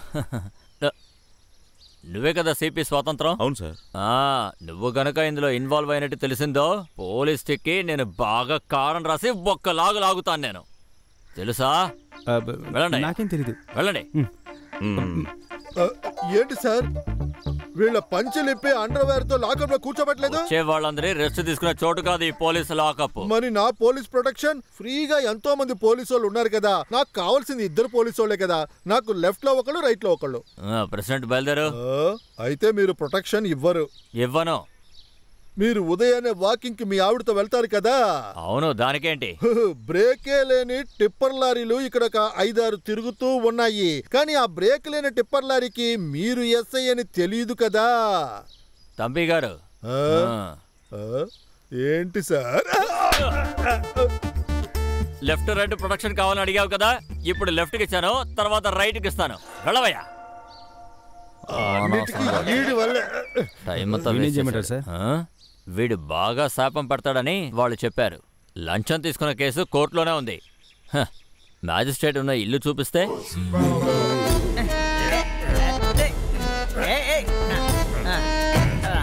నువ్వే కదా సిపి స్వాతంత్రం అవును సార్ ఆ, నువ్వు గనక ఇందులో ఇన్వాల్వ్ అయినట్టు తెలిసిందో పోలీస్ కి నేను బాగా కారం రాసి ఒక్క లాగు లాగుతాను నేను తెలుసా ఆ, బ- వెళ్ళండి నాకేం తెలీదు వెళ్ళండి ఆ, ఏంటి సార్ వీళ్ళ పంచెలిప్పి అండర్వేర్ తో లాకప్ లో కూర్చోబెట్టలేదు వచ్చే వాళ్ళందరి రెస్ట్ తీసుకునే చోటు కాదు ఈ పోలీసు లాకప్ మరి నా పోలీస్ ప్రొటెక్షన్ ఫ్రీగా ఎంతో మంది పోలీసు వాళ్ళు ఉన్నారు కదా నాకు కావాల్సింది ఇద్దరు పోలీసు వాళ్ళే కదా నాకు లెఫ్ట్ లో ఒకళ్ళు రైట్ లో ఒకళ్ళు ఆ, ప్రెసిడెంట్ బయలుదేరు ఆ, అయితే మీరు ప్రొటెక్షన్ ఇవ్వరు ఇవ్వను మీరు ఉదయాన్నే వాకింగ్ కి మీ ఆవిడతో వెళ్తారు కదా అవును దానికేంటి బ్రేకే లేని టిప్పర్ లారీలు ఇక్కడ ఒక ఐదారు తిరుగుతూ ఉన్నాయి కానీ ఆ బ్రేక్ లేని టిప్పర్ లారీకి మీరు ఎస్ఐ అని తెలియదు కదా తంబి గారు ఆ? ఆ? ఏంటి సార్ లెఫ్ట్ రైట్ ప్రొటెక్షన్ కావాలని అడిగావు కదా ఇప్పుడు లెఫ్ట్ కి ఇచ్చాను తర్వాత రైట్ కి ఇస్తాను వెళ్ళవయ్యా అన్నిటికీ వీడి వల్లే టైం అంతా వీడిని ఏం waste చేయమంటారు చేశాడు. ఆ? వీడు బాగా శాపం పెడతాడని వాళ్ళు చెప్పారు లంచం తీసుకున్న కేసు కోర్టులోనే ఉంది హ, మ్యాజిస్ట్రేట్ ఉన్న ఇల్లు చూపిస్తే ఏయ్, ఏయ్. ఆ, ఆ,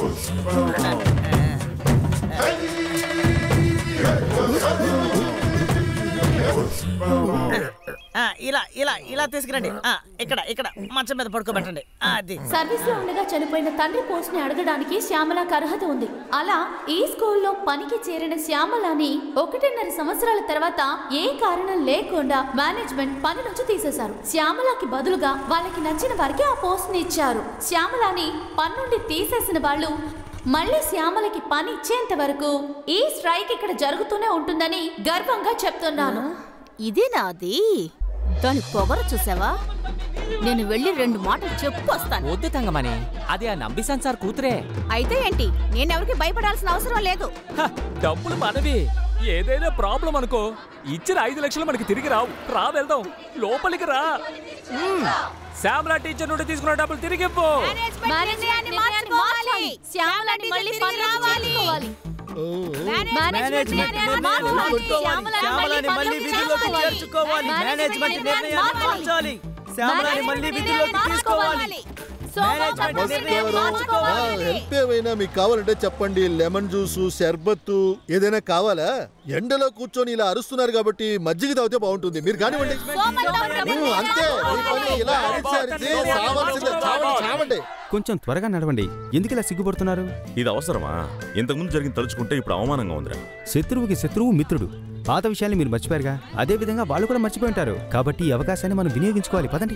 ఆ, ఇలా ఇలా ఇలా తీసుకురండి ఆ, ఇక్కడ ఇక్కడ మంచం మీద పడుకోబెట్టండి ఆ, అది సర్వీస్ లో ఉండగా చనిపోయిన తండ్రి పోస్ట్ ని అడగడానికి శ్యామలకు అర్హత ఉంది అలా ఈ స్కూల్లో పనికి చేరిన శ్యామలని ఒకటిన్నర సంవత్సరాల తర్వాత ఏ కారణం లేకుండా మేనేజ్మెంట్ పని నుంచి తీసేశారు శ్యామలకి బదులుగా వాళ్ళకి నచ్చిన వారికి ఆ పోస్ట్ ని ఇచ్చారు శ్యామలని పని నుండి తీసేసిన వాళ్ళు మళ్ళీ శ్యామలకి పని ఇచ్చేంత వరకు ఈ స్ట్రైక్ ఇక్కడ జరుగుతూనే ఉంటుందని గర్వంగా చెప్తున్నాను ఇదేనా అది దాని పొగరు చూసావా నేను వెళ్ళి రెండు మాటలు చెప్పు వస్తాను వద్దు తంగమని అది ఆ నంబిసాన్ సార్ కూతురే అయితే ఏంటి నేనెవరికి భయపడాల్సిన అవసరం లేదు హ, డబ్బులు మనవి ఏదైనా ప్రాబ్లం అనుకో ఇచ్చిన ఐదు లక్షలు మనకి తిరిగి రావు రా వెళ్దాం లోపలికి రా మ్మ్. శ్యామలా టీచర్ నుండి తీసుకున్న డబ్బులు తిరిగి ఇవ్వు మేనేజ్మెంట్ నిర్ణయాన్ని మార్చాలి శ్యామలని మళ్ళీ పనిలోకి చేర్చుకోవాలి. మేనేజ్మెంట్ నిర్ణయాన్ని మార్చాలి. శ్యామలాని మళ్ళీ విధుల్లోకి చేర్చుకోవాలి మేనేజ్మెంట్ నిర్ణయాన్ని మార్చాలి శ్యామలాని మళ్ళీ విధుల్లోకి తీసుకోవాలి మేనేజ్మెంట్ నిర్ణయం మార్చుకోవాలి హెల్ప్ ఏమైనా మీకు కావాలంటే చెప్పండి లెమన్ జ్యూసు షర్బత్తు ఏదైనా కావాలా ఎండలో కూర్చొని ఇలా అరుస్తున్నారు కాబట్టి మజ్జిగ తాగితే బాగుంటుంది మీరు కానివ్వండి ఉమ్, అంతే మీ పని ఇలా అరిచి అరిచి చావాల్సిందే చావండి చావండి కొంచెం త్వరగా నడవండి ఎందుకు ఇలా సిగ్గుపడుతున్నారు ఇది అవసరమా ఇంతకుముందు జరిగింది తలుచుకుంటే ఇప్పుడు అవమానంగా ఉందిరా శత్రువుకి శత్రువు మిత్రుడు పాత విషయాన్ని మీరు మర్చిపోయారుగా అదే విధంగా వాళ్ళు కూడా మర్చిపోయి ఉంటారు కాబట్టి ఈ అవకాశాన్ని మనం వినియోగించుకోవాలి పదండి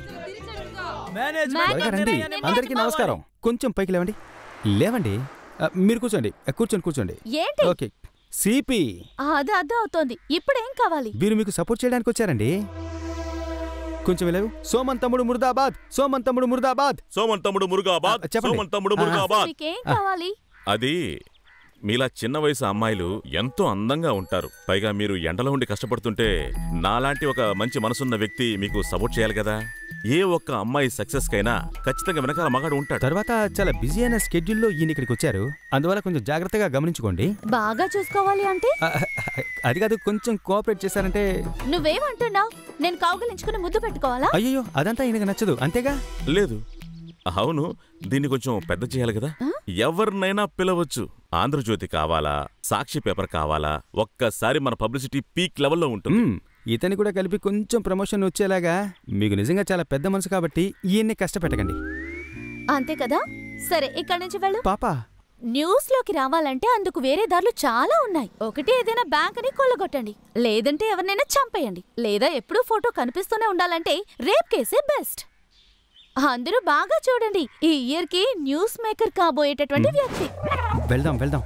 త్వరగా రండి అందరికీ నమస్కారం కొంచెం పైకి లేవండి లేవండి ఆ, మీరు కూర్చోండి ఆ, కూర్చోండి కూర్చోండి ఏంటి ఓకే సిపి అదే అదే అవుతోంది ఇప్పుడు ఏం కావాలి వీరు మీకు సపోర్ట్ చేయడానికి వచ్చారండి కొంచెం వెళ్ళావు సోమన్ తమ్ముడు ముర్దాబాద్ సోమన్ తమ్ముడు ముర్దాబాద్ సోమన్ తమ్ముడు మురుగాబాద్ చెప్పండి. సోమన్ తమ్ముడు మురుగాబాద్ మీకేం కావాలి అది మీలా చిన్న వయసు అమ్మాయిలు ఎంతో అందంగా ఉంటారు పైగా మీరు ఎండలో ఉండి కష్టపడుతుంటే నాలాంటి ఒక మంచి మనసున్న వ్యక్తి మీకు సపోర్ట్ చేయాలి కదా ఏ ఒక్క అమ్మాయి సక్సెస్ కైనా ఖచ్చితంగా వెనకాల మగాడు ఉంటాడు తర్వాత చాలా బిజీ అయిన స్కెడ్యూల్లో ఈయన ఇక్కడికి వచ్చారు అందువల్ల కొంచెం జాగ్రత్తగా గమనించుకోండి బాగా చూసుకోవాలి అంటే ఆ, అది కాదు కొంచెం కోఆపరేట్ చేశారంటే నువ్వేమంటున్నావు నేను కౌగిలించుకుని ముద్దు పెట్టుకోవాలా అయ్యో అదంతా ఈయనకు నచ్చదు అంతేగా లేదు అవును దీన్ని కొంచెం పెద్ద చేయాలి కదా ఎవరినైనా పిలవచ్చు ఆంధ్రజ్యోతి కావాలా సాక్షి పేపర్ కావాలా ఒక్కసారి మన పబ్లిసిటీ పీక్ లెవెల్లో ఉంటుంది మ్మ్. ఇతని కూడా కలిపి కొంచెం ప్రమోషన్ వచ్చేలాగా మీకు నిజంగా చాలా పెద్ద మనసు కాబట్టి ఈయన్ని కష్టపెట్టకండి అంతే కదా సరే ఇక్కడి నుంచి వెళ్ళు పాప న్యూస్ లోకి రావాలంటే అందుకు వేరే దారులు చాలా ఉన్నాయి ఒకటి ఏదైనా బ్యాంక్ ని కొల్లగొట్టండి లేదంటే ఎవరినైనా చంపేయండి లేదా ఎప్పుడూ ఫోటో కనిపిస్తూనే ఉండాలంటే రేప్ కేసే బెస్ట్ అందరూ బాగా చూడండి ఈ ఇయర్ కి న్యూస్ మేకర్ కాబోయేటటువంటి వ్యక్తి వెళ్దాం వెళ్దాం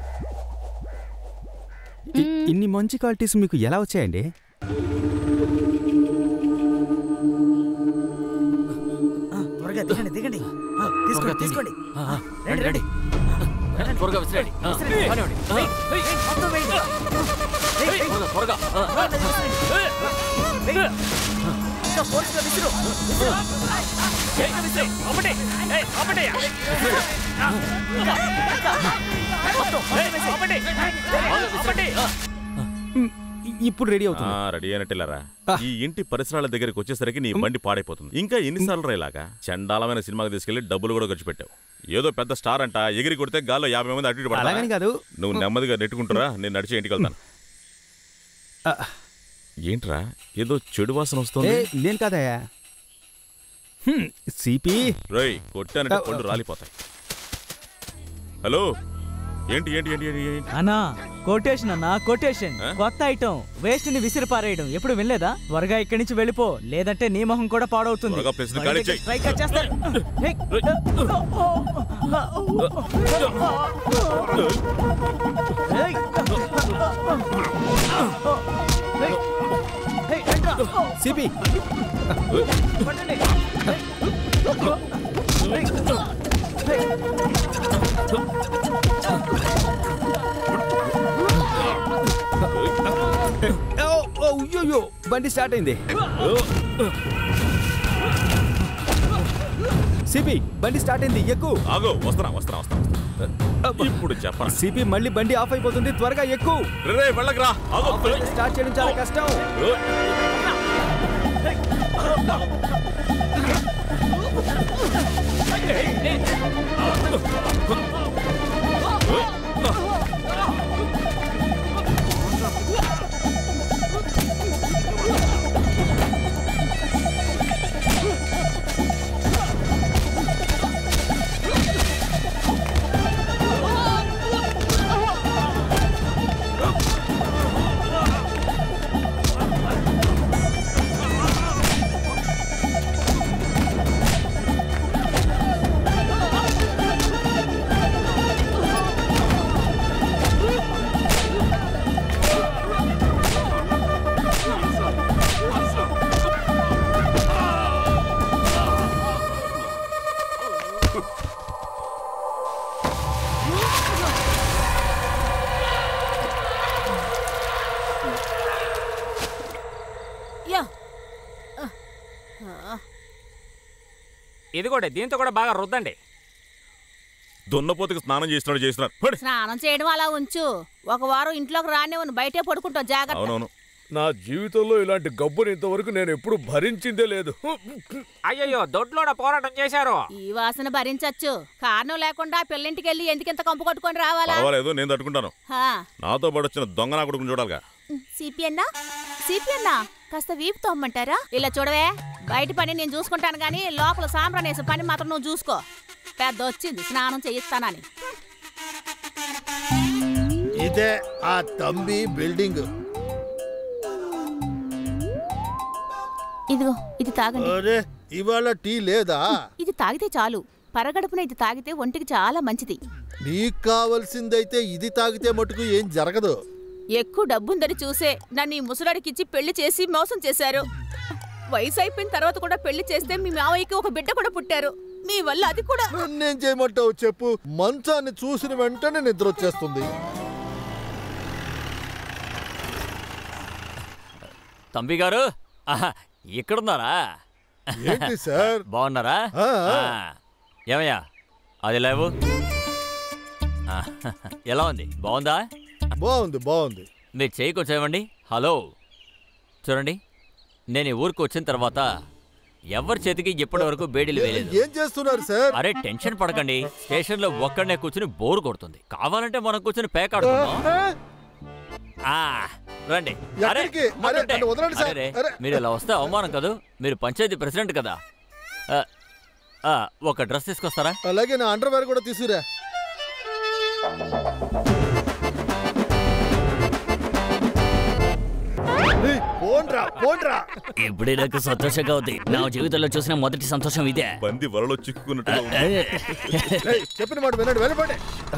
ఇ- ఇన్ని మంచి క్వాలిటీస్ మీకు ఎలా వచ్చాయండి త్వరగా దిగండి దిగండి ఆ, తీసుకోండి తీసుకోండి రండి రండి త్వరగా విసిరేయండి. ఆ, కానివ్వండి. ఆ, మొత్తం వేయండి. త్వరగా, త్వరగా. ఆ, ఇంకా ఫోర్స్గా విసిరు విసిరు. ఏయ్, అమ్మటే, ఏయ్, అమ్మటే. ఇంకా, ఇంకా. మొత్తం, ఏయ్, అమ్మటే, అమ్మటే. మ్, ఇ- ఇప్పుడు రెడీ అవుతుంది ఆ, రెడీ అయినట్టెళ్ళరా ఈ ఇంటి పరిసరాల దగ్గరికి వచ్చేసరికి నీ బండి పాడైపోతుంది ఇంకా ఎన్నిసార్లు రైలాగా చండాలమైన సినిమాకి తీసుకెళ్లి డబ్బులు కూడా ఖర్చు పెట్టావు ఏదో పెద్ద స్టార్ అంట ఎగిరి కొడితే గాల్లో యాభై మంది అటు ఇటు పడతారా? అలాగని కాదు. నువ్వు నెమ్మదిగా నెట్టుకుంటారా నేను నడిచి ఇంటికి వెళ్తాను ఏంట్రా ఏదో చెడు వాసన ఏ వస్తుంది నేను కాదయ్యా హ్మ్, సిపి రేయ్ కొట్టానంటే పళ్ళు రాలిపోతాయి హలో ఏంటి ఏంటి ఏంటి ఏంటి ఏంటి అన్నా కొటేషన్ అన్నా కొటేషన్ కొత్త ఐటమ్ వేస్ట్ ని విసిరి పారేయడం ఎప్పుడు వినలేదా త్వరగా ఇక్కడి నుంచి వెళ్ళిపో లేదంటే నీ మొహం కూడా పాడవుతుంది త్వరగా ప్లేస్ ని ఖాళీ చెయ్. స్ట్రైక్ చేస్తారు హే. ఏయ్. ఏయ్. ఏయ్, రండ్రా. సిపి పట్టండి. ఓ, ఓ, అయ్యయ్యో, బండి స్టార్ట్ అయింది సిపి బండి స్టార్ట్ అయింది ఎక్కు ఆగో వస్తున్నా వస్తున్నా వస్తున్నా ఇప్పుడు చెప్పరా సిపి మళ్ళీ బండి ఆఫ్ అయిపోతుంది త్వరగా ఎక్కు రే, రే వెళ్ళకరా ఆగో స్టార్ట్ చేయడం చాలా కష్టం ఇదిగోండి దీంతో కూడా బాగా రుద్దండి దున్నపోతుకి స్నానం చేస్తున్నాడు చేస్తున్నారు పడి. స్నానం చేయడం అలా ఉంచు ఒక వారం ఇంట్లోకి రానివ్వను బయటే పడుకుంటావు జాగ్రత్త అవునవును నా జీవితంలో ఇలాంటి గబ్బుని ఇంతవరకు నేను ఎప్పుడు భరించిందే లేదు అయ్యయ్యో దొడ్లోడ పోరాటం చేశారు ఈ వాసన భరించచ్చు కారణం లేకుండా పిల్లింటికి వెళ్ళి ఎందుకింత కంపు కొట్టుకొని రావాలా పర్వాలేదు నేను తట్టుకుంటాను హా. నాతో పాటు వచ్చిన దొంగ నా కొడుకుని చూడాలిగా సిపిఎన్నా సిపిఎన్నా కాస్త వీపు తోమ్మంటారా ఇలా చూడవే బయట పని నేను చూసుకుంటాను గానీ లోపల సాంబ్రాణేసే పని మాత్రం నువ్వు చూసుకో పెద్ద వచ్చింది స్నానం చేయిస్తానని ఇదే ఆ తంబి బిల్డింగ్ ఇదిగో ఇది తాగండి అరే ఇవాళ టీ లేదా ఇది తాగితే చాలు పరగడుపున ఇది తాగితే ఒంటికి చాలా మంచిది నీకు కావలసిందైతే ఇది తాగితే మటుకు ఏం జరగదు ఎక్కువ డబ్బుందని చూసే నన్ను ఈ ముసలాడికిచ్చి పెళ్లి చేసి మోసం చేశారు వయసు అయిపోయిన తర్వాత కూడా పెళ్లి చేస్తే మీ మావయ్యకి ఒక బిడ్డ కూడా పుట్టారు మీ వల్ల అది కూడా నన్నేం చేయమంటావు చెప్పు మంచాన్ని చూసిన వెంటనే నిద్ర వచ్చేస్తుంది తంబి గారు ఆహా, ఇక్కడున్నారా ఏంటి సార్ బాగున్నారా ఆ, ఆ. ఆ, ఏమయ్యా అది లేవు ఆ, ఎలా ఉంది బాగుందా బాగుంది బాగుంది మీరు చేయి కొంచెం ఇవ్వండి హలో చూడండి నేను ఈ ఊరికి వచ్చిన తర్వాత ఎవరి చేతికి ఇప్పటి వరకు బేడీలు వేయలేదు ఏం చేస్తున్నారు సార్ అరే టెన్షన్ పడకండి స్టేషన్ లో ఒక్కడనే కూర్చుని బోర్ కొడుతుంది కావాలంటే మనం కూర్చుని పేకాడుకుందాం ఆ, రండి అరే, ఎక్కడికి? అరే, మాట్లాడండి. నన్ను వదలండి సార్. అరే, అరే. మీరు ఇలా వస్తే అవమానం కదూ మీరు పంచాయతీ ప్రెసిడెంట్ కదా ఆ, ఆ, ఒక డ్రెస్ తీసుకొస్తారా అలాగే నా అండర్వేర్ కూడా తీసుకురా ఏయ్, పోండ్రా పోండ్రా ఇప్పుడే నాకు సంతోషంగా ఉంది నా జీవితంలో చూసిన మొదటి సంతోషం ఇదే బంది వలలో చిక్కుకున్నట్టుగా ఉంది. ఏయ్, చెప్పిన మాట వినండి వెళ్ళిపోండి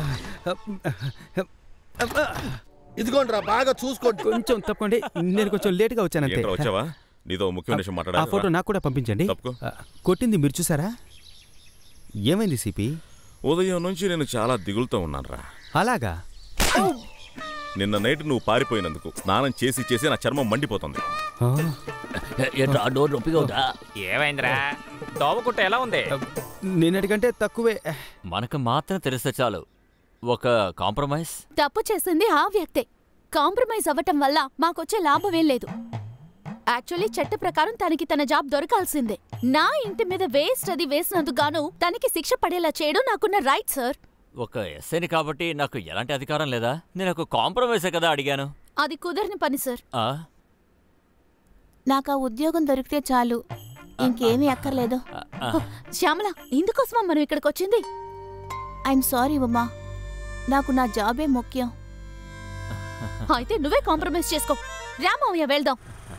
ఇదిగోండ్రా బాగా చూసుకోండి కొంచెం తప్పండి నేను కొంచెం లేట్గా వచ్చానంతే ఏంట్రా వచ్చావా నీతో ముఖ్యమైన విషయం ఆ ఫోటో మాట్లాడాలి నాకు కూడా పంపించండి తప్పుకో. ఆ, కొట్టింది మీరు చూసారా ఏమైంది సిపి ఉదయం నుంచి నేను చాలా దిగులుతో ఉన్నానురా అలాగా నిన్న నైట్ నువ్వు పారిపోయినందుకు స్నానం చేసి చేసి నా చర్మం మండిపోతుంది ఆ, ఏంట్రా డోర్ నొప్పిగా ఉందా ఏమైందిరా దోవకుట్ట ఎలా ఉంది నిన్నటికంటే తక్కువే మనకు మాత్రం తెలిస్తే చాలు ఒక కాంప్రమైజ్ తప్పు చేసింది ఆ వ్యక్తే కాంప్రమైజ్ అవ్వటం వల్ల మాకొచ్చే లాభమేం లేదు యాక్చువల్లీ చట్ట ప్రకారం తనకి తన జాబ్ దొరకాల్సిందే నా ఇంటి మీద వేస్ట్ అది వేసినందుకు గాను తనకి శిక్ష పడేలా చేయడం నాకున్న రైట్ సార్ ఒక ఎస్ఐని కాబట్టి నాకు ఎలాంటి అధికారం లేదా నేను ఒక కాంప్రమైజే కదా అడిగాను అది కుదరని పని సార్ ఆ నాకు ఆ ఉద్యోగం దొరికితే చాలు ఇంకేమీ అక్కర్లేదు ఆ, శ్యామల ఇందుకోసమా మనం ఇక్కడికి వచ్చింది ఐఎమ్ సారీ ఉమ్మా నాకు నా జాబే ముఖ్యం అయితే నువ్వే కాంప్రమైజ్ చేసుకో రామయ్య వెళ్దాం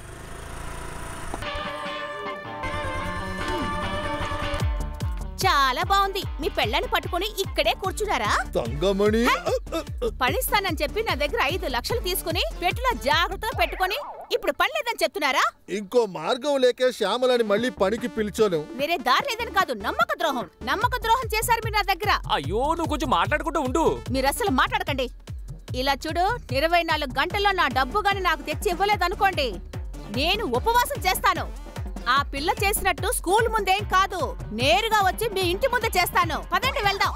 చాలా బాగుంది మీ పెళ్ళని పట్టుకుని ఇక్కడే కూర్చున్నారా తంగమణి పనిస్తానని చెప్పి నా దగ్గర ఐదు లక్షలు తీసుకుని పెట్టులో జాగ్రత్తగా పెట్టుకొని ఇప్పుడు పని లేదని చెప్తున్నారా ఇంకో మార్గం లేకే శ్యామలని మళ్ళీ పనికి పిలిచాను వేరే దారి లేదని కాదు నమ్మక ద్రోహం నమ్మక ద్రోహం చేశారు మీరు నా దగ్గర అయ్యో నువ్వు కొంచెం మాట్లాడుకుంటూ ఉండు మీరు అసలు మాట్లాడకండి ఇలా చూడు ఇరవై నాలుగు గంటల్లో నా డబ్బు గాని నాకు తెచ్చి ఇవ్వలేదనుకోండి నేను ఉపవాసం చేస్తాను ఆ పిల్ల చేసినట్టు స్కూల్ ముందేం కాదు నేరుగా వచ్చి మీ ఇంటి ముందే చేస్తాను పదండి వెళ్దాం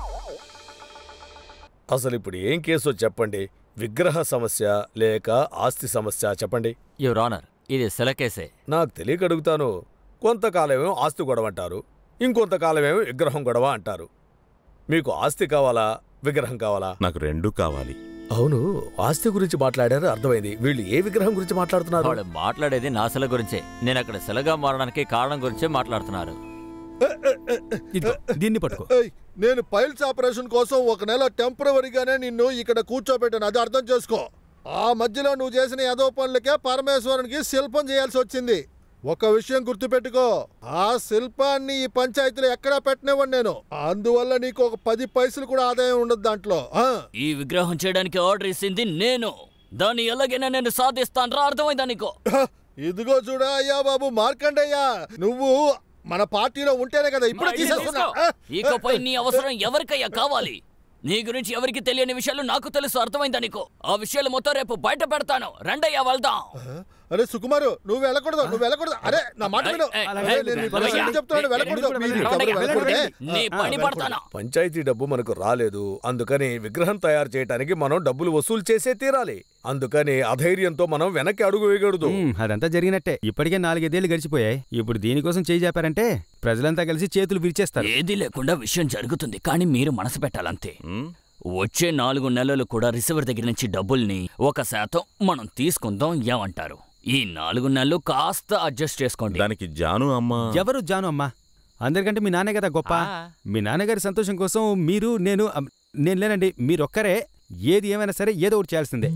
అసలు ఇప్పుడు ఏం కేసో చెప్పండి విగ్రహ సమస్య లేక ఆస్తి సమస్య చెప్పండి యువర్ ఆనర్ ఇది సెలకేసే నాకు తెలియక అడుగుతాను కొంతకాలమేమో ఆస్తి గొడవ అంటారు ఇంకొంతకాలమేమో విగ్రహం గొడవ అంటారు మీకు ఆస్తి కావాలా విగ్రహం కావాలా నాకు రెండూ కావాలి అవును ఆస్తి గురించి మాట్లాడారు అర్థమైంది వీళ్ళు ఏ విగ్రహం గురించి మాట్లాడుతున్నారు వాడు మాట్లాడేది నా సెల గురించే నేను అక్కడ సెలగా మారడానికి కారణం గురించే మాట్లాడుతున్నారు ఇదిగో దీన్ని పట్టుకో ఏయ్, నేను పైల్స్ ఆపరేషన్ కోసం ఒక నెల టెంపరవరీగానే నిన్ను ఇక్కడ కూర్చోబెట్టాను అది అర్థం చేసుకో ఆ మధ్యలో నువ్వు చేసిన ఏదో పనులకే పరమేశ్వరునికి శిల్పం చేయాల్సి వచ్చింది ఒక విషయం గుర్తుపెట్టుకో ఆ శిల్పాన్ని ఈ పంచాయతీలో ఎక్కడా పెట్టినవ్వండి నేను అందువల్ల నీకు ఒక పది పైసలు కూడా ఆదాయం ఉండదు దాంట్లో ఆ ఈ విగ్రహం చేయడానికి ఆర్డర్ ఇచ్చింది నేను దాన్ని ఎలాగైనా నేను సాధిస్తాను రా అర్థమైందా నీకు హ, ఇదిగో చూడా అయ్యా బాబు మార్కండయ్యా నువ్వు మన పార్టీలో ఉంటేనే కదా ఇప్పుడు తీసేస్తున్నా ఆ, ఇకపై నీ అవసరం ఎవరికయ్యా కావాలి నీ గురించి ఎవరికి తెలియని విషయాలు నాకు తెలుసు అర్థమైందా నీకు ఆ విషయాలు మొత్తం రేపు బయట పెడతాను రండయ్యా వెళ్దాం అరే సుకుమారు నువ్వు వెళ్ళకూడదు నువ్వు వెళ్ళకూడదు అరే నా మాట విను అరే, నేను నీ ప్రశ్న చెప్తున్నాను వెళ్ళకూడదు మీరు ఎవరు వెళ్ళకూడదే? నీ ఆ, పని వెళ్ళకూడదు. పడతాను పంచాయతీ డబ్బు మనకు రాలేదు అందుకని విగ్రహం తయారు చేయడానికి మనం డబ్బులు వసూలు చేసే తీరాలి అందుకని అధైర్యంతో మనం వెనక్కి అడుగు వేయకూడదు ఉమ్, అదంతా జరిగినట్టే ఇప్పటికే నాలుగైదేళ్లు గడిచిపోయాయి ఇప్పుడు దీనికోసం చేయి చెప్పారంటే ప్రజలంతా కలిసి చేతులు విరిచేస్తారు ఏది లేకుండా విషయం జరుగుతుంది కానీ మీరు మనసు పెట్టాలంతే వచ్చే నాలుగు నెలలు కూడా రిసీవర్ దగ్గర నుంచి డబ్బుల్ని ఒక శాతం మనం తీసుకుందాం ఏమంటారు ఈ నాలుగు నెలలు కాస్త అడ్జస్ట్ చేసుకోండి దానికి జాను అమ్మ ఎవరు జాను అమ్మా అందరికంటే మీ నాన్నే కదా గొప్ప మీ నాన్నగారి సంతోషం కోసం మీరు నేను అమ్, నేను లేనండి మీరొక్కరే ఏది ఏమైనా సరే ఏదో ఒకటి చేయాల్సిందే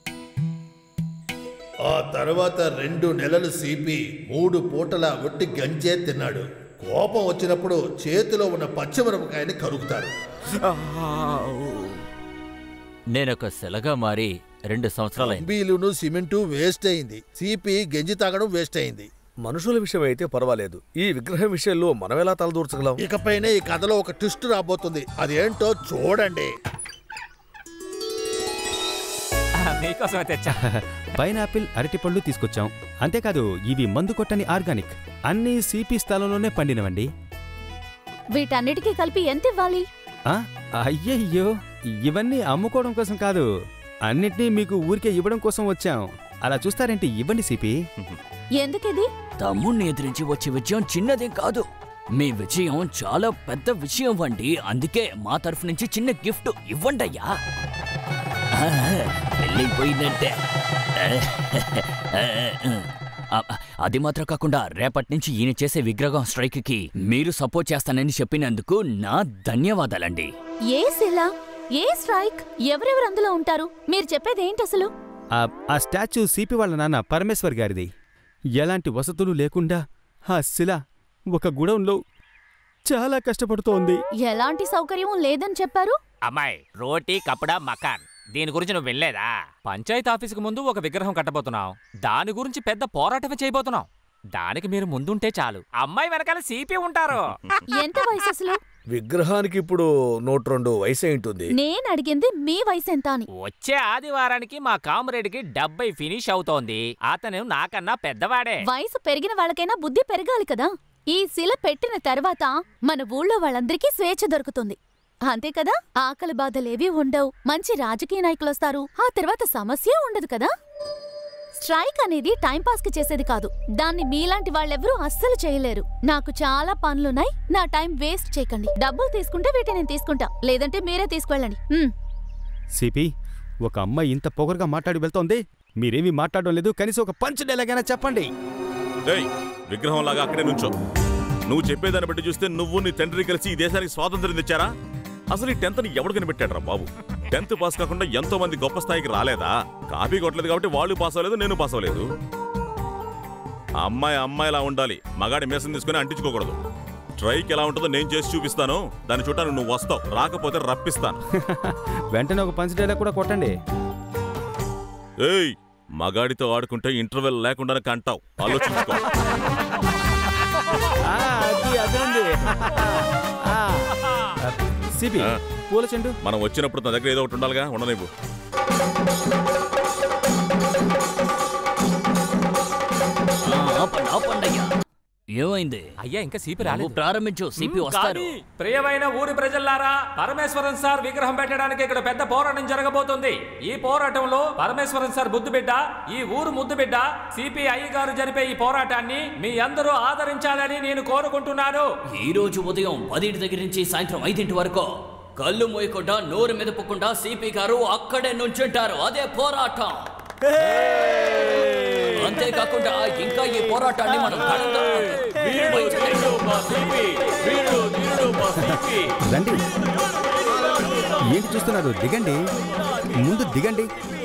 ఆ తర్వాత రెండు నెలలు సిపి మూడు పూటల ఒట్టి గంజే తిన్నాడు కోపం వచ్చినప్పుడు చేతిలో ఉన్న పచ్చిమిరపకాయని కరుగుతారు నేనొక శిలగా మారి రెండు సంవత్సరాలైంది బీలును సిమెంటు వేస్ట్ అయింది సిపి గంజి తాగడం వేస్ట్ అయింది మనుషుల విషయం అయితే పర్వాలేదు ఈ విగ్రహం విషయంలో మనం ఎలా తలదూర్చగలం ఇకపైనే ఈ కథలో ఒక ట్విస్ట్ రాబోతుంది అదేంటో చూడండి మీకోసమే తెచ్చా పైనాపిల్ అరటిపళ్ళు తీసుకొచ్చాం అంతేకాదు ఇవి మందు కొట్టని ఆర్గానిక్ అన్ని సిపి స్థలంలోనే పండినవండి వీటన్నిటికీ కలిపి ఎంత ఇవ్వాలి ఆ, అయ్యయ్యో ఇవన్నీ అమ్ముకోవడం కోసం కాదు అన్నిటినీ మీకు ఊరికే ఇవ్వడం కోసం వచ్చాం అలా చూస్తారేంటి ఇవ్వండి సిపి ఎందుకిది తమ్ముణ్ణి ఎదిరించి వచ్చే విజయం చిన్నదేం కాదు మీ విజయం చాలా పెద్ద విషయం వండి అందుకే మా తరఫు నుంచి చిన్న గిఫ్ట్ ఇవ్వండి అయ్యా వెళ్ళిపోయిందంటే ఆ, అది మాత్రం కాకుండా రేపటి నుంచి ఈయన చేసే విగ్రహం స్ట్రైక్కి మీరు సపోర్ట్ చేస్తానని చెప్పినందుకు నా ధన్యవాదాలండి ఏ శిల ఏ స్ట్రైక్ ఎవరెవరు అందులో ఉంటారు మీరు చెప్పేది ఏంటి అసలు ఆ ఆ స్టాచ్యూ సిపి వాళ్ళ నాన్న పరమేశ్వర్ గారిది ఎలాంటి వసతులు లేకుండా ఆ శిల ఒక గుడౌన్లో చాలా కష్టపడుతోంది ఎలాంటి సౌకర్యం లేదని చెప్పారు అమ్మాయి రోటీ కపడా మకాన్ దీని గురించి నువ్వు వినలేదా పంచాయతీ ఆఫీసుకు ముందు ఒక విగ్రహం కట్టబోతున్నాం దాని గురించి పెద్ద పోరాటమే చేయబోతున్నాం దానికి మీరు ముందుంటే చాలు అమ్మాయి వెనకాల సీపీ ఉంటారు ఎంత వయసు అసలు విగ్రహానికి ఇప్పుడు నూట రెండు వయసు ఉంటుంది నేను అడిగింది మీ వయసు ఎంత అని వచ్చే ఆదివారానికి మా కామ్రేడ్కి డెబ్బై ఫినిష్ అవుతోంది అతను నాకన్నా పెద్దవాడే వయసు పెరిగిన వాళ్ళకైనా బుద్ధి పెరగాలి కదా ఈ శిల పెట్టిన తర్వాత మన ఊళ్ళో వాళ్ళందరికీ స్వేచ్ఛ దొరుకుతుంది అంతే కదా ఆకలి బాధలేవి ఉండవు మంచి రాజకీయ నాయకులు వస్తారు ఆ తర్వాత సమస్య ఉండదు కదా స్ట్రైక్ అనేది టైంపాస్ కి చేసేది కాదు దాన్ని మీలాంటి వాళ్ళెవరూ అస్సలు చేయలేరు నాకు చాలా పనులున్నాయి నా టైం వేస్ట్ చేయకండి డబ్బులు తీసుకుంటే వీటిని నేను తీసుకుంటా లేదంటే మీరే తీసుకెళ్ళండి ఉమ్. సిపి ఒక అమ్మాయి ఇంత పొగరుగా మాట్లాడి వెళ్తోంది మీరేమీ మాట్లాడడం లేదు కనీసం ఒక పంచ్ ఎలాగైనా చెప్పండి డేయ్ విగ్రహం లాగా అక్కడే నుంచో నువ్వు చెప్పేదాన్ని బట్టి చూస్తే నువ్వు నీ తండ్రి కలిసి ఈ దేశానికి స్వాతంత్రం తెచ్చారా అసలు ఈ టెన్త్ ని ఎవడు కనిపెట్టాడు బాబు టెన్త్ పాస్ కాకుండా ఎంతో మంది గొప్ప స్థాయికి రాలేదా కాపీ కొట్టలేదు కాబట్టి వాళ్ళు పాస్ అవ్వలేదు నేను పాస్ అవ్వలేదు ఆ అమ్మాయి అమ్మాయిలా ఉండాలి మగాడి మేసం తీసుకుని అంటించుకోకూడదు ట్రైక్ ఎలా ఉంటుందో నేను చేసి చూపిస్తాను దాన్ని చూడటానికి నువ్వు వస్తావు రాకపోతే రప్పిస్తాను వెంటనే ఒక పంచ్ డైలాగ్ కూడా కొట్టండి ఏయ్ మగాడితో ఆడుకుంటే ఇంటర్వెల్ లేకుండానే కంటావు ఆలోచించుకో ఆ, అది అదండి ఆ, సిపి ఆ. పూల చెండు మనం వచ్చినప్పుడు నా దగ్గర ఏదో ఒకటి ఉండాలిగా ఉండనివ్వు ఆ, ఆపండి ఆపండి అయ్యా ఏమైంది అయ్యా ఇంకా సీపీ నువ్వు రాలేదు ప్రారంభించు సిపి వస్తారు కానీ ప్రియమైన ఊరి ప్రజల్లారా పరమేశ్వరన్ సార్ విగ్రహం పెట్టడానికి ఇక్కడ పెద్ద పోరాటం జరగబోతుంది ఈ పోరాటంలో పరమేశ్వరన్ సార్ బుద్ధు బిడ్డ ఈ ఊరు ముద్దు బిడ్డ సిపి అయ్య గారు జరిపే ఈ పోరాటాన్ని మీ అందరూ ఆదరించాలని నేను కోరుకుంటున్నాను ఈ రోజు ఉదయం పదింటి దగ్గర నుంచి సాయంత్రం ఐదింటి వరకు కళ్ళు మోయకుండా నోరు మెదపకుండా సిపి గారు అక్కడే నుంచుంటారు అదే పోరాటం అంతేకాకుండా ఇంకా ఈ పోరాటాన్ని మనం ఘనంగా- రండి ఏంటి చూస్తున్నారు దిగండి ముందు దిగండి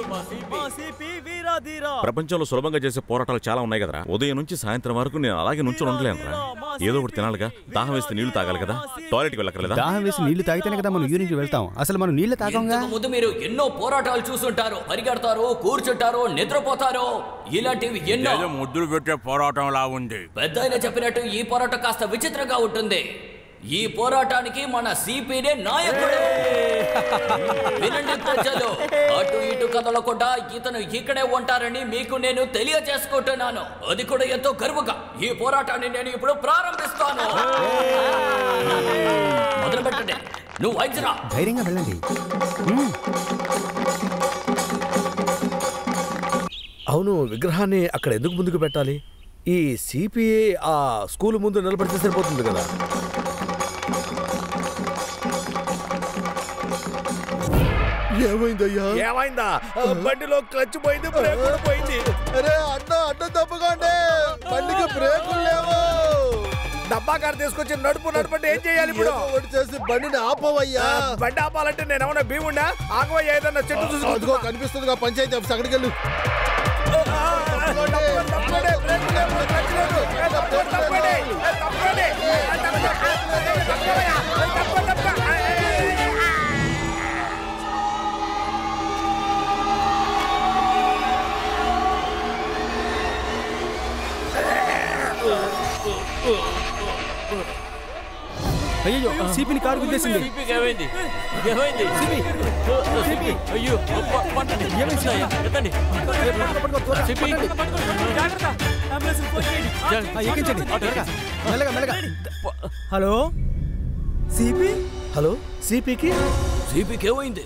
ప్రపంచంలో సులభంగా చేసే పోరాటాలు చాలా ఉన్నాయి కదరా ఉదయం నుంచి సాయంత్రం వరకు నేను అలాగే నుంచొని ఉండలేనురా ఏదో ఒకటి తినాలిగా దాహం వేస్తే నీళ్లు తాగాలి కదా టాయిలెట్కి వెళ్ళక్కర్లేదా దాహం వేసి నీళ్లు తాగితేనే కదా మనం యూరిన్కి వెళ్తాం అసలు మనం నీళ్లు తాగంగా ఇంతకు ముందు మీరు ఎన్నో పోరాటాలు చూసుంటారు పరిగెడతారు కూర్చుంటారు నిద్రపోతారు ఇలాంటివి ఎన్నో ముద్దులు పెట్టే పోరాటంలా ఉంది పెద్ద ఆయన చెప్పినట్టు ఈ పోరాటం కాస్త విచిత్రంగా ఉంటుంది ఈ పోరాటానికి మన సిపినే నాయకుడు వినండి ప్రజలు అటు ఇటు కదలకుండా ఇతను ఇక్కడే ఉంటారని మీకు నేను తెలియజేసుకుంటున్నాను అది కూడా ఎంతో గర్వగా ఈ పోరాటాన్ని నేను ఇప్పుడు ప్రారంభిస్తాను మొదలు పెట్టండి నువ్వు వాయించరా ధైర్యంగా వెళ్ళండి అవును విగ్రహాన్ని అక్కడ ఎందుకు ముందుకు పెట్టాలి ఈ సిపిఐ ఆ స్కూల్ ముందు నిలబడితే సరిపోతుంది కదా ఏమైందయ్యా ఏమైందా ఆ, బండిలో క్లచ్ పోయింది బ్రేక్ కూడా పోయింది అరే అడ్డ అడ్డ తప్పకండి బండికి బ్రేకులు లేవు డబ్బా కారు తీసుకొచ్చి నడుపు నడుపంటే ఏం చేయాలి ఇప్పుడు ఏదో ఒకటి చేసి బండిని ఆపవయ్యా ఆ, బండి ఆపాలంటే నేను ఏమన్నా భీముండా ఆగవయ్యా ఏదన్నా చెట్టు చూసి అదిగో కనిపిస్తుంది పంచాయతీ ఆఫీస్ అక్కడికి వెళ్ళు అయ్యో సిపిని కారు గుద్దేసింది సిపికి ఏమైంది ఏమైంది సిపి సిపి అయ్యో ప- పట్టండి. ఏమైంది? ఎత్తండి. సిపి. ఆ, ఎక్కించండి త్వరగా. మెల్లగా మెల్లగా హలో సిపి హలో సిపికి సిపికి ఏమైంది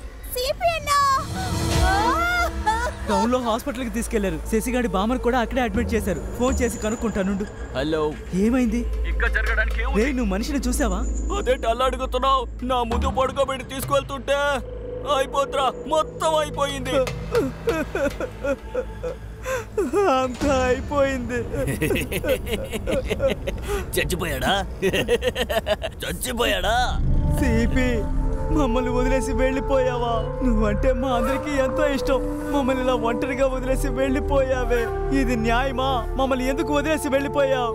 టౌన్ లో హాస్పిటల్ కి తీసుకెళ్లారు శశిగాడి బామర్ కూడా అక్కడే అడ్మిట్ చేశారు ఫోన్ చేసి కనుక్కుంటానుండు హలో ఏమైంది ఇంకా జరగడానికి రే నువ్వు మనిషిని చూసావా అదేంటి అలా అడుగుతున్నావు నా ముందు పడుకోబెట్టి తీసుకెళ్తుంటే అయిపోతురా మొత్తం అయిపోయింది అంతా అయిపోయింది చచ్చిపోయాడా చచ్చిపోయాడా సిపి మమ్మల్ని వదిలేసి వెళ్ళిపోయావా నువ్వంటే మా అందరికీ ఎంతో ఇష్టం మమ్మల్ని ఇలా ఒంటరిగా వదిలేసి వెళ్ళిపోయావే ఇది న్యాయమా మమ్మల్ని ఎందుకు వదిలేసి వెళ్ళిపోయావు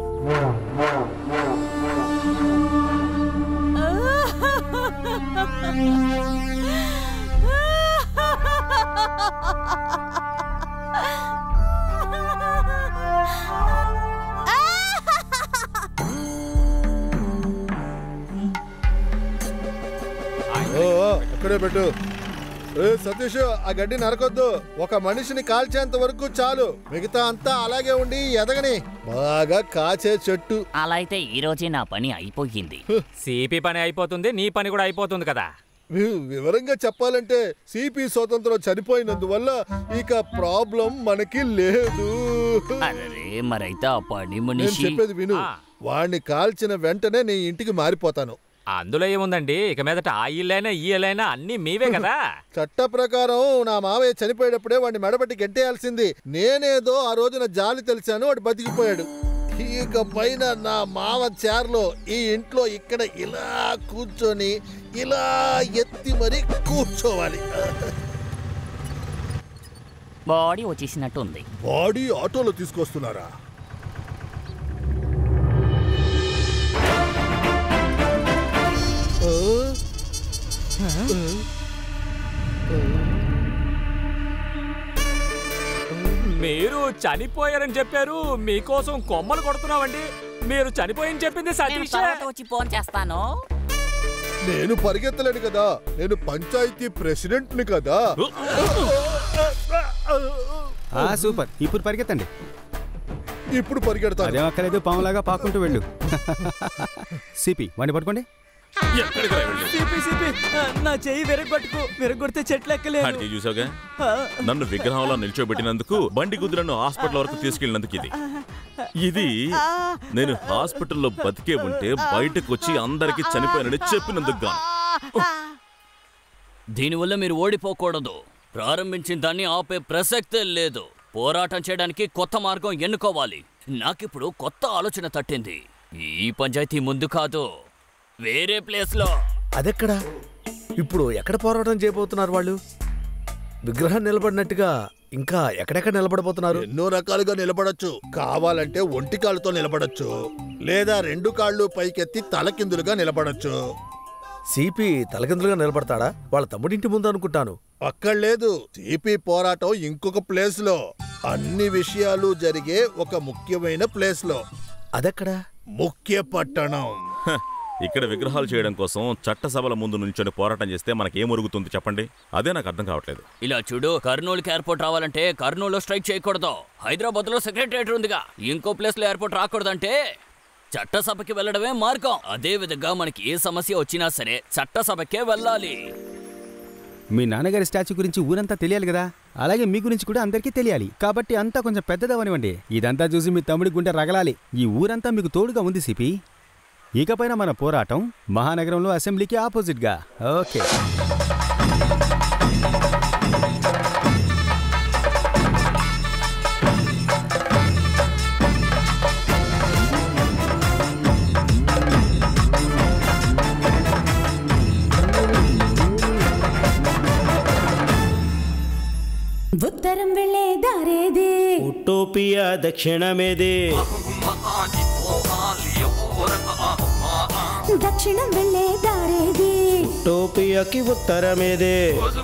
ఓ ఓ, అక్కడే పెట్టు ఏ సతీష్ ఆ గడ్డి నరకొద్దు ఒక మనిషిని కాల్చేంత వరకు చాలు మిగతా అంతా అలాగే ఉండి ఎదగని బాగా కాచే చెట్టు అలా అయితే ఈ రోజే నా పని అయిపోయింది సిపి పని అయిపోతుంది నీ పని కూడా అయిపోతుంది కదా వి- వివరంగా చెప్పాలంటే సిపి స్వతంత్రం చనిపోయినందువల్ల ఇక ప్రాబ్లం మనకి లేదు అరే మరైతే ఆ పని నేను మనిషి చెప్పేది విను వాణ్ణి కాల్చిన వెంటనే నీ ఇంటికి మారిపోతాను అందులో ఏముందండి ఇక మీదట ఆ ఇల్లైనా ఈ ఇల్లైనా అన్ని మీవే కదా చట్ట ప్రకారం నా మావయ్య చనిపోయేటప్పుడే వాడిని మెడబట్టి గెంటేయాల్సింది నేనేదో ఆ రోజున జాలి తెలిసాను వాడు బతికిపోయాడు ఇక పైన నా మావ చేర్లో ఈ ఇంట్లో ఇక్కడ ఇలా కూర్చొని ఇలా ఎత్తి మరి కూర్చోవాలి బాడీ వచ్చేసినట్టు ఉంది బాడీ ఆటోలో తీసుకొస్తున్నారా మీరు చనిపోయారని చెప్పారు మీకోసం కొమ్మలు కొడుతున్నామండి మీరు చనిపోయని చెప్పింది సతీష్ వచ్చి ఫోన్ చేస్తాను నేను పరిగెత్తలేను కదా నేను పంచాయతీ ప్రెసిడెంట్ని కదా ఆ సూపర్ ఇప్పుడు పరిగెత్తండి ఇప్పుడు పరిగెడతాను అదేం అక్కర్లేదు పాములాగా పాకుంటూ వెళ్ళు సిపి వాడిని పట్టుకోండి సిపి సిపి నా చెయ్యి విరగొట్టుకు విరగొడితే చెట్లు ఎక్కలేదు ఆడికి చూసావుగా నన్ను విగ్రహంలో నిల్చోబెట్టినందుకు బండి గుద్దు నన్ను హాస్పిటల్ వరకు తీసుకెళ్ళినందుకు ఇది ఇది నేను హాస్పిటల్లో బతికే ఉంటే బయటకు వచ్చి అందరికి చనిపోయినని చెప్పినందుకు గాను దీనివల్ల మీరు ఓడిపోకూడదు ప్రారంభించిన దాన్ని ఆపే ప్రసక్తే లేదు పోరాటం చేయడానికి కొత్త మార్గం ఎన్నుకోవాలి నాకిప్పుడు కొత్త ఆలోచన తట్టింది ఈ పంచాయతీ ముందు కాదు వేరే ప్లేస్లో అదెక్కడా ఇప్పుడు ఎక్కడ పోరాటం చేయబోతున్నారు వాళ్ళు విగ్రహం నిలబడినట్టుగా ఇంకా ఎక్కడెక్కడ నిలబడబోతున్నారు ఎన్నో రకాలుగా నిలబడొచ్చు కావాలంటే ఒంటి కాళ్ళతో నిలబడొచ్చు లేదా రెండు కాళ్ళు పైకెత్తి తలకిందులుగా నిలబడొచ్చు సిపి తలకిందులుగా నిలబడతాడా వాళ్ళ తమ్ముడింటి ముందు అనుకుంటాను అక్కడ లేదు సిపి పోరాటం ఇంకొక ప్లేస్ లో అన్ని విషయాలు జరిగే ఒక ముఖ్యమైన ప్లేస్ లో అదెక్కడా ముఖ్య పట్టణం హ, ఇక్కడ విగ్రహాలు చేయడం కోసం చట్టసభల ముందు నుంచొని పోరాటం చేస్తే మనకేం ఒరుగుతుంది చెప్పండి అదే నాకు అర్థం కావట్లేదు ఇలా చూడు కర్నూలుకి ఎయిర్పోర్ట్ రావాలంటే కర్నూలులో స్ట్రైక్ చేయకూడదు హైదరాబాద్ లో సెక్రటరియట్ ఉందిగా ఇంకో ప్లేస్ లో ఎయిర్పోర్ట్ రాకూడదంటే చట్టసభకి వెళ్ళడమే మార్గం అదే విధంగా మనకి ఏ సమస్య వచ్చినా సరే చట్టసభకే వెళ్ళాలి మీ నాన్నగారి స్టాచ్యూ గురించి ఊరంతా తెలియాలి కదా అలాగే మీ గురించి కూడా అందరికీ తెలియాలి కాబట్టి అంతా కొంచెం పెద్దదవనివ్వండి ఇదంతా చూసి మీ తమ్ముడి గుండె రగలాలి ఈ ఊరంతా మీకు తోడుగా ఉంది సిపి ఇకపైన మన పోరాటం మహానగరంలో అసెంబ్లీకి ఆపోజిట్గా ఓకే ఉత్తరం వెళ్ళే దారేది ఉటోపియా దక్షిణమేది దక్షిణం వెళ్ళే దారేది టోపియాకి ఉత్తరమేది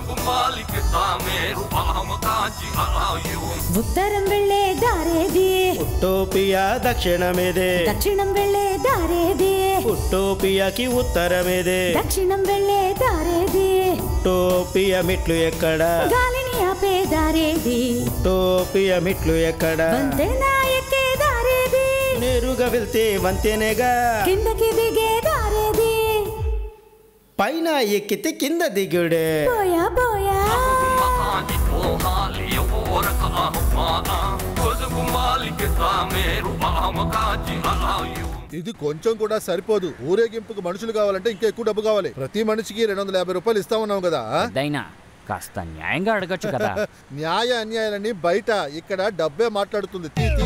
ఉత్తరం వెళ్ళే దారేది టోపియా దక్షిణమేది దక్షిణం వెళ్ళే దారేది ఉటోపియాకి ఉత్తరమేది దక్షిణం వెళ్ళే దారేది టోపియా మెట్లు ఎక్కడ గాలిని ఆపే దారేది టోపియా మెట్లు ఎక్కడ వంతెన ఎక్కే దారేది నేరుగా వెళ్తే వంతేనేగా కిందకి దిగే దారేది పైన ఎక్కితే కింద దిగుడే పోయా పోయా ఇది కొంచెం కూడా సరిపోదు ఊరేగింపుకు మనుషులు కావాలంటే ఇంకా ఎక్కువ డబ్బు కావాలి ప్రతి మనిషికి రెండు వందల యాభై రూపాయలు ఇస్తామన్నాం కదా దైనా కాస్త న్యాయంగా అడగచ్చు కదా న్యాయ అన్యాయాలని బయట ఇక్కడ డబ్బే మాట్లాడుతుంది తీ తీ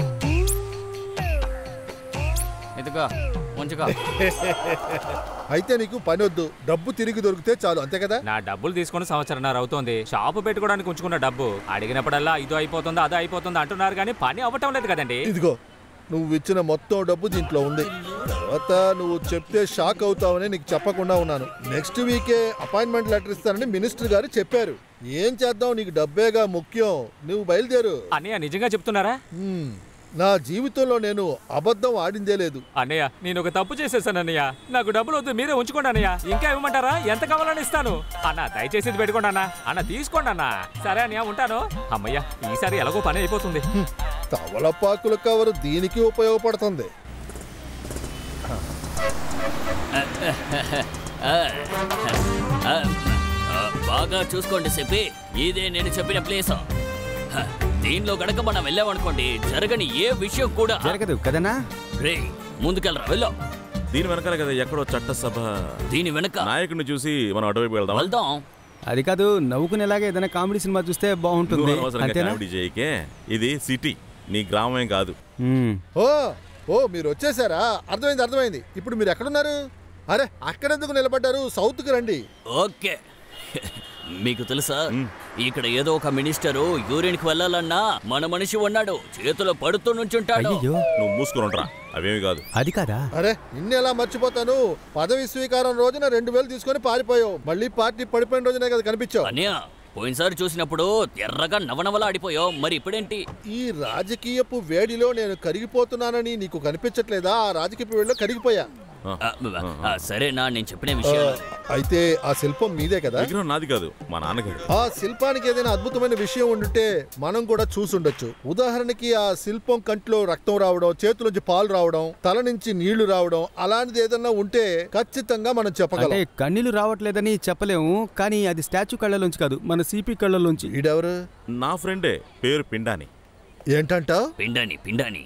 ఇదిగో ఉంచుకో అయితే నీకు పని వద్దు డబ్బు తిరిగి దొరికితే చాలు అంతే కదా నా డబ్బులు తీసుకుని సంవత్సరంన్నర అవుతోంది షాపు పెట్టుకోవడానికి ఉంచుకున్న డబ్బు అడిగినప్పుడల్లా ఇదో అయిపోతుంది అదో అయిపోతుంది అంటున్నారు కానీ పని అవ్వటం లేదు కదండి ఇదిగో నువ్వు ఇచ్చిన మొత్తం డబ్బు దీంట్లో ఉంది తర్వాత నువ్వు చెప్తే షాక్ అవుతావని నీకు చెప్పకుండా ఉన్నాను నెక్స్ట్ వీకే అపాయింట్మెంట్ లెటర్ ఇస్తానని మినిస్టర్ గారు చెప్పారు ఏం చేద్దాం నీకు డబ్బేగా ముఖ్యం నువ్వు బయలుదేరు అన్నయ్య నిజంగా చెప్తున్నారా హ్మ్. నా జీవితంలో నేను అబద్ధం ఆడిందే లేదు అన్నయ్య నేను ఒక తప్పు చేసేసాను అన్నయ్య నాకు డబ్బులు వద్దు మీరే ఉంచుకోండి అన్నయ్య ఇంకా ఇవ్వమంటారా ఎంత కావాలని ఇస్తాను అన్న దయచేసి ఇది పెట్టుకోండి అన్న అన్న తీసుకోండి అన్న సరే అన్నయ్య ఉంటాను అమ్మయ్య ఈసారి ఎలాగో పని అయిపోతుంది తవలపాకుల కవర్ దీనికి ఉపయోగపడుతుంది ఆ, ఆ, ఆ, బాగా చూసుకోండి చెప్పి ఇదే నేను చెప్పిన ప్లేస్ హ, దీనిలో గనక మనం వెళ్ళామనుకోండి జరగని ఏ విషయం కూడా జరగదు కదనా రే ముందుకెళ్ళరా వెళ్ళో దీని వెనకాల కదా ఎక్కడో చట్టసభ దీని వెనక నాయకుడిని చూసి మనం అటువైపు వెళ్దాం వెళ్దాం అది కాదు నవ్వుకునేలాగా ఏదైనా కామెడీ సినిమా చూస్తే బాగుంటుంది అంతేనా కామెడీ చేయకే ఇది సిటీ నీ గ్రామం కాదు మ్మ్. ఓ ఓ మీరు వచ్చేసారా అర్థమైంది అర్థమైంది ఇప్పుడు మీరు ఎక్కడున్నారు అరే అక్కడెందుకు నిలబడ్డారు సౌత్కి రండి ఓకే మీకు తెలుసా ఇక్కడ ఏదో ఒక మినిస్టరు యూరిన్కి వెళ్ళాలన్నా మన మనిషి ఉన్నాడు చేతిలో పడుతూ నుంచుంటాడు అయ్యయ్యో నువ్వు మూసుకొని ఉండరా అవేమి కాదు అది కాదా అరే నిన్న ఎలా మర్చిపోతాను పదవి స్వీకారం రోజున రెండు వేలు తీసుకొని పారిపోయావు మళ్ళీ పార్టీ పడిపోయిన రోజునే కదా కనిపించావు అన్నయ్య పోయినసారి చూసినప్పుడు ఎర్రగా నవనవలా ఆడిపోయావు మరి ఇప్పుడేంటి ఈ రాజకీయపు వేడిలో నేను కరిగిపోతున్నానని నీకు కనిపించట్లేదా ఆ రాజకీయపు వేడిలో కరిగిపోయా ఆ, ఆ, సరేనా నేను చెప్పిన విషయం అయితే ఆ శిల్పం మీదే కదా విగ్రహం నాది కాదు మా నాన్నగారు ఆ శిల్పానికి ఏదైనా అద్భుతమైన విషయం ఉండుంటే మనం కూడా చూసుండొచ్చు ఉదాహరణకి ఆ శిల్పం కంట్లో రక్తం రావడం చేతులోంచి పాలు రావడం తల నుంచి నీళ్లు రావడం అలాంటిది ఏదన్నా ఉంటే ఖచ్చితంగా మనం అంటే చెప్పగలం కన్నీళ్లు రావట్లేదని చెప్పలేము కానీ అది స్టాచ్యూ కళ్ళలోంచి కాదు మన సిపి కళ్ళలోంచి ఈడెవరు నా ఫ్రెండే పేరు పిండాని ఏంటంట పిండాని పిండాని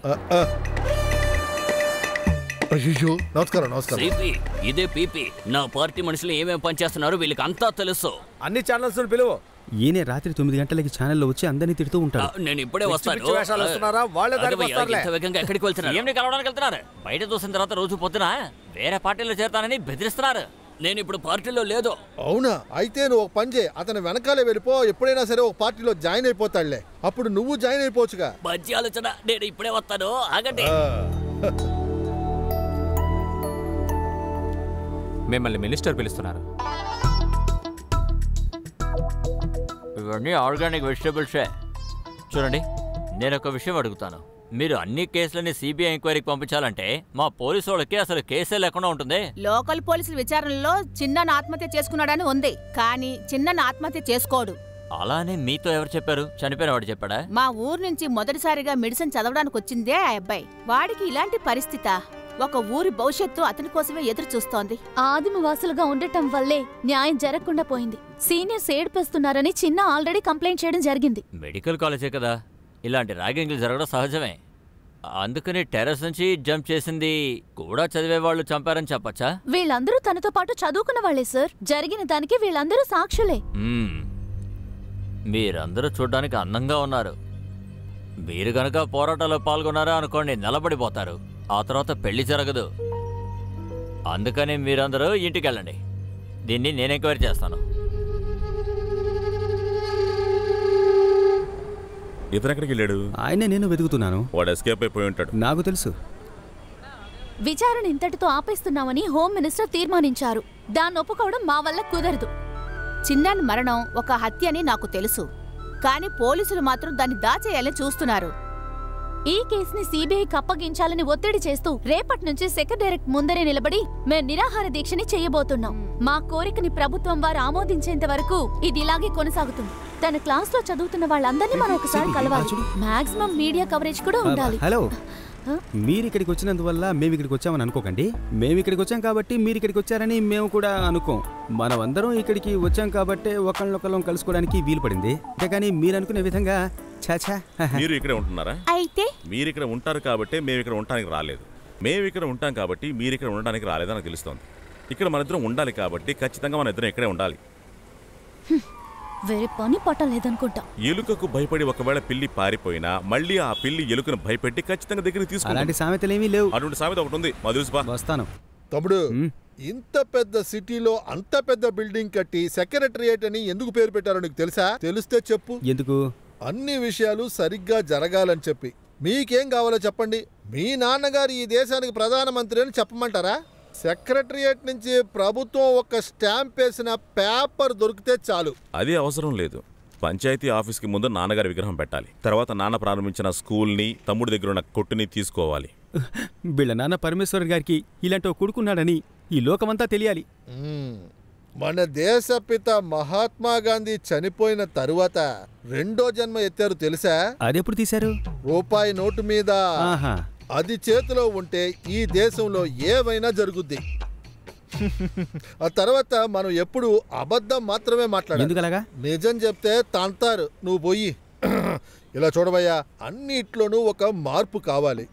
అయ్యో నమస్కారం నమస్కారం సిపి ఇదే పీపీ నా పార్టీ మనుషులు ఏమేం పనిచేస్తున్నారో వీళ్ళకి అంతా తెలుసు అన్ని ఛానల్స్ పిలువు ఈయనే రాత్రి తొమ్మిది గంటలకి ఛానల్లో వచ్చి అందరినీ తిడుతూ ఆ, ఉంటాడు నేను ఇప్పుడే పిచ్చి వస్తాను పిచ్చి వేషాలు వేస్తున్నారా? వాళ్ళే దారికి అగవయ్య, వస్తారులే. ఇంత వేగంగా ఎక్కడికి వెళ్తున్నారు ఏమి కలవడానికి వెళ్తున్నారు బయట చూసిన తర్వాత రోజు పొద్దున వేరే పార్టీలో చేరతానని బెదిరిస్తున్నారు నేను ఇప్పుడు పార్టీలో లేదు అవునా అయితే నువ్వు ఒక పని చేయి అతను వెనకాలే వెళ్ళిపో ఎప్పుడైనా సరే ఒక పార్టీలో జాయిన్ అయిపోతాడులే అప్పుడు నువ్వు జాయిన్ అయిపోవచ్చుగా మంచి ఆలోచన నేను ఇప్పుడే వస్తాను ఆగండి ఆ. మిమ్మల్ని మినిస్టర్ పిలుస్తున్నారు ఇవన్నీ ఆర్గానిక్ వెజిటబుల్సే చూడండి నేను ఒక విషయం అడుగుతాను మీరు అన్ని కేసులని సిబిఐ ఎంక్వైరీకి పంపించాలంటే మా పోలీసు వాళ్ళకి అసలు కేసే లేకుండా ఉంటుంది లోకల్ పోలీసుల విచారణలో చిన్న ఆత్మహత్య చేసుకున్నాడని ఉంది కానీ చిన్న ఆత్మహత్య చేసుకోడు అలానే మీతో ఎవరు చెప్పారు చనిపోయిన వాడు చెప్పాడా మా ఊరు నుంచి మొదటిసారిగా మెడిసిన్ చదవడానికి వచ్చిందే ఆ అబ్బాయి వాడికి ఇలాంటి పరిస్థితా ఒక ఊరి భవిష్యత్తు అతని కోసమే ఎదురు చూస్తోంది ఆదిమవాసులుగా ఉండటం వల్లే న్యాయం జరగకుండా పోయింది సీనియర్స్ ఏడిపిస్తున్నారని చిన్న ఆల్రెడీ కంప్లైంట్ చేయడం జరిగింది మెడికల్ కాలేజే కదా ఇలాంటి ర్యాగింగ్లు జరగడం సహజమే అందుకని టెర్రస్ నుంచి జంప్ చేసింది కూడా చదివే వాళ్ళు చంపారని చెప్పచ్చా వీళ్ళందరూ తనతో పాటు చదువుకున్న వాళ్ళే సార్ జరిగిన దానికి వీళ్ళందరూ సాక్షులే మ్మ్. మీరందరూ చూడ్డానికి అందంగా ఉన్నారు మీరు గనక పోరాటాల్లో పాల్గొన్నారా అనుకోండి నిలబడిపోతారు ఆ తర్వాత పెళ్లి జరగదు అందుకని మీరందరూ ఇంటికి వెళ్ళండి దీన్ని నేను ఎంక్వైరీ చేస్తాను ఇతను ఎక్కడికి వెళ్ళాడు ఆయనే నేను వెతుకుతున్నాను వాడు ఎస్కేప్ అయిపోయి ఉంటాడు నాకు తెలుసు విచారణ ఇంతటితో ఆపేస్తున్నామని హోమ్ మినిస్టర్ తీర్మానించారు దాన్ని ఒప్పుకోవడం మా వల్ల కుదరదు చిన్నాన్ మరణం ఒక హత్య అని నాకు తెలుసు కానీ పోలీసులు మాత్రం దాన్ని దాచేయాలని చూస్తున్నారు ఈ కేసుని సిబిఐకి అప్పగించాలని ఒత్తిడి చేస్తూ రేపటి నుంచి సెక్రటేరియట్ ముందరే నిలబడి మేం నిరాహార దీక్షని చేయబోతున్నాం మా కోరికని ప్రభుత్వం వారు ఆమోదించేంత వరకు ఇది ఇలాగే కొనసాగుతుంది తన క్లాస్ లో చదువుతున్న వాళ్ళందరినీ మనం ఒకసారి కలవాలి మాక్సిమం మీడియా కవరేజ్ కూడా ఉండాలి హలో మీరు ఇక్కడికి వచ్చినందువల్ల మేము ఇక్కడికి వచ్చామని అనుకోకండి మేము ఇక్కడికి వచ్చాం కాబట్టి మీరు ఇక్కడికి వచ్చారని మేము కూడా అనుకోం మనమందరం ఇక్కడికి వచ్చాం కాబట్టి ఒకళ్ళనొకళ్ళం కలుసుకోవడానికి వీలు పడింది అంతేకాని మీరు అనుకునే విధంగా చాచా మీరు ఇక్కడే ఉంటున్నారా అయితే మీరు ఇక్కడ ఉంటారు కాబట్టి మేము ఇక్కడ ఉండడానికి రాలేదు మేము ఇక్కడ ఉంటాం కాబట్టి మీరు ఇక్కడ ఉండడానికి రాలేదని నాకు తెలుస్తోంది ఇక్కడ మన ఇద్దరం ఉండాలి కాబట్టి ఖచ్చితంగా మన ఇద్దరం ఇక్కడే ఉండాలి వేరే పని పట్టలేదనుకుంటా ఎలుకకు భయపడి ఒకవేళ పిల్లి పారిపోయినా మళ్ళీ ఆ పిల్లి ఎలుకను భయపెట్టి ఖచ్చితంగా దగ్గరికి తీసుకుంటుంది అలాంటి సామెతలేమీ లేవు అటువంటి సామెత ఒకటి ఉంది మధుస్బా వస్తాను తమ్ముడు ఇంత పెద్ద సిటీలో అంత పెద్ద బిల్డింగ్ కట్టి సెక్రటరియేట్ అని ఎందుకు పేరు పెట్టారో నీకు తెలుసా తెలిస్తే చెప్పు ఎందుకు అన్ని విషయాలు సరిగ్గా జరగాలని చెప్పి మీకేం కావాలో చెప్పండి మీ నాన్నగారు ఈ దేశానికి ప్రధానమంత్రి అని చెప్పమంటారా సెక్రటరియేట్ నుంచి ప్రభుత్వం ఒక స్టాంప్ వేసిన పేపర్ దొరికితే చాలు అది అవసరం లేదు పంచాయతీ ఆఫీస్కి ముందు నాన్నగారి విగ్రహం పెట్టాలి తర్వాత నాన్న ప్రారంభించిన స్కూల్ని తమ్ముడి దగ్గర ఉన్న కొట్టుని తీసుకోవాలి వీళ్ళ నాన్న పరమేశ్వర్ గారికి ఇలాంటి ఒక కొడుకున్నాడని ఈ లోకమంతా తెలియాలి మ్మ్. మన దేశపిత మహాత్మా గాంధీ చనిపోయిన తరువాత రెండో జన్మ ఎత్తారు తెలుసా అదెప్పుడు తీశారు రూపాయి నోటు మీద ఆహా అది చేతిలో ఉంటే ఈ దేశంలో ఏవైనా జరుగుద్ది ఆ తర్వాత మనం ఎప్పుడు అబద్ధం మాత్రమే మాట్లాడాలి ఎందుకలాగా నిజం చెప్తే తంతారు నువ్వు పోయి ఇలా చూడవయ్యా అన్నిట్లోనూ ఒక మార్పు కావాలి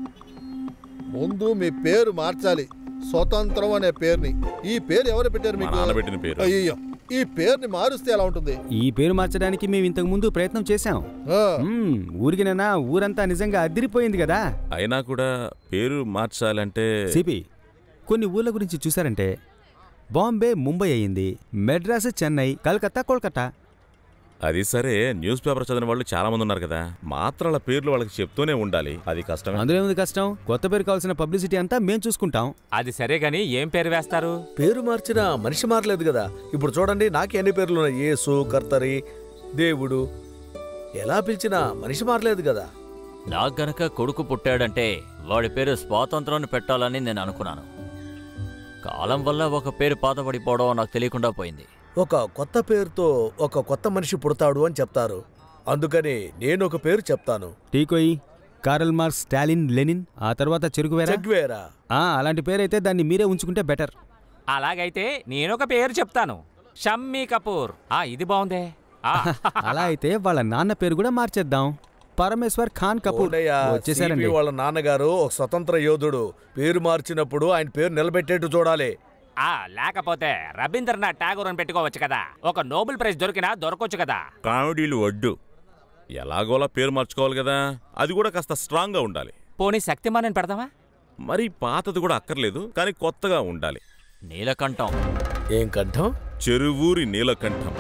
ముందు మీ పేరు మార్చాలి స్వతంత్రం అనే పేరుని ఈ పేరు ఎవరు పెట్టారు మా మీకు నాన్న పెట్టిన పేరు. అయ్యో ఈ పేరుని మారుస్తే ఎలా ఉంటుంది ఈ పేరు మార్చడానికి మేము ఇంతకు ముందు ప్రయత్నం చేశాం మ్మ్, ఊరికినైనా ఊరంతా నిజంగా అదిరిపోయింది కదా అయినా కూడా పేరు మార్చాలంటే సిపి కొన్ని ఊర్ల గురించి చూసారంటే బాంబే ముంబై అయ్యింది మెడ్రాస్ చెన్నై కలకత్తా కోల్కతా అది సరే న్యూస్ పేపర్ చదివిన వాళ్ళు చాలా మంది ఉన్నారు కదా మాత్రల పేర్లు వాళ్ళకి చెప్తూనే ఉండాలి అది కష్టం అందులో ఏముంది కష్టం కొత్త పేరు కావాల్సిన పబ్లిసిటీ అంతా మేం చూసుకుంటాం అది సరే గాని ఏం పేరు వేస్తారు పేరు మార్చిన మనిషి మారలేదు కదా ఇప్పుడు చూడండి నాకు ఎన్ని పేర్లు ఉన్నాయి యేసు కర్తరి దేవుడు ఎలా పిలిచినా మనిషి మారలేదు కదా నాకు గనక కొడుకు పుట్టాడంటే వాడి పేరు స్వాతంత్రాన్ని పెట్టాలని నేను అనుకున్నాను కాలం వల్ల ఒక పేరు పాతపడిపోవడం నాకు తెలియకుండా పోయింది ఒక కొత్త పేరుతో ఒక కొత్త మనిషి పుడతాడు అని చెప్తారు అందుకని నేను ఒక పేరు చెప్తాను టీకోయి కారల్ మార్క్స్ స్టాలిన్ లెనిన్ ఆ తర్వాత చెరుకువేరా చెగ్వేరా ఆ, అలాంటి పేరైతే దాన్ని మీరే ఉంచుకుంటే బెటర్ అలాగైతే నేనొక పేరు చెప్తాను షమ్మీ కపూర్ ఆ ఇది బాగుందే ఆ, అలా అయితే వాళ్ళ నాన్న పేరు కూడా మార్చేద్దాం పరమేశ్వర్ ఖాన్ కపూర్ ఓడయ్యా, వచ్చేసారండి సిపి వాళ్ళ నాన్నగారు ఒక స్వతంత్ర యోధుడు పేరు మార్చినప్పుడు ఆయన పేరు నిలబెట్టేట్టు చూడాలి ఆ లేకపోతే రవీంద్రనాథ్ ఠాగూర్ అని పెట్టుకోవచ్చు కదా ఒక నోబెల్ ప్రైజ్ దొరికినా దొరకొచ్చు కదా కామెడీలు వడ్డు ఎలాగోలా పేరు మార్చుకోవాలి కదా అది కూడా కాస్త స్ట్రాంగ్గా ఉండాలి పోనీ శక్తిమాన్ అని పెడదామా మరి పాతది కూడా అక్కర్లేదు కానీ కొత్తగా ఉండాలి నీలకంఠం ఏం కంఠం చెరువూరి నీలకంఠం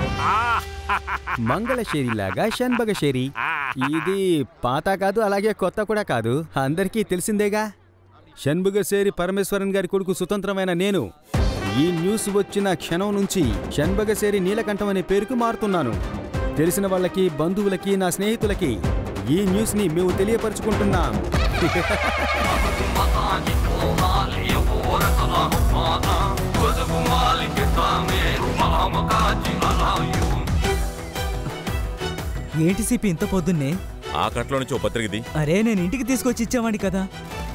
మంగళశేరిలాగా షణ్భగశేరి ఇది పాత కాదు అలాగే కొత్త కూడా కాదు అందరికీ తెలిసిందేగా షణ్భగశేరి పరమేశ్వరన్ గారి కొడుకు స్వతంత్రమైన నేను ఈ న్యూస్ వచ్చిన క్షణం నుంచి షణ్భగశేరి నీలకంఠం అనే పేరుకు మారుతున్నాను తెలిసిన వాళ్ళకి బంధువులకి నా స్నేహితులకి ఈ న్యూస్ని మేము తెలియపరుచుకుంటున్నాం ఏంటి సిపి ఇంత పొద్దున్నే ఆ కట్లో నుంచి ఓ పత్రికది అరే నేను ఇంటికి తీసుకొచ్చి ఇచ్చేవాడిని కదా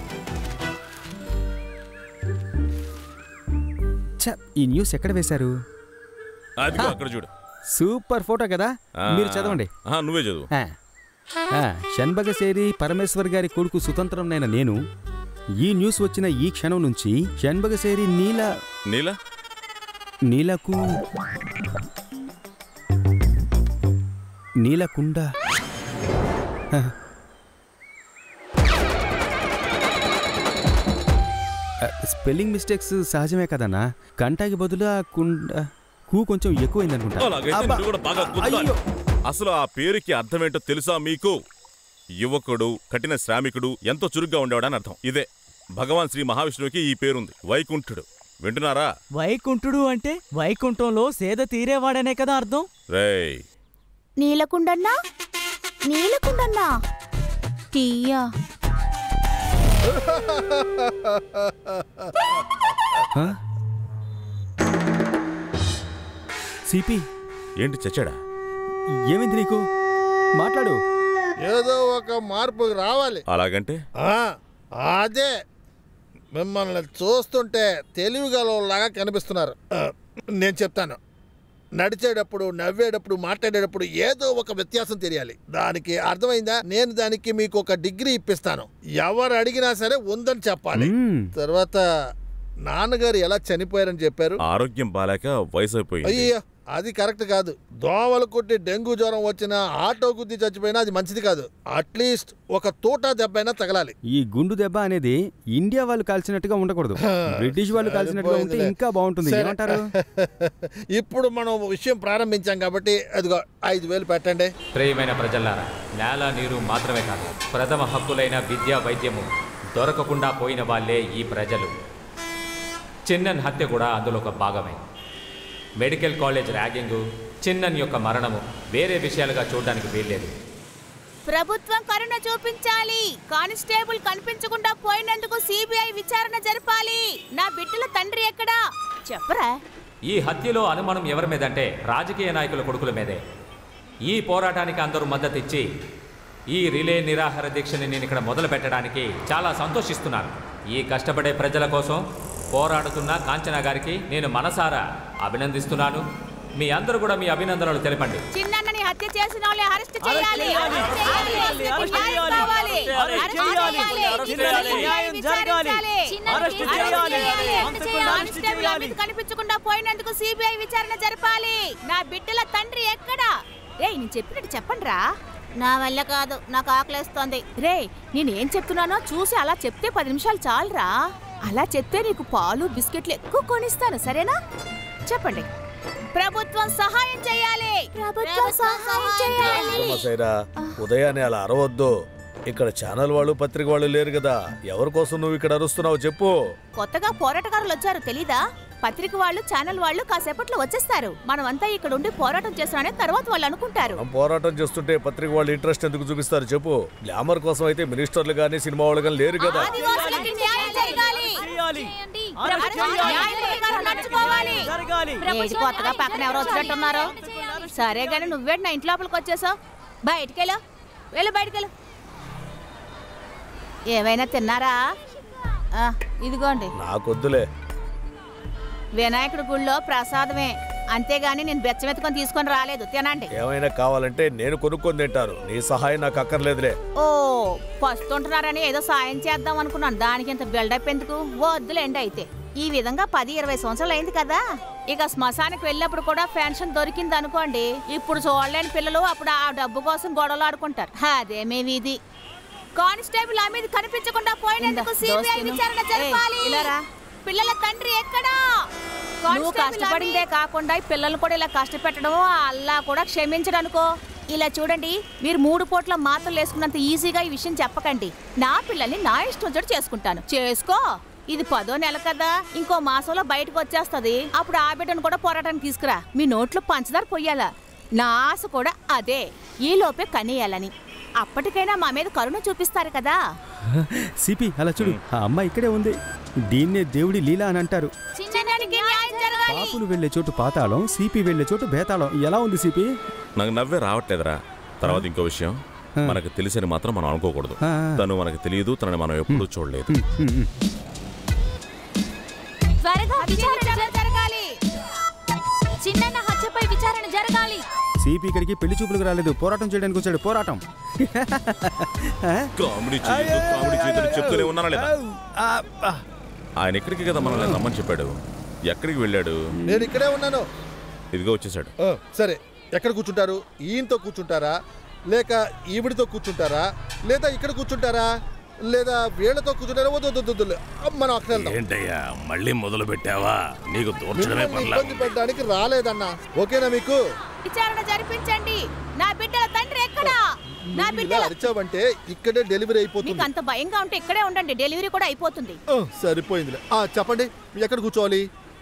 ఛ, ఈ న్యూస్ ఎక్కడ వేశారు అదిగో అక్కడ చూడు సూపర్ ఫోటో కదా ఆ, మీరు చదవండి ఆ, నువ్వే చదువు ఆ. ఆ, షణ్భగసేరి పరమేశ్వర్ గారి కొడుకు సుతంత్రంనైన నేను ఈ న్యూస్ వచ్చిన ఈ క్షణం నుంచి షణ్భగసేరి నీల నీల నీలకు నీలకుండ ఆ. ఆ, స్పెల్లింగ్ మిస్టేక్స్ సహజమే కదన్నా కంటాకి బదులు ఆ కుండ కూ కొంచెం ఎక్కువైంది అలాగైతే అనుకుంటా నువ్వు కూడా బాగా కుదుతాను. అసలు ఆ పేరుకి అర్థమేంటో తెలుసా మీకు యువకుడు కఠిన శ్రామికుడు ఎంతో చురుగ్గా ఉండేవాడని అర్థం ఇదే భగవాన్ శ్రీ మహావిష్ణువుకి ఈ పేరుంది వైకుంఠుడు వింటున్నారా వైకుంఠుడు అంటే వైకుంఠంలో సేద తీరేవాడనే కదా అర్థం రేయ్ నీలకుండన్నా నీలకుండన్నా టీయా సిపి ఏంటి చచ్చాడా ఏమైంది నీకు మాట్లాడు ఏదో ఒక మార్పు రావాలి అలాగంటే ఆ, అదే మిమ్మల్ని చూస్తుంటే తెలివిగలలాగా కనిపిస్తున్నారు ఆ, నేను చెప్తాను నడిచేటప్పుడు నవ్వేటప్పుడు మాట్లాడేటప్పుడు ఏదో ఒక వ్యత్యాసం తెలియాలి దానికి అర్థమైందా నేను దానికి మీకు ఒక డిగ్రీ ఇప్పిస్తాను ఎవరు అడిగినా సరే ఉందని చెప్పాలి మ్మ్. తర్వాత నాన్నగారు ఎలా చనిపోయారని చెప్పారు ఆరోగ్యం బాలేక వయసు అయిపోయింది అయ్యో అది కరెక్ట్ కాదు దోమలు కొట్టి డెంగ్యూ జ్వరం వచ్చినా ఆటో గుద్ది చచ్చిపోయినా అది మంచిది కాదు అట్లీస్ట్ ఒక తూటా దెబ్బైనా తగలాలి ఈ గుండు దెబ్బ అనేది ఇండియా వాళ్ళు కాల్చినట్టుగా ఉండకూడదు బ్రిటిష్ వాళ్ళు కాల్చినట్టుగా ఉంటే సరిపోయిందిలే. ఇంకా బాగుంటుంది సరే. ఏమంటారు ఇప్పుడు మనం విషయం ప్రారంభించాం కాబట్టి అదిగో ఐదు వేలు పెట్టండి ప్రియమైన ప్రజల్లారా నేల నీరు మాత్రమే కాదు ప్రథమ హక్కులైన విద్య వైద్యము దొరకకుండా పోయిన వాళ్ళే ఈ ప్రజలు చిన్నన్ హత్య కూడా అందులో ఒక భాగమే మెడికల్ కాలేజ్ ర్యాగింగు చిన్నన్ యొక్క మరణము వేరే విషయాలుగా చూడడానికి వీల్లేదు ప్రభుత్వం కరుణ చూపించాలి కానిస్టేబుల్ కనిపించకుండా పోయినందుకు సిబిఐ విచారణ జరపాలి నా బిడ్డల తండ్రి ఎక్కడా చెప్పరా ఈ హత్యలో అనుమానం ఎవరి మీదంటే రాజకీయ నాయకుల కొడుకుల మీదే ఈ పోరాటానికి అందరూ మద్దతు ఇచ్చి ఈ రిలే నిరాహార దీక్షని నేను ఇక్కడ మొదలు పెట్టడానికి చాలా సంతోషిస్తున్నాను ఈ కష్టపడే ప్రజల కోసం పోరాడుతున్న కాంచనా గారికి నేను మనసారా అభినందిస్తున్నాను మీ అందరూ కూడా మీ అభినందనలు తెలపండి చిన్నన్నని హత్య చేసిన వాళ్ళని అరెస్ట్ చేయాలి అరెస్ట్ చేయాలి, అరెస్ట్ న్యాయం చేయాలి, కావాలి. అరెస్ట్ చేయాలి, అరెస్ట్ చేయాలి, న్యాయం జరగాలి. అరెస్ట్ చేయాలి, హంతకులను అరెస్ట్ కానిస్టేబుల్ చేయాలి. అమిత్ కనిపించకుండా పోయినందుకు సిబిఐ విచారణ జరపాలి నా బిడ్డల తండ్రి ఎక్కడా రేయ్ నేను చెప్పినట్టు చెప్పండిరా నా వల్ల కాదు నాకు ఆకలేస్తోంది రే నేను ఏం చెప్తున్నానో చూసి అలా చెప్తే పది నిమిషాలు చాలురా అలా చెప్తే నీకు పాలు బిస్కెట్లు ఎక్కువ కొనిస్తాను సరేనా చెప్పండి ప్రభుత్వం సహాయం చేయాలి ప్రభుత్వం సహాయం చేయాలి సైరా ఉదయాన్నే అలా అరవద్దు ఇక్కడ ఛానల్ వాళ్ళు పత్రిక వాళ్ళు లేరు కదా ఎవరి కోసం నువ్వు ఇక్కడ అరుస్తున్నావు చెప్పు కొత్తగా పోరాటగారులు వచ్చారు తెలీదా పత్రిక వాళ్ళు ఛానల్ వాళ్ళు కాసేపట్లో వచ్చేస్తారు మనమంతా ఇక్కడ ఉండి పోరాటం చేస్తున్నానే తర్వాత వాళ్ళు అనుకుంటారు మనం పోరాటం చేస్తుంటే పత్రిక వాళ్ళు ఇంట్రెస్ట్ ఎందుకు చూపిస్తారు చెప్పు గ్లామర్ కోసం అయితే మినిస్టర్లు కానీ సినిమా వాళ్ళు కానీ లేరు కదా ఆదివాసులకి న్యాయం జరగాలి ప్రభుత్వం న్యాయం ప్రకారం నడుచుకోవాలి ఏది కొత్తగా పక్కన ఎవరు వచ్చినట్టున్నారు సరే గాని నువ్వేంటి నా ఇంటి లోపలికి వచ్చేసావు బయటికెళ్ళు వెళ్ళు బయటికెళ్ళు ఏమైనా తిన్నారా ఆ, ఇదిగోండి నాకొద్దులే వినాయకుడి గుళ్ళో ప్రసాదమే అంతేగాని నేను బెచ్చమెత్తుకొని తీసుకొని రాలేదు తినండి ఏమైనా కావాలంటే నేను కొనుక్కొని తింటారు నీ సహాయం నాకు అక్కర్లేదులే ఓ పస్తుంటున్నారని ఏదో సాయం చేద్దాం అనుకున్నాను దానికి ఇంత బిల్డప్ ఎందుకు వద్దులేండి అయితే ఈ విధంగా పది ఇరవై సంవత్సరాలు అయింది కదా ఇక శ్మశానికి వెళ్ళినప్పుడు కూడా పెన్షన్ దొరికింది అనుకోండి ఇప్పుడు చూడలేని పిల్లలు అప్పుడు ఆ డబ్బు కోసం గొడవలు ఆడుకుంటారు అదేమే వీధి కానిస్టేబుల్ ఆ మీద కనిపించకుండా పోయినందుకు సిబిఐ విచారణ జరపాలి పిల్లల తండ్రి ఎక్కడా నువ్వు కష్టపడిందే కాకుండా ఈ పిల్లలు కూడా ఇలా కష్టపెట్టడం ఆ అల్లా కూడా క్షమించడు అనుకో ఇలా చూడండి మీరు మూడు పూట్ల మాత్రలు వేసుకున్నంత ఈజీగా ఈ విషయం చెప్పకండి నా పిల్లల్ని నా ఇష్టం చోటు చేసుకుంటాను చేసుకో ఇది పదో నెల కదా ఇంకో మాసంలో బయటకు వచ్చేస్తది అప్పుడు ఆ బిడ్డను కూడా పోరాటానికి తీసుకురా మీ నోట్లో పంచదార పొయ్యాలా నా ఆశ కూడా అదే ఈ లోపే కనియాలని అప్పటికైనా మా మీద కరుణ చూపిస్తారు కదా సిపి అలా చూడు ఆ అమ్మాయి ఇక్కడే ఉంది దీన్నే దేవుడి లీల అని అంటారు చిన్నదానికి న్యాయం జరగాలి పాపులు వెళ్లే చోటు పాతాళం సిపి వెళ్లే చోటు బేతాళం ఎలా ఉంది సిపి నాకు నవ్వే రావట్లేదురా తర్వాత ఇంకో విషయం మనకు తెలిసని మాత్రం మనం అనుకోకూడదు ఆ. తను మనకు తెలియదు తనని మనం ఎప్పుడూ చూడలేదు త్వరగా విచారణ జరగాలి చిన్న హత్యపై విచారణ జరగాలి సిపి ఇక్కడికి పెళ్లి చూపులకు రాలేదు పోరాటం చేయడానికి వచ్చాడు పోరాటం కామెడీ చేయొద్దు కామెడీ చేయొద్దు చెప్తూనే ఉన్నానా లేదా ఆయన ఎక్కడికి కదా మనల్ని రమ్మని చెప్పాడు ఎక్కడికి వెళ్ళాడు నేను ఇక్కడే ఉన్నాను ఇదిగో వచ్చేసాడు ఆ, సరే ఎక్కడ కూర్చుంటారు ఈయనతో కూర్చుంటారా లేక ఈవిడితో కూర్చుంటారా లేదా ఇక్కడ కూర్చుంటారా లేదా వీళ్ళతో కూర్చుంటారా వద్దు వద్దు, వద్దు, వద్దు. మనం అక్కడ వెళ్దాం ఏంటయ్యా మళ్ళీ మొదలు పెట్టావా నీకు దూర్చడమే మిమ్మల్ని పర్లా ఇబ్బంది పెట్టడానికి రాలేదన్నా ఓకేనా మీకు విచారణ జరిపించండి నా బిడ్డల తండ్రి ఎక్కడా నా నువ్వు ఇలా బిడ్డల అరిచావంటే ఇక్కడే డెలివరీ అయిపోతుంది మీకు అంత భయంగా ఉంటే ఇక్కడే ఉండండి డెలివరీ కూడా అయిపోతుంది ఆ, సరిపోయిందిలే ఆ, చెప్పండి ఎక్కడ కూర్చోవాలి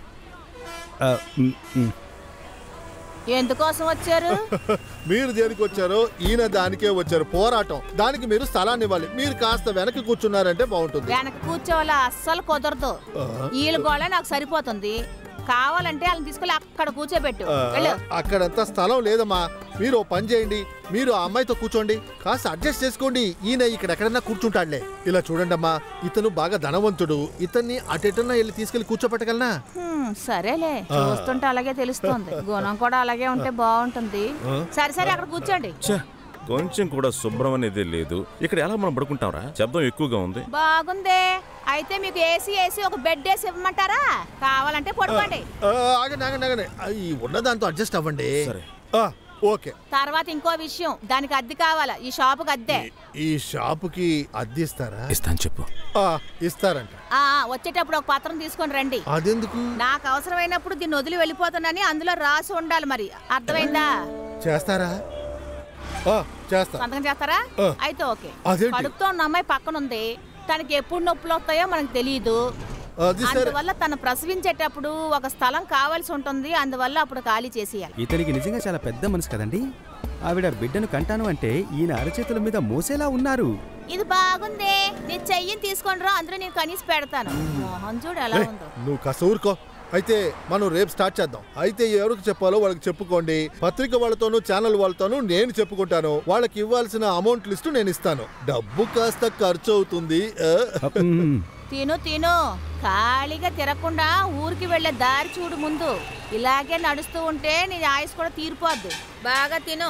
ఎందుకోసం వచ్చారు మీరు దేనికి వచ్చారో ఈయన దానికే వచ్చారు పోరాటం దానికి మీరు స్థలాన్ని ఇవ్వాలి మీరు కాస్త వెనక్కి కూర్చున్నారంటే బాగుంటుంది వెనక కూర్చోవాలా అస్సలు కుదరదు ఆ. వీళ్ళ గోళ నాకు సరిపోతుంది కావాలంటే వాళ్ళని తీసుకెళ్ళి అక్కడ కూర్చోబెట్టు ఆ, వెళ్ళు అక్కడంతా స్థలం లేదమ్మా మీరు ఓ పని చేయండి మీరు ఆ అమ్మాయితో కూర్చోండి కాస్త అడ్జస్ట్ చేసుకోండి ఈయన ఇక్కడ ఎక్కడన్నా కూర్చుంటాడులే ఇలా చూడండి అమ్మా ఇతను బాగా ధనవంతుడు ఇతన్ని అటెటన్నా వెళ్ళి తీసుకెళ్లి కూర్చోపెట్టగలనా హ్మ్, సరేలే ఆ. చూస్తుంటే అలాగే తెలుస్తోంది గుణం కూడా అలాగే ఉంటే బాగుంటుంది ఆ. సరే సరే అక్కడ కూర్చోండి ఛే, కొంచెం కూడా శుభ్రం అనేది లేదు ఇక్కడ ఎలా మనం పడుకుంటాంరా శబ్దం ఎక్కువగా ఉంది బాగుందే అయితే మీకు ఏసీ ఏసీ ఒక బెడ్ వేసి ఇవ్వమంటారా కావాలంటే పడుకోండి ఆ, ఆగండి ఆగండి ఆగండి ఆ, ఈ ఉన్నదాంతో అడ్జస్ట్ అవ్వండి ఆ, ఓకే తర్వాత ఇంకో విషయం దానికి అద్దె కావాలా ఈ షాపుకి అద్దె ఈ షాపుకి అద్దెస్తారా ఇస్తాను చెప్పు ఆ, ఇస్తారంట ఆ వచ్చేటప్పుడు ఒక పత్రం తీసుకొని రండి అదెందుకు నాకు అవసరమైనప్పుడు దీన్ని వదిలి వెళ్ళిపోతానని అందులో రాసి ఉండాలి మరి అర్థమైందా చేస్తారా ఆ, చేస్తా సంతకం చేస్తారా ఆ. అయితే ఓకే అదేంటి? కడుపుతో ఉన్న అమ్మాయి పక్కన ఉంది తనకి ఎప్పుడు నొప్పులు వస్తాయో మనకు తెలియదు అది సరే అందువల్ల తను ప్రసవించేటప్పుడు ఒక స్థలం కావాల్సి ఉంటుంది అందువల్ల అప్పుడు ఖాళీ చేసేయాలి ఇతనికి నిజంగా చాలా పెద్ద మనసు కదండి ఆవిడ బిడ్డను కంటాను అంటే ఈయన అరచేతుల మీద మోసేలా ఉన్నారు ఇది బాగుంది నీ చెయ్యిని తీసుకొని రా అందులో నేను కనీసి పెడతాను మోహన్ చూడు ఎలా ఏయ్, ఉందో నువ్వు కాస్త ఊరుకో అయితే మనం రేపు స్టార్ట్ చేద్దాం అయితే ఎవరికి చెప్పాలో వాళ్ళకి చెప్పుకోండి పత్రిక వాళ్ళతోనూ ఛానల్ వాళ్ళతోనూ నేను చెప్పుకుంటాను వాళ్ళకి ఇవ్వాల్సిన అమౌంట్ లిస్టు నేను ఇస్తాను డబ్బు కాస్త ఖర్చు అవుతుంది ఆ. తిను తిను ఖాళీగా తిరగకుండా ఊరికి వెళ్ళే దారి చూడు ముందు ఇలాగే నడుస్తూ ఉంటే నీ ఆయుస్ కూడా తీరిపోద్ది బాగా తిను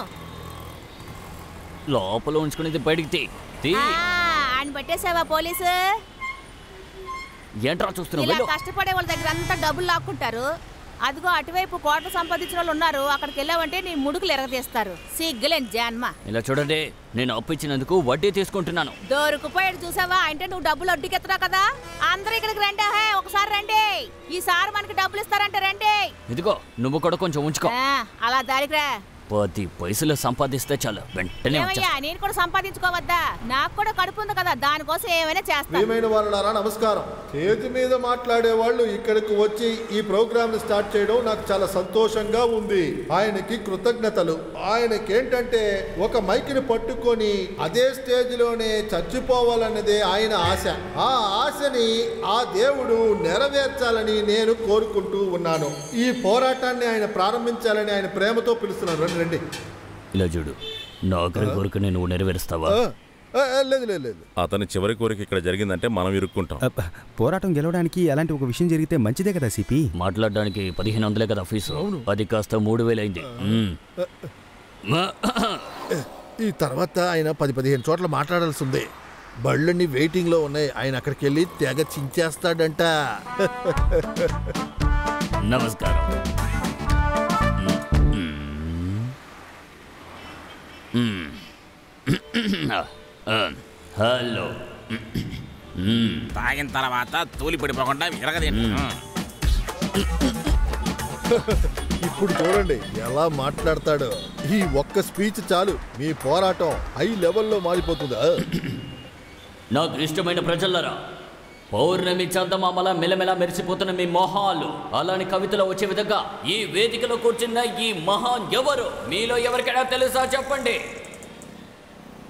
లోపల ఉంచుకునేది బయటికి తీ తీ ఆ, ఆయన పెట్టేసావా పోలీసు ఏంట్రా చూస్తున్నావు ఇలా వెళ్ళు కష్టపడే వాళ్ళ దగ్గర అంతా డబ్బులు లాక్కుంటారు అదిగో అటువైపు కోట సంపాదించిన వాళ్ళు ఉన్నారు అక్కడికి వెళ్ళావంటే నీ ముడుకులు ఎరగదీస్తారు సిగ్గులేని జాన్మా ఇలా చూడండి నేను అప్పు ఇచ్చినందుకు వడ్డీ తీసుకుంటున్నాను దొరికిపోయాడు చూసావా అంటే నువ్వు డబ్బులు వడ్డీకెత్తున్నా కదా అందరూ ఇక్కడికి రండి హే ఒకసారి రండి ఈసారి మనకి డబ్బులు ఇస్తారంటే రండి ఇదిగో నువ్వు కూడా కొంచెం ఉంచుకో ఆ, అలా దారికి రా పది పైసలు సంపాదిస్తే చాలు వెంటనే ఏమయ్యా వచ్చేస్తా. నేను కూడా సంపాదించుకోవద్దా నాకు కూడా కడుపు ఉంది కదా దానికోసం ఏమైనా చేస్తాను ప్రియమైన వాళ్ళారా నమస్కారం చేతి మీద మాట్లాడే వాళ్ళు ఇక్కడికి వచ్చి ఈ ప్రోగ్రామ్ ని స్టార్ట్ చేయడం నాకు చాలా సంతోషంగా ఉంది ఆయనకి కృతజ్ఞతలు ఆయనకేంటంటే ఒక మైక్ ని పట్టుకొని అదే స్టేజ్ లోనే చచ్చిపోవాలన్నదే ఆయన ఆశ ఆ ఆశని ఆ దేవుడు నెరవేర్చాలని నేను కోరుకుంటూ ఉన్నాను ఈ పోరాటాన్ని ఆయన ప్రారంభించాలని ఆయన ప్రేమతో పిలుస్తున్నాను రండి రండి ఇలా చూడు నా ఆఖరి కోరిక నేను నెరవేరుస్తావా ఆ, ఆ, లేదు లేదు లేదు అతని చివరి కోరిక ఇక్కడ జరిగిందంటే మనం ఇరుక్కుంటాం అబ్బ, పోరాటం గెలవడానికి అలాంటి ఒక విషయం జరిగితే మంచిదే కదా సిపి మాట్లాడడానికి పదిహేను వందలే కదా ఫీజు అది కాస్త మూడు వేలు అయింది మ్మ్. ఈ తర్వాత ఆయన పది పదిహేను చోట్ల మాట్లాడాల్సి ఉంది బళ్ళన్నీ వెయిటింగ్ లో ఉన్నాయి ఆయన అక్కడికి వెళ్ళి తెగ చించేస్తాడంట నమస్కారం మ్మ్. ఆ, ఆ, హలో మ్మ్. తాగిన తర్వాత తూలి పడిపోకుండా విరగదేంటి ఇప్పుడు చూడండి ఎలా మాట్లాడతాడు ఈ ఒక్క స్పీచ్ చాలు మీ పోరాటం హై లెవెల్లో మారిపోతుందా నాకు ఇష్టమైన ప్రజలరా పౌర్ణమి చందమామల మెలమెల మెరిసిపోతున్న మీ మొహాలు అలాని కవితలో వచ్చే విధంగా ఈ వేదికలో కూర్చున్న ఈ మహాన్ ఎవరు మీలో ఎవరికైనా తెలుసా చెప్పండి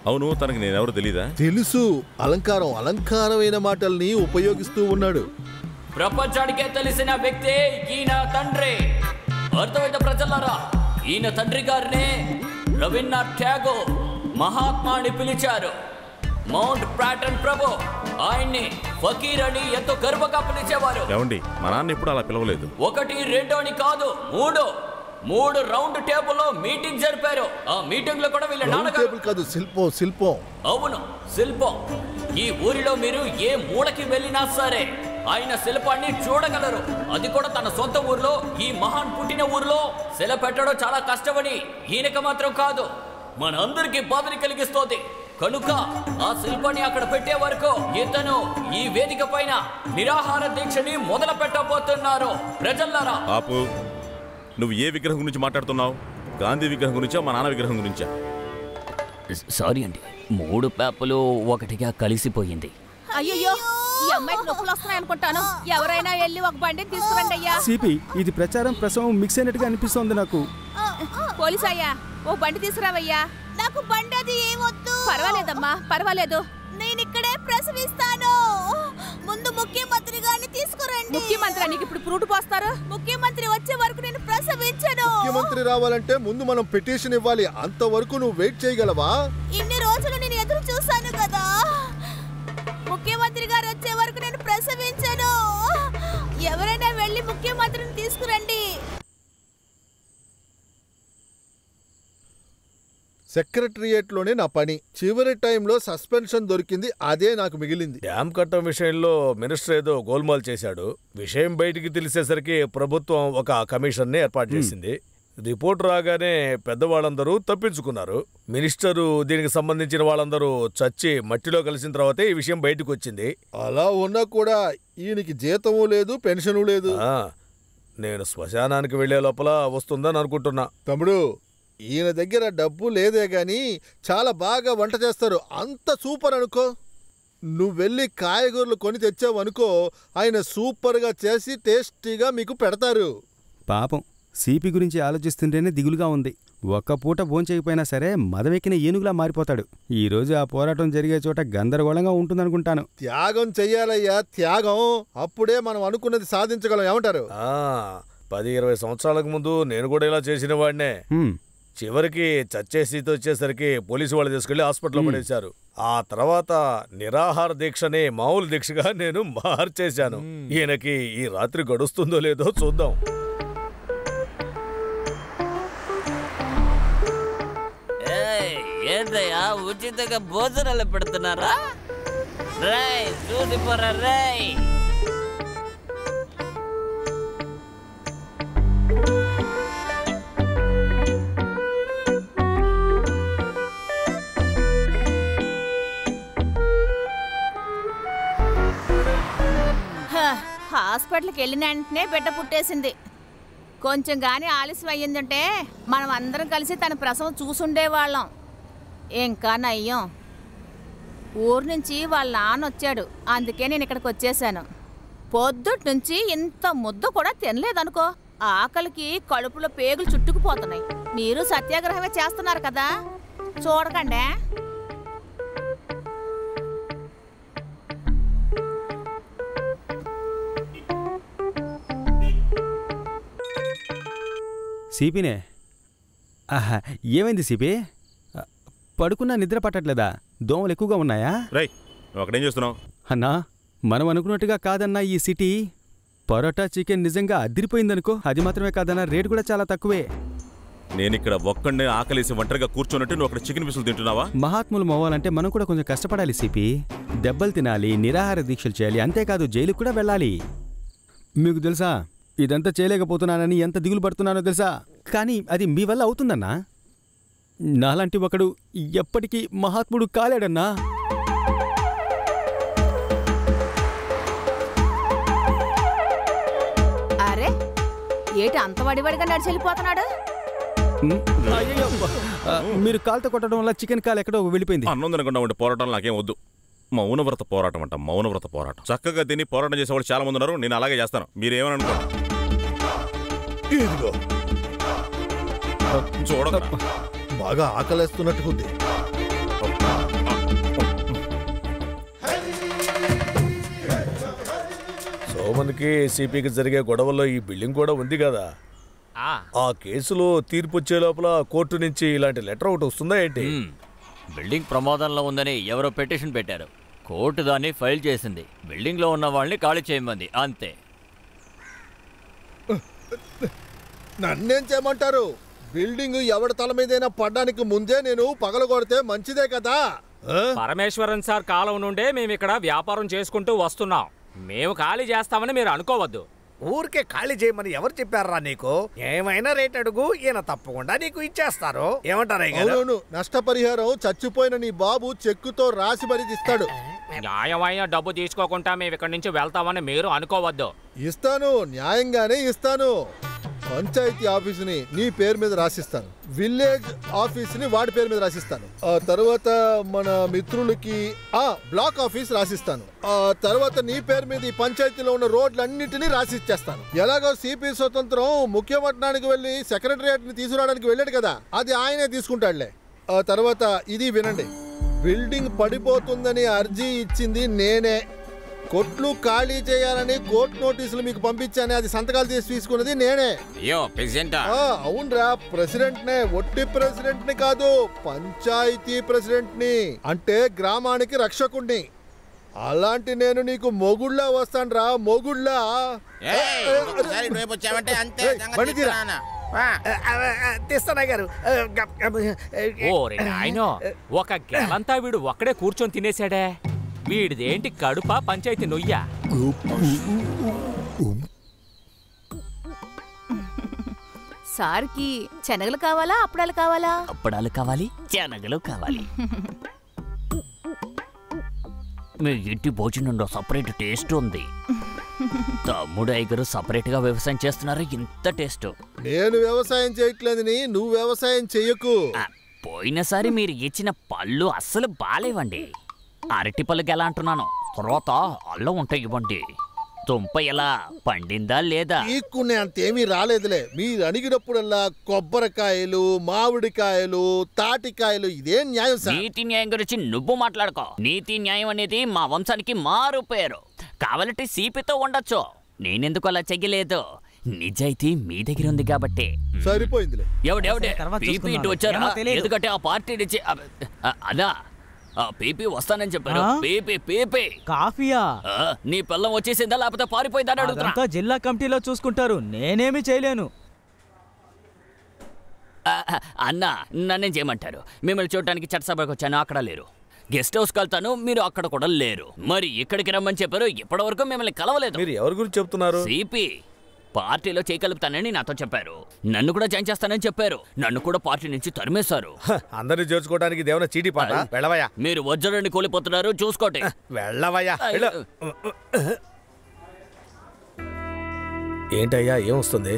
అవును తనకి నేనెవరు తెలీదా తెలుసు అలంకారం అలంకారమైన మాటల్ని ఉపయోగిస్తూ ఉన్నాడు ప్రపంచానికే తెలిసిన వ్యక్తి ఈయన తండ్రి అర్థమైతే ప్రజలారా ఈయన తండ్రి గారినే రవీంద్రనాథ్ ట్యాగోర్ మహాత్మా అని పిలిచారు మౌంట్ ప్రాటన్ ప్రభు ఆయన్ని ఫకీర్ అని ఎంతో గర్వంగా పిలిచేవారు ఏమండి మా నాన్న ఎప్పుడు అలా పిలవలేదు ఒకటి రెండు అని కాదు మూడు మూడు రౌండ్ టేబుల్లో మీటింగ్ జరిపారు ఆ మీటింగ్ లో కూడా వీళ్ళ రౌండ్ నాన్నగారు టేబుల్ కాదు శిల్పం శిల్పం అవును శిల్పం ఈ ఊరిలో మీరు ఏ మూలకి వెళ్ళినా సరే ఆయన శిల్పాన్ని చూడగలరు అది కూడా తన సొంత ఊర్లో ఈ మహాన్ పుట్టిన ఊర్లో శిల పెట్టడం చాలా కష్టమని ఈయనక మాత్రం కాదు మనందరికీ బాధని కలిగిస్తోంది కనుక ఆ శిల్పాన్ని అక్కడ పెట్టే వరకు ఇతను ఈ వేదిక పైన నిరాహార దీక్షని మొదలు పెట్టబోతున్నారు ప్రజల్లారా ఆపు నువ్వు ఏ విగ్రహం గురించి మాట్లాడుతున్నావు గాంధీ విగ్రహం గురించా మా నాన్న విగ్రహం గురించా సారీ అండి మూడు పేపలు ఒకటిగా కలిసిపోయింది అయ్యయ్యో ఈ అమ్మాయికి నొప్పులు వస్తున్నాయి అనుకుంటాను ఎవరైనా వెళ్ళి ఒక బండిని తీసుకురండి అయ్యా సిపి ఇది ప్రచారం ప్రసవం మిక్స్ అయినట్టుగా అనిపిస్తోంది నాకు పోలీస్ అయ్యా ఓ బండి తీసుకురావయ్యా నాకు బండి అది ఏమొద్దు పర్వాలేదమ్మా పర్వాలేదు నేను ఇక్కడే ప్రసవిస్తాను ముందు ముఖ్యమంత్రి గారిని తీసుకురండి ముఖ్యమంత్రి నీకు ఇప్పుడు ఫ్రూట్ పోస్తారు ముఖ్యమంత్రి వచ్చే వరకు నేను ప్రసవించను ముఖ్యమంత్రి రావాలంటే ముందు మనం పిటిషన్ ఇవ్వాలి అంతవరకు నువ్వు వెయిట్ చేయగలవా ఇన్ని రోజులు నేను ఎదురు చూశాను కదా ముఖ్యమంత్రి గారు వచ్చే వరకు నేను ప్రసవించను ఎవరైనా వెళ్ళి ముఖ్యమంత్రిని తీసుకురండి సెక్రటరియేట్ లోనే నా పని చివరి టైంలో సస్పెన్షన్ దొరికింది అదే నాకు మిగిలింది డ్యామ్ కట్టం విషయంలో మినిస్టర్ ఏదో గోల్మాల్ చేశాడు విషయం బయటికి తెలిసేసరికి ప్రభుత్వం ఒక కమిషన్ని ఏర్పాటు చేసింది రిపోర్ట్ రాగానే పెద్దవాళ్ళందరూ తప్పించుకున్నారు మినిస్టరు దీనికి సంబంధించిన వాళ్ళందరూ చచ్చి మట్టిలో కలిసిన తర్వాతే ఈ విషయం బయటకు వచ్చింది అలా ఉన్నా కూడా ఈయనకి జీతము లేదు పెన్షను లేదు ఆ, నేను శ్మశానానికి వెళ్లే లోపల వస్తుందని అనుకుంటున్నా తమ్ముడు ఈయన దగ్గర డబ్బు లేదే గాని చాలా బాగా వంట చేస్తారు అంత సూపర్ అనుకో నువ్వు వెళ్ళి కాయగూరలు కొని తెచ్చావు అనుకో ఆయన సూపర్గా చేసి టేస్టీగా మీకు పెడతారు పాపం సిపి గురించి ఆలోచిస్తుంటేనే దిగులుగా ఉంది ఒక్క పూట భోంచేయకపోయినా సరే మదవెక్కిన ఏనుగులా మారిపోతాడు ఈ రోజు ఆ పోరాటం జరిగే చోట గందరగోళంగా ఉంటుందనుకుంటాను త్యాగం చెయ్యాలయ్యా త్యాగం అప్పుడే మనం అనుకున్నది సాధించగలం ఏమంటారు ఆ, పది ఇరవై సంవత్సరాలకు ముందు నేను కూడా ఇలా చేసిన వాడినే హ్మ్. చివరికి చచ్చే స్థితి వచ్చేసరికి పోలీసు వాళ్ళు తీసుకెళ్లి హాస్పిటల్లో పడేశారు ఆ తర్వాత నిరాహార దీక్షని మామూలు దీక్షగా నేను మార్చేశాను ఈయనకి ఈ రాత్రి గడుస్తుందో లేదో చూద్దాం ఏయ్, ఏంటయ్యా ఉచితంగా భోజనాలు పెడుతున్నారా రై చూసి పోరా రై హ, హాస్పిటల్కి వెళ్ళిన వెంటనే బిడ్డ పుట్టేసింది కొంచెం గాని ఆలస్యం అయ్యిందంటే మనం అందరం కలిసి తన ప్రసవం చూసుండేవాళ్ళం ఇంకా నయ్యం ఊరు నుంచి వాళ్ళ నాన్న వచ్చాడు అందుకే నేను ఇక్కడికి వచ్చేసాను పొద్దుటి నుంచి ఇంత ముద్ద కూడా తినలేదనుకో ఆకలికి కడుపులో పేగులు చుట్టుకుపోతున్నాయి మీరు సత్యాగ్రహమే చేస్తున్నారు కదా చూడకండి సిపినే ఆహా ఏమైంది సిపి ఆ, పడుకున్నా నిద్ర పట్టట్లేదా దోమలు ఎక్కువగా ఉన్నాయా రై నువ్వు అక్కడేం చేస్తున్నావు అన్నా మనం అనుకున్నట్టుగా కాదన్నా ఈ సిటీ పరోటా చికెన్ నిజంగా అదిరిపోయిందనుకో అది మాత్రమే కాదన్నా రేటు కూడా చాలా తక్కువే నేను ఇక్కడ ఒక్కడే ఆకలేసి ఒంటరిగా కూర్చోనట్టు నువ్వు అక్కడ చికెన్ పీసులు తింటున్నావా మహాత్ములు మవ్వాలంటే మనం కూడా కొంచెం కష్టపడాలి సిపి దెబ్బలు తినాలి నిరాహార దీక్షలు చేయాలి అంతేకాదు జైలుకు కూడా వెళ్ళాలి మీకు తెలుసా ఇదంతా చేయలేకపోతున్నానని ఎంత దిగులు పడుతున్నానో తెలుసా కానీ అది మీ వల్ల అవుతుందన్నా నాలాంటి ఒకడు ఎప్పటికీ మహాత్ముడు కాలేడన్నా అరే ఏటి అంత వడివడిగా నడిచి వెళ్ళిపోతున్నాడు ఉమ్, అయ్యయ్యో, ఆ, మీరు కాలుతో కొట్టడం వల్ల చికెన్ కాలు ఎక్కడో వెళ్ళిపోయింది అన్నం తినకుండా ఉండే పోరాటం నాకేం వద్దు మౌనవ్రత పోరాటం అంట మౌనవ్రత పోరాటం చక్కగా తిని పోరాటం చేసేవాళ్ళు చాలా మంది ఉన్నారు నేను అలాగే చేస్తాను మీరేమని అనుకో ఇదిగో చూడక బాగా ఆకలేస్తున్నట్టుగా ఉంది సోమన్కి సిపికి జరిగే గొడవల్లో ఈ బిల్డింగ్ కూడా ఉంది కదా ఆ, ఆ కేసులో తీర్పు వచ్చే లోపల కోర్టు నుంచి ఇలాంటి లెటర్ ఒకటి వస్తుందా ఏంటి మ్మ్. బిల్డింగ్ ప్రమాదంలో ఉందని ఎవరో పిటిషన్ పెట్టారు కోర్టు దాన్ని ఫైల్ చేసింది బిల్డింగ్లో ఉన్న వాళ్ళని ఖాళీ చేయమంది అంతే నన్నేం చేయమంటారు బిల్డింగ్ ఎవడి తల మీదైనా పడ్డానికి ముందే నేను పగలగొడితే మంచిదే కదా ఆ? పరమేశ్వరన్ సార్ కాలం నుండే మేము ఇక్కడ వ్యాపారం చేసుకుంటూ వస్తున్నాం మేము ఖాళీ చేస్తామని మీరు అనుకోవద్దు ఊరికే ఖాళీ చేయమని ఎవరు చెప్పారా నీకు ఏమైనా రేట్ అడుగు ఈయన తప్పకుండా నీకు ఇచ్చేస్తారు ఏమంటారా అవునవును నష్టపరిహారం చచ్చిపోయిన నీ బాబు చెక్కుతో రాసి మరీ ఇస్తాడు న్యాయమైన డబ్బు తీసుకోకుండా మేము ఇక్కడి నుంచి వెళ్తామని మీరు అనుకోవద్దు ఇస్తాను న్యాయంగానే ఇస్తాను పంచాయతీ ఆఫీసుని నీ పేరు మీద రాసిస్తాను విలేజ్ ఆఫీసుని వాడి పేరు మీద రాసిస్తాను ఆ తర్వాత మన మిత్రులకి ఆ బ్లాక్ ఆఫీస్ రాసిస్తాను ఆ తర్వాత నీ పేరు మీద ఈ పంచాయతీలో ఉన్న రోడ్లన్నిటినీ రాసిచ్చేస్తాను ఎలాగో సిపి స్వతంత్రం ముఖ్యపట్నానికి వెళ్ళి సెక్రటరియట్ ని తీసుకురావడానికి వెళ్ళాడు కదా అది ఆయనే తీసుకుంటాడులే ఆ తర్వాత ఇది వినండి బిల్డింగ్ పడిపోతుందని అర్జీ ఇచ్చింది నేనే కొట్లు ఖాళీ చేయాలని కోర్టు నోటీసులు మీకు పంపించాను అది సంతకాలు చేసి తీసుకున్నది నేనే అయ్యో ప్రెసిడెంట్ ఆ, అవునరా ప్రెసిడెంట్ నే ఒట్టి ప్రెసిడెంట్ ని కాదు పంచాయతీ ప్రెసిడెంట్ ని అంటే గ్రామానికి రక్షకుణ్ణి అలాంటి నేను నీకు మొగుళ్ళ వస్తానురా మొగుళ్ళ ఏయ్, ఇంకొకసారి ఇటువైపు వచ్చావంటే అంతే ఏయ్, సంగతి బండి తీరా. చెప్తున్నాను. తీస్తానా గారు ఓరి నాయనో ఒక గెలంతా వీడు ఒక్కడే కూర్చొని తినేశాడే వీడిదేంటి కడుప పంచాయతీ నొయ్య సార్కి శనగలు కావాలా అప్పడాలు కావాలా అప్పడాలు కావాలి శనగలు కావాలి మీ ఇంటి భోజనంలో సపరేట్ టేస్ట్ ఉంది తమ్ముడు ఐగరు సపరేట్ గా వ్యవసాయం చేస్తున్నారు ఇంత టేస్ట్ నేను వ్యవసాయం చేయట్లేదని నువ్వు వ్యవసాయం చెయ్యకు పోయినసారి మీరు ఇచ్చిన పళ్ళు అస్సలు బాలేవండి అరటి పళ్ళకి ఎలా అంటున్నాను తర్వాత అల్లం ఉంటాయి ఇవ్వండి తుంప ఎలా పండిందా లేదా ఈక్కునే అంతేమీ రాలేదులే మీరు అడిగినప్పుడల్లా కొబ్బరికాయలు మామిడికాయలు తాటికాయలు ఇదేం న్యాయం సార్ నీతి న్యాయం గురించి నువ్వు మాట్లాడుకో నీతి న్యాయం అనేది మా వంశానికి మారు పేరు కావాలంటే సీపితో ఉండొచ్చు నేనెందుకు అలా చెయ్యలేదు నిజాయితీ మీ దగ్గర ఉంది కాబట్టి సరిపోయిందిలే ఎవడెవడే తర్వాత పీపీ చూసుకుందాం. ఇటు వచ్చారా ఏమో తెలీదు. ఎందుకంటే ఆ పార్టీ నుంచి అ- అ- అదా ఆ పీపీ వస్తానని చెప్పారు ఆ? పీపీ పీపీ కాఫీయా ఆ, నీ పిల్లం వచ్చేసిందా లేకపోతే పారిపోయిందా అని అడుగుతున్నా అదంతా జిల్లా కమిటీలో చూసుకుంటారు నేనేమి చేయలేను ఆ, ఆ, అన్నా నన్నేం చేయమంటారు మిమ్మల్ని చూడటానికి చట్టసభకు వచ్చాను అక్కడ లేరు గెస్ట్ హౌస్కి వెళ్తాను మీరు అక్కడ కూడా లేరు మరి ఇక్కడికి రమ్మని చెప్పారు ఇప్పటి వరకు మిమ్మల్ని కలవలేదు మీరు ఎవరి గురించి చెప్తున్నారు సిపి పార్టీలో చేయగలుగుతానని నాతో చెప్పారు నన్ను కూడా జాయిన్ చేస్తానని చెప్పారు నన్ను కూడా పార్టీ నుంచి తరిమేశారు అందరిని చేర్చుకోవడానికి దేవన చీటీ పాట వెళ్ళవయ్యా మీరు వజ్రాన్ని కోల్పోతున్నారు చూసుకోండి వెళ్ళవయ్యా అయ్యో. ఏంటయ్యా ఏమొస్తుంది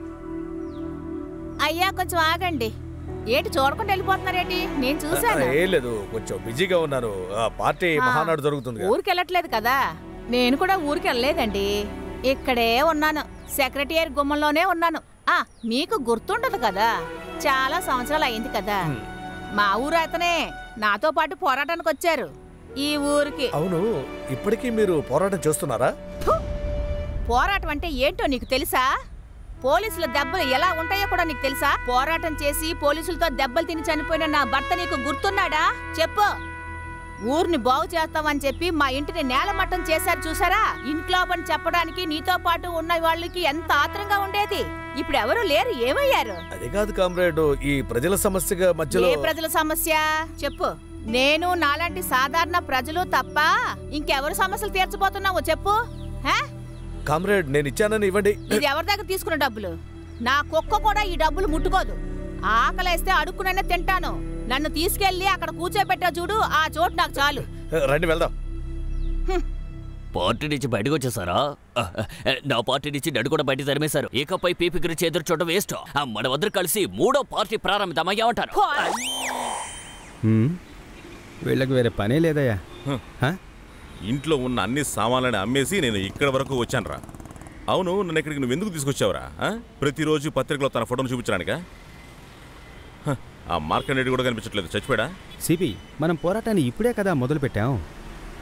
అయ్యా కొంచెం ఆగండి ఏంటి చూడకుండా వెళ్ళిపోతున్నారేంటి నేను చూశాను ఏం లేదు కొంచెం బిజీగా ఉన్నాను ఆ పార్టీ ఆ, మహానాడు జరుగుతుంది కదా. ఊరికి వెళ్ళట్లేదు కదా నేను కూడా ఊరికి వెళ్ళలేదండి ఇక్కడే ఉన్నాను సెక్రటరీ గుమ్మంలోనే ఉన్నాను ఆ మీకు గుర్తుండదు కదా చాలా సంవత్సరాలు అయింది కదా మా ఊరు అతనే నాతో పాటు పోరాటానికి వచ్చారు ఈ ఊరికి అవును ఇప్పటికీ మీరు పోరాటం చేస్తున్నారా పోరాటం అంటే ఏంటో నీకు తెలుసా పోలీసుల దెబ్బలు ఎలా ఉంటాయో కూడా నీకు తెలుసా పోరాటం చేసి పోలీసులతో దెబ్బలు తిని చనిపోయిన నా భర్త నీకు గుర్తున్నాడా చెప్పు ఊరిని బాగు చేస్తామని చెప్పి మా ఇంటిని నేలమట్టం చేశారు చూసారా ఇంట్లో పని చెప్పడానికి నీతో పాటు ఉన్న వాళ్ళకి ఎంత ఆత్రంగా ఉండేది ఇప్పుడు ఎవరు లేరు ఏమయ్యారు అది కాదు కామ్రేడ్ ఈ ప్రజల సమస్యగా మధ్యలో ఏ ప్రజల సమస్య చెప్పు నేను నాలాంటి సాధారణ ప్రజలు తప్ప ఇంకెవరు సమస్యలు తీర్చబోతున్నావో చెప్పు హా? కామ్రేడ్ నేను ఇచ్చానని ఇవ్వండి ఇది ఎవరి దగ్గర తీసుకున్న డబ్బులు నా కుక్క కూడా ఈ డబ్బులు ముట్టుకోదు ఆకలేస్తే అడుక్కునైనా తింటాను నన్ను తీసుకెళ్లి అక్కడ కూర్చోబెట్టా చూడు ఆ చోటు నాకు చాలు రండి వెళ్దాం పార్టీ నుంచి బయటకు వచ్చేసారా ఆ, ఆ, నా పార్టీ నుంచి నన్ను కూడా బయట తరిమేశారు ఇకపై పీపీ గురించి ఎదురు చూడడం వేస్ట్ మన వద్దరు కలిసి మూడో పార్టీ ప్రారంభిద్దామా ఏమంటారు హ్మ్. వీళ్ళకి వేరే పనే లేదయ్యా హ? ఇంట్లో ఉన్న అన్ని సామాన్లని అమ్మేసి నేను ఇక్కడ వరకు వచ్చానురా అవును నన్ను ఇక్కడికి నువ్వు ఎందుకు తీసుకొచ్చావురా ఆ? ప్రతిరోజు పత్రికలో తన ఫోటోను చూపించడానికా హ, ఆ మార్కండేడి కూడా కనిపించట్లేదు చచ్చిపోయాడా సిపి మనం పోరాటాన్ని ఇప్పుడే కదా మొదలు పెట్టాం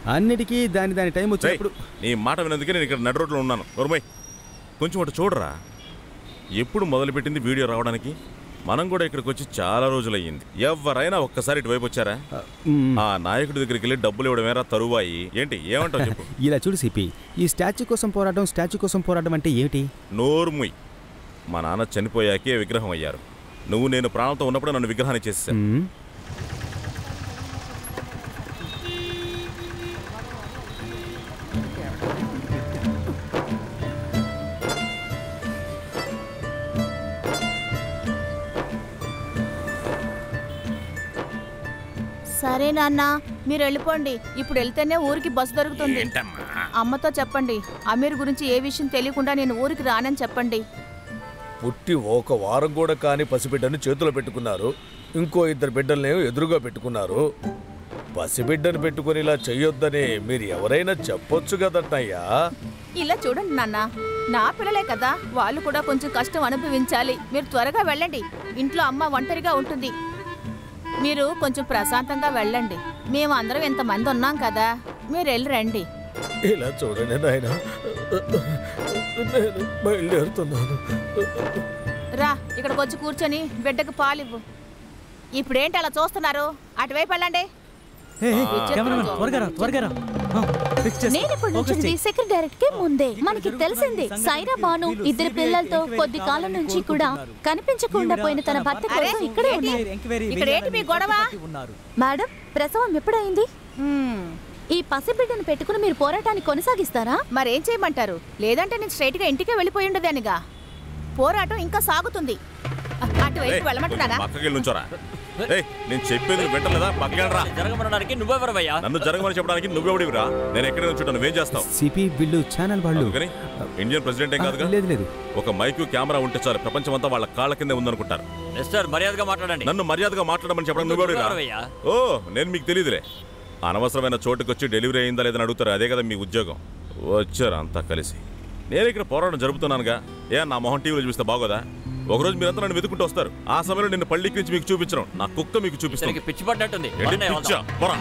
అన్నిటికీ దాని దాని టైం వచ్చినప్పుడు నీ మాట వినందుకే నేను ఇక్కడ నడు రోడ్లో ఉన్నాను నోర్మయ్ కొంచెం అటు చూడరా ఎప్పుడు మొదలుపెట్టింది వీడియో రావడానికి మనం కూడా ఇక్కడికి వచ్చి చాలా రోజులయ్యింది ఎవరైనా ఒక్కసారి ఇటువైపు వచ్చారా ఆ నాయకుడి దగ్గరికి వెళ్ళి డబ్బులు ఇవ్వడమేరా తరువాయి ఏంటి ఏమంటావు చెప్పు ఇలా చూడు సిపి ఈ స్టాచ్యూ కోసం పోరాటం స్టాచ్యూ కోసం పోరాటం అంటే ఏమిటి నోర్ముయ్ మా నాన్న చనిపోయాకే విగ్రహం అయ్యారు నువ్వు నేను ప్రాణంతో ఉన్నప్పుడు నన్ను విగ్రహాన్ని చేసేసాను మ్మ్. సరే నాన్న మీరు వెళ్ళిపోండి ఇప్పుడు వెళ్తేనే ఊరికి బస్సు దొరుకుతుంది అమ్మతో చెప్పండి అమీర్ గురించి ఏ విషయం తెలియకుండా నేను ఊరికి రానని చెప్పండి పుట్టి ఒక వారం కూడా కాని పసిబిడ్డను చేతిలో పెట్టుకున్నారు ఇంకో ఇద్దరు బిడ్డల్ని ఎదురుగా పెట్టుకున్నారు పసిబిడ్డను పెట్టుకుని ఇలా చెయ్యొద్దని మీరు ఎవరైనా చెప్పొచ్చు కదన్నయ్యా ఇలా చూడండి నాన్న నా పిల్లలే కదా వాళ్ళు కూడా కొంచెం కష్టం అనుభవించాలి మీరు త్వరగా వెళ్ళండి ఇంట్లో అమ్మ ఒంటరిగా ఉంటుంది మీరు కొంచెం ప్రశాంతంగా వెళ్ళండి మేము అందరం ఇంతమంది ఉన్నాం కదా మీరు వెళ్ళి రండి ఇలా చూడండి నాయన నేను బయలుదేరుతున్నాను రా ఇక్కడికి వచ్చి కూర్చొని బిడ్డకు పాలివ్వు ఇప్పుడేంటి అలా చూస్తున్నారు అటువైపు వెళ్ళండి ఏ, ఏ, కెమెరామెన్ త్వరగా రా త్వరగా రా ఆ, ఫిక్స్ చేస్తా. నేను ఇప్పుడు ఫోకస్ నుంచింది చెయ్యి. సెక్రటరీకి కే ముందే మనకి తెలిసింది సైరా బాను ఇద్దరు పిల్లలతో కొద్ది కాలం నుంచి కూడా కనిపించకుండా పోయిన తన భర్త కోసం ఇక్కడే ఉన్నారు ఇక్కడ ఏంటి మీ గొడవ మేడం ప్రసవం ఎప్పుడైంది ఈ పసిబిడ్డను పెట్టుకుని మీరు పోరాటాన్ని కొనసాగిస్తారా మరేం చేయమంటారు లేదంటే నేను స్ట్రైట్ గా ఇంటికే వెళ్ళిపోయి ఉండదానిగా పోరాటం ఇంకా సాగుతుంది అ- అటువైపు వెళ్ళమంటున్నారా పక్కకి వెళ్ళి నుంచోరా ఏయ్, నేను చెప్పేది నువ్వు వింటలేదా పక్కకెళ్ళరా జరగమనడానికి నువ్వెవరవయ్యా నన్ను జరగమని చెప్పడానికి నువ్వెవడివిరా నేను ఎక్కడ నుంచుంటా నువ్వేం చేస్తావు సిపి వీళ్ళు ఛానల్ వాళ్ళు అందుకని ఇండియన్ ప్రెసిడెంట్ ఏం కాదుగా లేదు లేదు ఒక మైకు కెమెరా ఉంటే చాలు ప్రపంచం అంతా వాళ్ళ కాళ్ళ కింద ఉందనుకుంటారు మిస్టర్ మర్యాదగా మాట్లాడండి నన్ను మర్యాదగా మాట్లాడమని చెప్పడం నువ్వెవడిరా నువ్వెవరవయ్యా? ఓ నేను మీకు తెలియదులే అనవసరమైన చోటుకి వచ్చి డెలివరీ అయిందా లేదని అడుగుతారు అదే కదా మీ ఉద్యోగం వచ్చారు అంతా కలిసి నేను ఇక్కడ పోరాటం జరుపుతున్నానుగా ఏ నా మొహం టీవీలో చూస్తే బాగోదా ఒకరోజు మీరంతా నన్ను వెతుకుంటూ వస్తారు ఆ సమయంలో నిన్ను పళ్ళికి నుంచి మీకు చూపించడం నా కుక్క మీకు చూపిస్తుంది ఇతనికి పిచ్చి పడ్డట్టుంది ఏంటి పడనే పిచ్చా? వెళ్దాం. పోరా.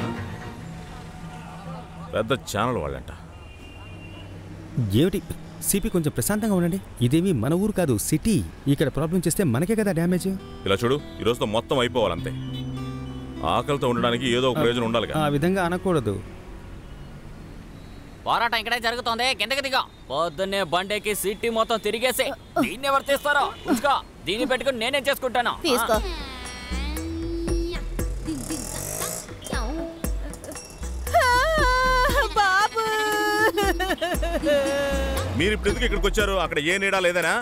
పెద్ద ఛానల్ వాళ్ళంట ఏమిటి సిపి కొంచెం ప్రశాంతంగా ఉండండి ఇదేమి మన ఊరు కాదు సిటీ ఇక్కడ ప్రాబ్లం చేస్తే మనకే కదా డ్యామేజ్ ఇలా చూడు ఈ రోజుతో మొత్తం అయిపోవాలంతే ఆకలితో ఉండడానికి ఏదో ఒక ప్రయోజనం ఉండాలిగా ఆ విధంగా అనకూడదు పోరాటం ఇక్కడే జరుగుతోంది కిందకి దిగా పొద్దున్నే బండేకి సిటీ మొత్తం తిరిగేసి దీన్ని ఎవరు తీస్తారో ఉంచుకో దీన్ని పెట్టుకుని నేనేం చేసుకుంటాను తీసుకో బాబు మీరు ఇప్పుడు ఎందుకు ఇక్కడికి వచ్చారు అక్కడ ఏ నీడా లేదనా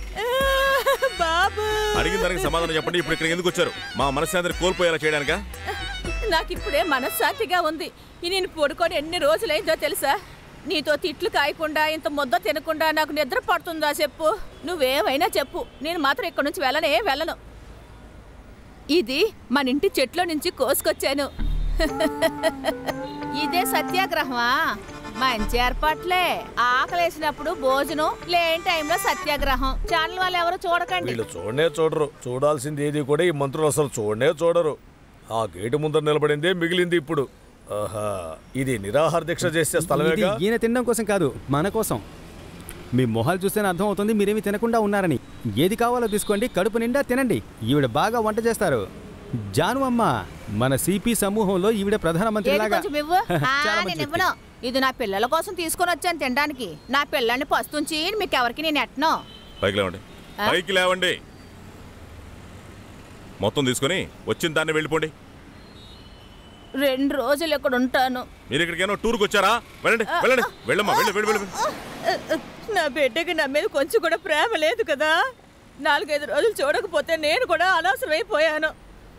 బాబు అడిగిన దానికి సమాధానం చెప్పండి ఇప్పుడు ఇక్కడికి ఎందుకు వచ్చారు మా మనశ్శాంతిని కోల్పోయేలా చేయడానికా నాకు ఇప్పుడే మనశ్శాంతిగా ఉంది ఈ నేను పడుకొని ఎన్ని రోజులైందో తెలుసా నీతో తిట్లు కాయకుండా ఇంత ముద్ద తినకుండా నాకు నిద్ర పడుతుందా చెప్పు నువ్వేమైనా చెప్పు నేను మాత్రం ఇక్కడ నుంచి వెళ్ళనే వెళ్ళను ఇది మన ఇంటి చెట్లో నుంచి కోసుకొచ్చాను ఇదే సత్యాగ్రహమా మంచి ఏర్పాట్లే ఆకలేసినప్పుడు భోజనం లేని టైంలో సత్యాగ్రహం ఛానల్ వాళ్ళు ఎవరు చూడకండి వీళ్ళు చూడనే చూడరు చూడాల్సింది ఏది కూడా ఈ మంత్రులు అసలు చూడనే చూడరు ఆ గేటు ముందర నిలబడిందే మిగిలింది ఇప్పుడు ఆహా ఇది నిరాహార దీక్ష చేసే ఇది స్థలమేగా ఈయన తినడం కోసం కాదు మన కోసం మీ మొహాలు చూస్తేనే అర్థం అవుతుంది మీరేమి తినకుండా ఉన్నారని ఏది కావాలో తీసుకోండి కడుపు నిండా తినండి ఈవిడ బాగా వంట చేస్తారు జాను అమ్మ మన సిపి సమూహంలో ఈవిడ ప్రధానమంత్రి ఏది లాగా కొంచెం ఇవ్వు ఆ, చాలా నేను మంచి ఇవ్వను ఇది నా పిల్లల కోసం తీసుకొని వచ్చాను తినడానికి నా పిల్లల్ని పస్తుంచి మీకు ఎవరికి నేను ఎట్టను పైకి లేవండి ఆ? పైకి లేవండి మొత్తం తీసుకొని వచ్చిన దాన్ని వెళ్ళిపోండి రెండు రోజులు ఇక్కడ ఉంటాను మీరు ఇక్కడికి ఏమో టూర్కి వచ్చారా వెళ్ళండి వెళ్ళండి వెళ్ళమ్మా వెళ్ళి వెళ్ళి వెళ్ళి నా బిడ్డకి నా మీద కొంచెం కూడా ప్రేమ లేదు కదా నాలుగైదు రోజులు చూడకపోతే నేను కూడా అనవసరమైపోయాను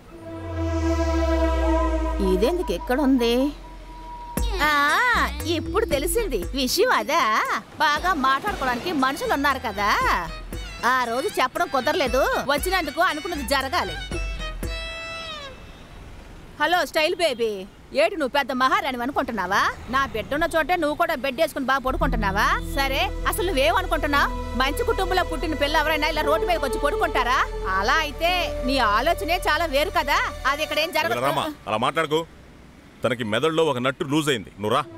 ఇదెందుకు ఎక్కడ ఉంది ఆ, ఇప్పుడు తెలిసింది విషయం అదా బాగా మాట్లాడుకోవడానికి మనుషులు ఉన్నారు కదా ఆ రోజు చెప్పడం కుదరలేదు వచ్చినందుకు అనుకున్నది జరగాలి హలో స్టైల్ బేబీ ఏటి నువ్వు పెద్ద మహారాణి అనుకుంటున్నావా నా బిడ్డ ఉన్న చోటే నువ్వు కూడా బెడ్ వేసుకుని బాగా పడుకుంటున్నావా సరే అసలు నువ్వేమనుకుంటున్నావు మంచి కుటుంబంలో పుట్టిన పిల్ల ఎవరైనా ఇలా రోడ్డు మీదకి వచ్చి పడుకుంటారా అలా అయితే నీ ఆలోచనే చాలా వేరు కదా అది ఇక్కడ ఏం ఇలా రామా జరగదు అలా మాట్లాడుకో తనకి మెదడులో ఒక నట్టు లూజ్ అయింది నువ్వు రా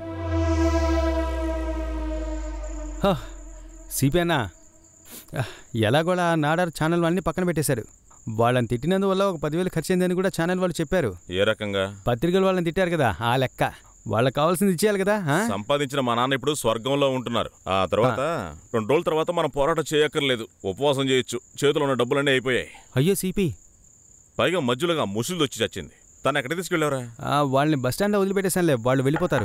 సిపిఎన్నా ఎలాగోలా నాడార్ ఛానల్ వాళ్ళని పక్కన పెట్టేశారు వాళ్ళని తిట్టినందువల్ల ఒక పదివేలు ఖర్చు అయిందని కూడా ఛానల్ వాళ్ళు చెప్పారు ఏ రకంగా పత్రికలు వాళ్ళని తిట్టారు కదా ఆ లెక్క వాళ్ళకి కావాల్సింది ఇచ్చేయాలి కదా ఆ? సంపాదించిన మా నాన్న ఇప్పుడు స్వర్గంలో ఉంటున్నారు ఆ తర్వాత రెండు రోజుల తర్వాత మనం పోరాటం చేయక్కర్లేదు ఉపవాసం చేయొచ్చు చేతిలో ఉన్న డబ్బులన్నీ అయిపోయాయి అయ్యో సిపి పైగా మధ్యలోగా ముసులు వచ్చి చచ్చింది తను ఎక్కడ తీసుకెళ్ళావరా ఆ, వాళ్ళని బస్ స్టాండ్లో వదిలిపెట్టేశానులే వాళ్ళు వెళ్ళిపోతారు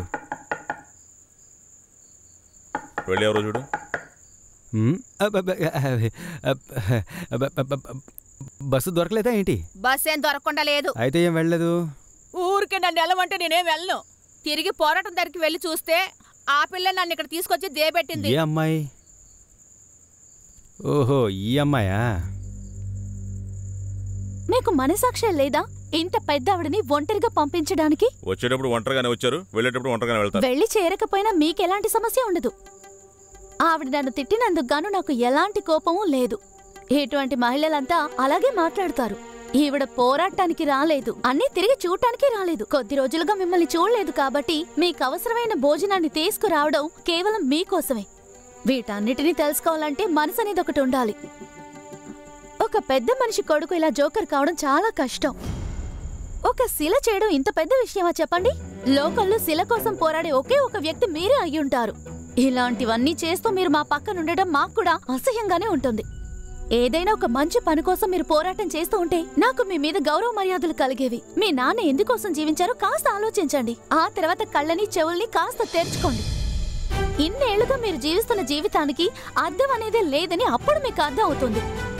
వెళ్ళేవరో చూడు ఉమ్, అబ్బబ్బ, అబ్బ, అబ్బ, అబ్బ, అబ్బ, బస్సు దొరకలేదా ఏంటి బస్ ఏం దొరకకుండా లేదు అయితే ఏం వెళ్ళలేదు ఊరికే నన్ను వెళ్ళమంటే నేనేం వెళ్ళను తిరిగి పోరాటం దగ్గరికి వెళ్ళి చూస్తే ఆ పిల్ల నన్ను ఇక్కడ తీసుకొచ్చి దేబెట్టింది ఏ అమ్మాయి ఓహో ఈ అమ్మాయా మీకు మనసాక్షి లేదా ఇంత పెద్ద ఆవిడని ఒంటరిగా పంపించడానికి వచ్చేటప్పుడు ఒంటరిగానే వచ్చారు వెళ్ళేటప్పుడు ఒంటరిగానే వెళ్తారు వెళ్ళి చేరకపోయినా మీకెలాంటి సమస్య ఉండదు ఆవిడ నన్ను తిట్టినందుకు గాను నాకు ఎలాంటి కోపమూ లేదు ఇటువంటి మహిళలంతా అలాగే మాట్లాడతారు ఈవిడ పోరాటానికి రాలేదు అన్నీ తిరిగి చూడటానికి రాలేదు కొద్ది రోజులుగా మిమ్మల్ని చూడలేదు కాబట్టి మీకు అవసరమైన భోజనాన్ని తీసుకురావడం కేవలం మీకోసమే వీటన్నిటినీ తెలుసుకోవాలంటే మనసు అనేది ఒకటి ఉండాలి ఒక పెద్ద మనిషి కొడుకు ఇలా జోకర్ కావడం చాలా కష్టం ఒక శిల చేయడం ఇంత పెద్ద విషయమా చెప్పండి లోకల్లో శిల కోసం పోరాడే ఒకే ఒక వ్యక్తి మీరే అయి ఉంటారు ఇలాంటివన్నీ చేస్తూ మీరు మా పక్కన ఉండడం మాకు కూడా అసహ్యంగానే ఉంటుంది ఏదైనా ఒక మంచి పని కోసం మీరు పోరాటం చేస్తూ ఉంటే నాకు మీ మీద గౌరవ మర్యాదలు కలిగేవి మీ నాన్న ఎందుకోసం జీవించారో కాస్త ఆలోచించండి ఆ తర్వాత కళ్ళని చెవుల్ని కాస్త తెరుచుకోండి ఇన్నేళ్లుగా మీరు జీవిస్తున్న జీవితానికి అర్థం అనేదే లేదని అప్పుడు మీకు అర్థం అవుతుంది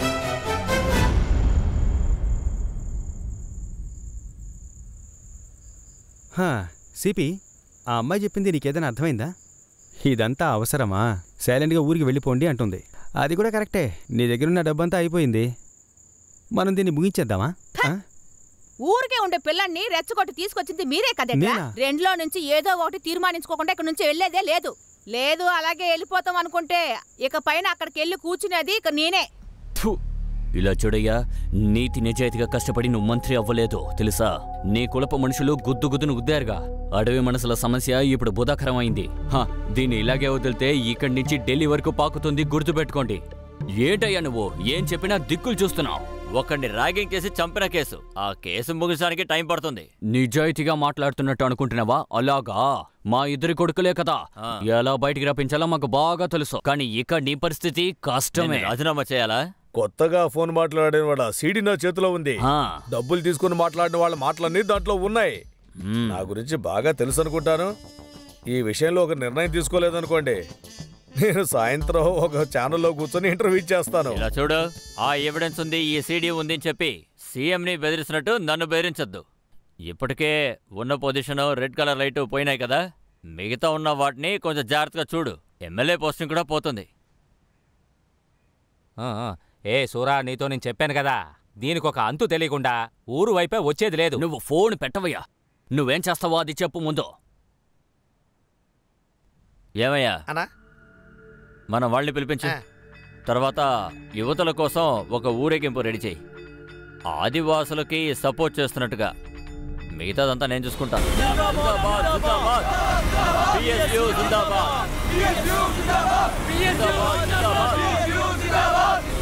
హా, సిపి ఆ అమ్మాయి చెప్పింది నీకేదైనా అర్థమైందా ఇదంతా అవసరమా సైలెంట్గా ఊరికి వెళ్ళిపోండి అంటుంది అది కూడా కరెక్టే నీ దగ్గరున్న డబ్బంతా అయిపోయింది మనం దీన్ని ముగించేద్దామా ఆ? ఊరికే ఉండే పిల్లల్ని రెచ్చగొట్టి తీసుకొచ్చింది మీరే కదా ఇక్కడ? నేనా? రెండులో నుంచి ఏదో ఒకటి తీర్మానించుకోకుండా ఇక్కడ నుంచి వెళ్లేదే లేదు లేదు అలాగే వెళ్ళిపోతాం అనుకుంటే ఇక పైన అక్కడికి వెళ్ళి కూర్చునేది ఇక నేనే ఫు! ఇలా చూడయ్యా నీతి నిజాయితీగా కష్టపడి నువ్వు మంత్రి అవ్వలేదు తెలుసా నీ కులప మనుషులు గుద్దు గుద్దును గుద్దారుగా అడవి మనసుల సమస్య ఇప్పుడు బుధాకరం అయింది హా, దీన్ని ఇలాగే వదిలితే ఇక్కడి నుంచి ఢిల్లీ వరకు పాకుతుంది గుర్తుపెట్టుకోండి ఏంటయ్యా నువ్వు ఏం చెప్పినా దిక్కులు చూస్తున్నావు ఒకడిని ర్యాగింగ్ చేసి చంపిన కేసు ఆ కేసు ముగించడానికి టైం పడుతుంది నిజాయితీగా మాట్లాడుతున్నట్టు అనుకుంటున్నావా అలాగా మా ఇద్దరి కొడుకులే కదా ఎలా బయటికి రప్పించాలో మాకు బాగా తెలుసు కానీ ఇక నీ పరిస్థితి కష్టమే రాజీనామా చేయాలా కొత్తగా ఫోన్ మాట్లాడిన వాళ్ళ సీడీ నా చేతిలో ఉంది ఆ. డబ్బులు తీసుకుని మాట్లాడిన వాళ్ళ మాటలన్నీ దాంట్లో ఉన్నాయి నా గురించి బాగా తెలుసు అనుకుంటాను ఈ విషయంలో ఒక నిర్ణయం తీసుకోలేదనుకోండి నేను సాయంత్రం ఒక ఛానల్లో కూర్చొని ఇంటర్వ్యూ చేస్తాను ఇలా చూడు ఆ ఎవిడెన్స్ ఉంది ఈ సీడీ ఉంది అని చెప్పి సీఎంని బెదిరిస్తున్నట్టు నన్ను బెదిరించొద్దు ఇప్పటికే ఉన్న పొజిషన్ రెడ్ కలర్ లైట్ పోయినాయి కదా మిగతా ఉన్న వాటిని కొంచెం జాగ్రత్తగా చూడు ఎమ్మెల్యే పోస్టింగ్ కూడా పోతుంది ఆ, ఆ. ఏ సూరా నీతో నేను చెప్పాను కదా దీనికి ఒక అంతు తెలియకుండా ఊరు వైపే వచ్చేది లేదు నువ్వు ఫోన్ పెట్టవయ్యా నువ్వేం చేస్తావో అది చెప్పు ముందు ఏమయ్యా అనా మనం వాళ్ళని పిలిపించు తర్వాత యువతల కోసం ఒక ఊరేగింపు రెడీ చేయి ఆదివాసులకి సపోర్ట్ చేస్తున్నట్టుగా మిగతాదంతా నేను చూసుకుంటాను జిందాబాద్, జిందాబాద్. PSU జిందాబాద్. జిందాబాద్, జిందాబాద్.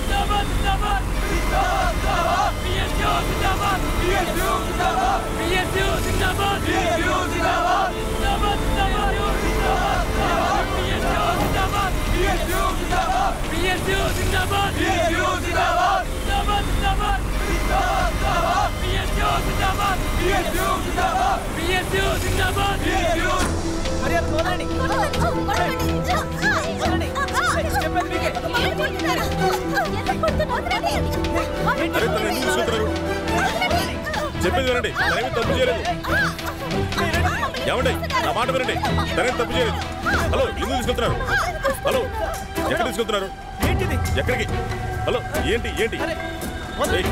అరే తను ఎందుకు తీసుకుంటున్నారు చెప్పేది వినండి తనేమి తప్పు చేయలేదు ఏమండి నా మాట వినండి తనేం తప్పు చేయలేదు హలో ఎందుకు తీసుకెళ్తున్నారు హలో ఎక్కడ తీసుకెళ్తున్నారు ఎక్కడికి హలో ఏంటి ఏంటి ఏయ్,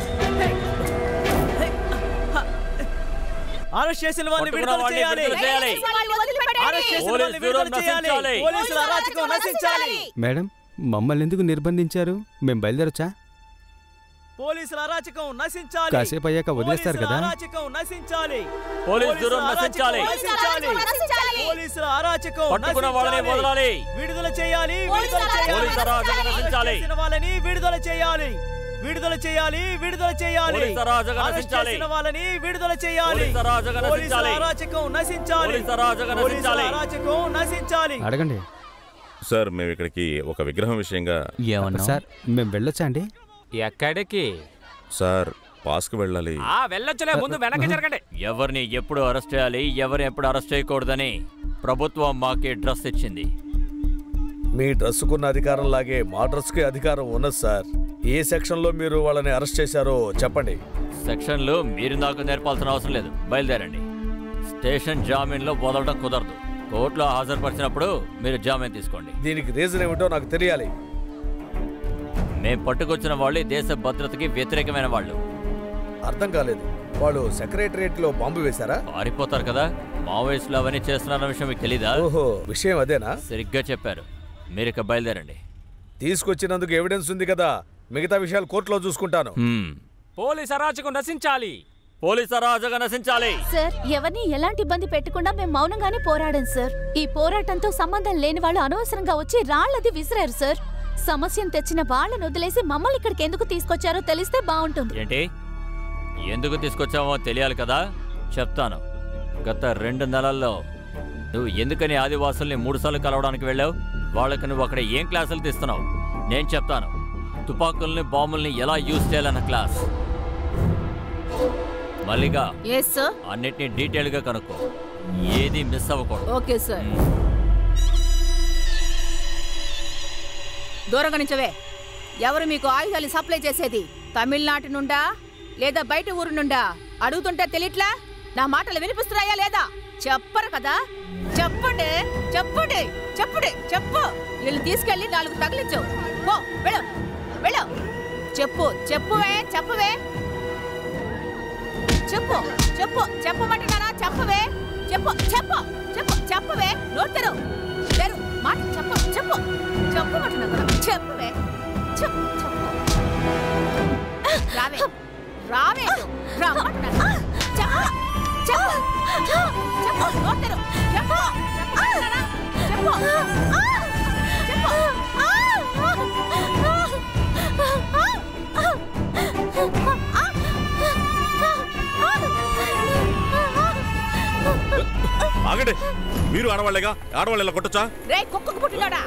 అరెస్ట్ చేసిన వారిని పట్టుకున్న విడుదల వాడిని చేయాలి విడుదల చేయాలి. అరెస్ట్ చేసిన పోలీస్ వారిని విడుదల బ్యూరో చేయాలి నశించాలి. పోలీసుల అరాచకం నశించాలి మేడం మమ్మల్ని ఎందుకు నిర్బంధించారు మేము బయలుదేరొచ్చా పోలీసుల అరాచకం నశించాలి కాసేపు అయ్యాక వదిలేస్తారు పోలీసుల కదా? అరాచకం నశించాలి పోలీస్ పోలీసుల దురం నశించాలి. అరాచకం నశించాలి పోలీసుల అరాచకం పట్టుకున్న వాళ్ళని నశించాలి. వదలాలి. విడుదల చేయాలి విడుదల చేయాలి పోలీసుల అరాచకం నశించాలి. అరెస్ట్ చేసిన వాళ్ళని విడుదల చేయాలి విడుదల చేయాలి విడుదల చేయాలి పోలీసుల అరాచకం అరెస్ట్ నశించాలి. చేసిన వాళ్ళని విడుదల చేయాలి పోలీసుల అరాచకం పోలీసుల నశించాలి. అరాచకం నశించాలి పోలీసుల అరాచకం పోలీసుల నశించాలి. అరాచకం నశించాలి అడగండి సార్ మేము ఇక్కడికి ఒక విగ్రహం విషయంగా సార్ మేము వెళ్ళొచ్చా అండి ఎక్కడికి సార్ పాస్కు వెళ్ళాలి ఆ వెళ్ళొచ్చులే ముందు వెనక్కి జరగండి ఎవరిని ఎప్పుడు అరెస్ట్ చేయాలి ఎవరిని ఎప్పుడు అరెస్ట్ చేయకూడదని ప్రభుత్వం మాకి డ్రెస్ ఇచ్చింది మీ డ్రెస్సుకున్న అధికారం లాగే మా డ్రెస్కి అధికారం ఉన్నది సార్ ఏ సెక్షన్లో మీరు వాళ్ళని అరెస్ట్ చేశారో చెప్పండి సెక్షన్లు మీరు నాకు నేర్పాల్సిన అవసరం లేదు బయలుదేరండి స్టేషన్ జామీన్లో వదలడం కుదరదు కోర్టులో హాజరుపరిచినప్పుడు మీరు జామీన్ తీసుకోండి దీనికి రీజన్ ఏమిటో నాకు తెలియాలి మేం పట్టుకొచ్చిన వాళ్ళు ఈ దేశ భద్రతకి వ్యతిరేకమైన వాళ్ళు అర్థం కాలేదు వాళ్ళు సెక్రటరియట్లో బాంబు వేశారా పారిపోతారు కదా మావోయిస్టులు అవన్నీ చేస్తున్నారన్న విషయం మీకు తెలీదా ఓహో విషయం అదేనా సరిగ్గా చెప్పారు మీరు ఇక బయలుదేరండి తీసుకొచ్చినందుకు ఎవిడెన్స్ ఉంది కదా మిగతా విషయాలు కోర్టులో చూసుకుంటాను పోలీస్ అరాచకం నశించాలి పోలీస్ అరాజకం నశించాలి సార్ ఎవరిని ఎలాంటి ఇబ్బంది పెట్టకుండా మేము మౌనంగానే పోరాడాం సార్ ఈ పోరాటంతో సంబంధం లేని వాళ్ళు అనవసరంగా వచ్చి రాళ్లది విసిరారు సార్ సమస్యను తెచ్చిన వాళ్ళని వదిలేసి మమ్మల్ని ఇక్కడికి ఎందుకు తీసుకొచ్చారో తెలిస్తే బాగుంటుంది ఏంటి ఎందుకు తీసుకొచ్చామో తెలియాలి కదా చెప్తాను గత రెండు నెలల్లో నువ్వు ఎందుకని ఆదివాసుల్ని మూడుసార్లు కలవడానికి వెళ్ళావు వాళ్ళకి నువ్వు అక్కడ ఏం క్లాసులు తీస్తున్నావు నేను చెప్తాను తుపాకుల్ని బాంబుల్ని ఎలా యూజ్ చేయాలన్న క్లాస్ మల్లిగా ఎస్ సార్ అన్నిటినీ డీటెయిల్గా కనుక్కో ఏది మిస్ అవ్వకూడదు ఓకే సార్ దూరంగా నుంచవే ఎవరు మీకు ఆయుధాలు సప్లై చేసేది తమిళనాటి నుండా లేదా బయట ఊరు నుండా అడుగుతుంటే తెలియట్లా నా మాటలు వినిపిస్తున్నాయా లేదా చెప్పరు కదా చెప్పండి చెప్పండి చెప్పండి చెప్పు వీళ్ళు తీసుకెళ్ళి నాలుగు తగిలించు పో వెళ్ళు వెళ్ళు చెప్పు చెప్పువే చెప్పువే చెప్పు చెప్పు చెప్పమంటున్నానా చెప్పవే చెప్పు చెప్పు చెప్పు చెప్పవే నోట్ తెరు తెరు మాట చెప్పు చెప్పు చెప్పమంటున్నా కదా చెప్పవే చెప్పు చెప్పు రావే రావే రమ్మంటున్నా చెప్పు చెప్పు చెప్పు నోట్ తెరు చెప్పు చెప్పమంటున్నానా? చెప్పు చెప్పు ఆగండి మీరు ఆడవాళ్ళేగా ఆడవాళ్ళు ఇలా కొట్టచ్చా రే కుక్కకు పుట్టినాడా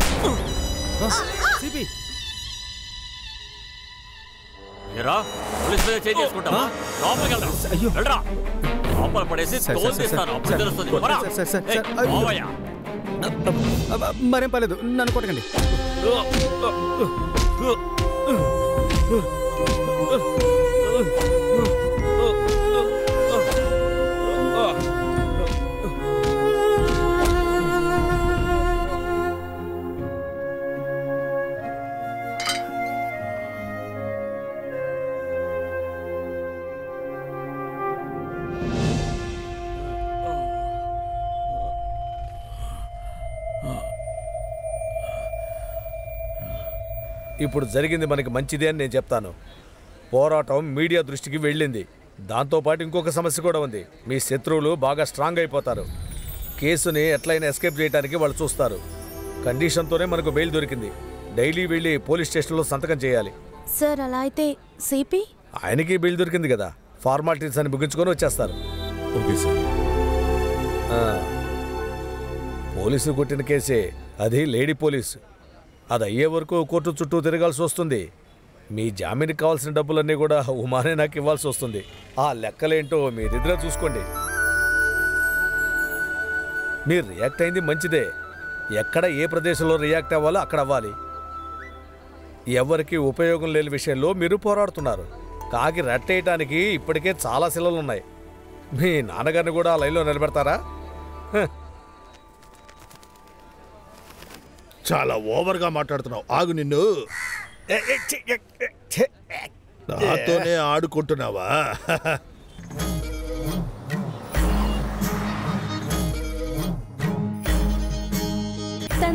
ఏరా పోలీస్ మీద చేయి చేసుకుంటావా లోపలికి వెళ్దాం వెళ్ళరా లోపల పడేసి సార్, తోలు సార్, తీస్తాను అప్పుడు సార్, తెలుస్తుంది సార్, పోరా. సార్, సార్, ఏయ్, సార్, అయ్యో. పోవయ్యా. అబ్బ, మరేం పర్లేదు నన్ను కొట్టకండి ఇప్పుడు జరిగింది మనకి మంచిదే అని నేను చెప్తాను పోరాటం మీడియా దృష్టికి వెళ్ళింది దాంతోపాటు ఇంకొక సమస్య కూడా ఉంది మీ శత్రువులు బాగా స్ట్రాంగ్ అయిపోతారు కేసుని ఎట్లయినా ఎస్కేప్ చేయడానికి వాళ్ళు చూస్తారు కండిషన్తోనే మనకు బెయిల్ దొరికింది డైలీ వెళ్ళి పోలీస్ స్టేషన్లో సంతకం చేయాలి సార్ అలా అయితే సిపి ఆయనకి బెయిల్ దొరికింది కదా ఫార్మాలిటీస్ అని ముగించుకొని వచ్చేస్తారు ఓకే సార్ ఆ. పోలీసు కొట్టిన కేసే అది లేడీ పోలీసు అది అయ్యే వరకు కోర్టు చుట్టూ తిరగాల్సి వస్తుంది మీ జామీన్కి కావాల్సిన డబ్బులన్నీ కూడా ఉమానే నాకు ఇవ్వాల్సి వస్తుంది ఆ లెక్కలేంటో మీరిద్దరే చూసుకోండి మీరు రియాక్ట్ అయింది మంచిదే ఎక్కడ ఏ ప్రదేశంలో రియాక్ట్ అవ్వాలో అక్కడ అవ్వాలి ఎవరికి ఉపయోగం లేని విషయంలో మీరు పోరాడుతున్నారు కాకి రట్టేయటానికి ఇప్పటికే చాలా శిలలు ఉన్నాయి మీ నాన్నగారిని కూడా ఆ లైన్లో నిలబెడతారా హ. చాలా ఓవర్గా మాట్లాడుతున్నావు ఆగు నిన్ను నాతోనే ఆడుకుంటున్నావా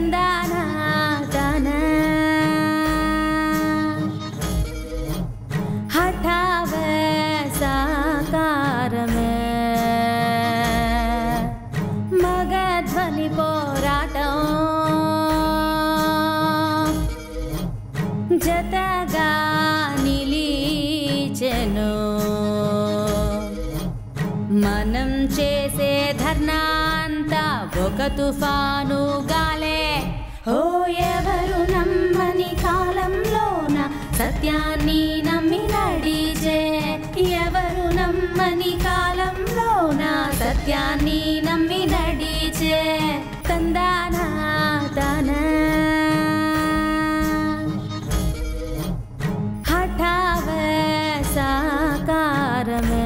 తందానా దానా మనం చేసే ధర్నా అంతా ఒక తుఫాను గాలే ఓ ఎవరు నమ్మని కాలంలోన సత్యాన్ని నమ్మి నడిచే ఎవరు నమ్మని కాలంలోన సత్యాన్ని నమ్మి నడిచే తందానా తానా హఠావ సాకారమే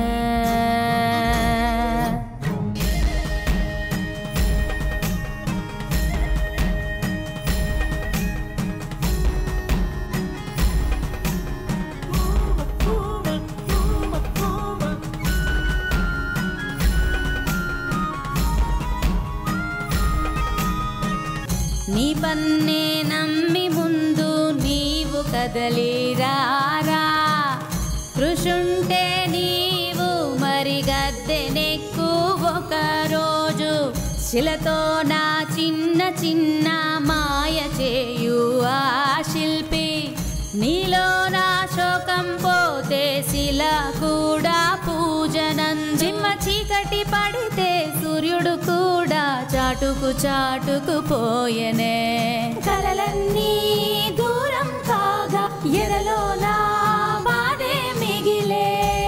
నీ పన్నే నమ్మి ముందు నీవు కదలిరారా కృషుంటే నీవు మరి గద్దెనెక్కు ఒక రోజు శిలతో నా చిన్న చిన్న మాయ చేయు ఆ శిల్పి నీలో నా శోకం పోతే శిల కూడా పూజనం జిమ్మ చీకటి పడితే సూర్యుడు కూడా చాటుకు చాటుకు పోయనే కలలన్నీ దూరం కాగా ఎదలో నా బాధే మిగిలే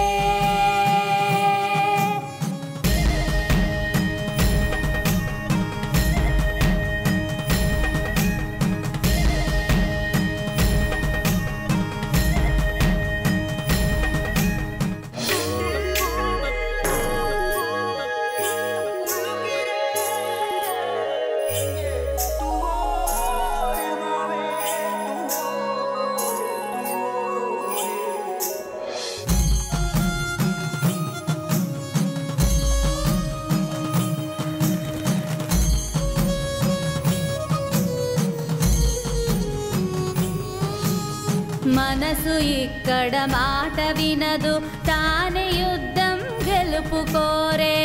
మనసు ఇక్కడ మాట వినదు తానే యుద్ధం గెలుపుకోరే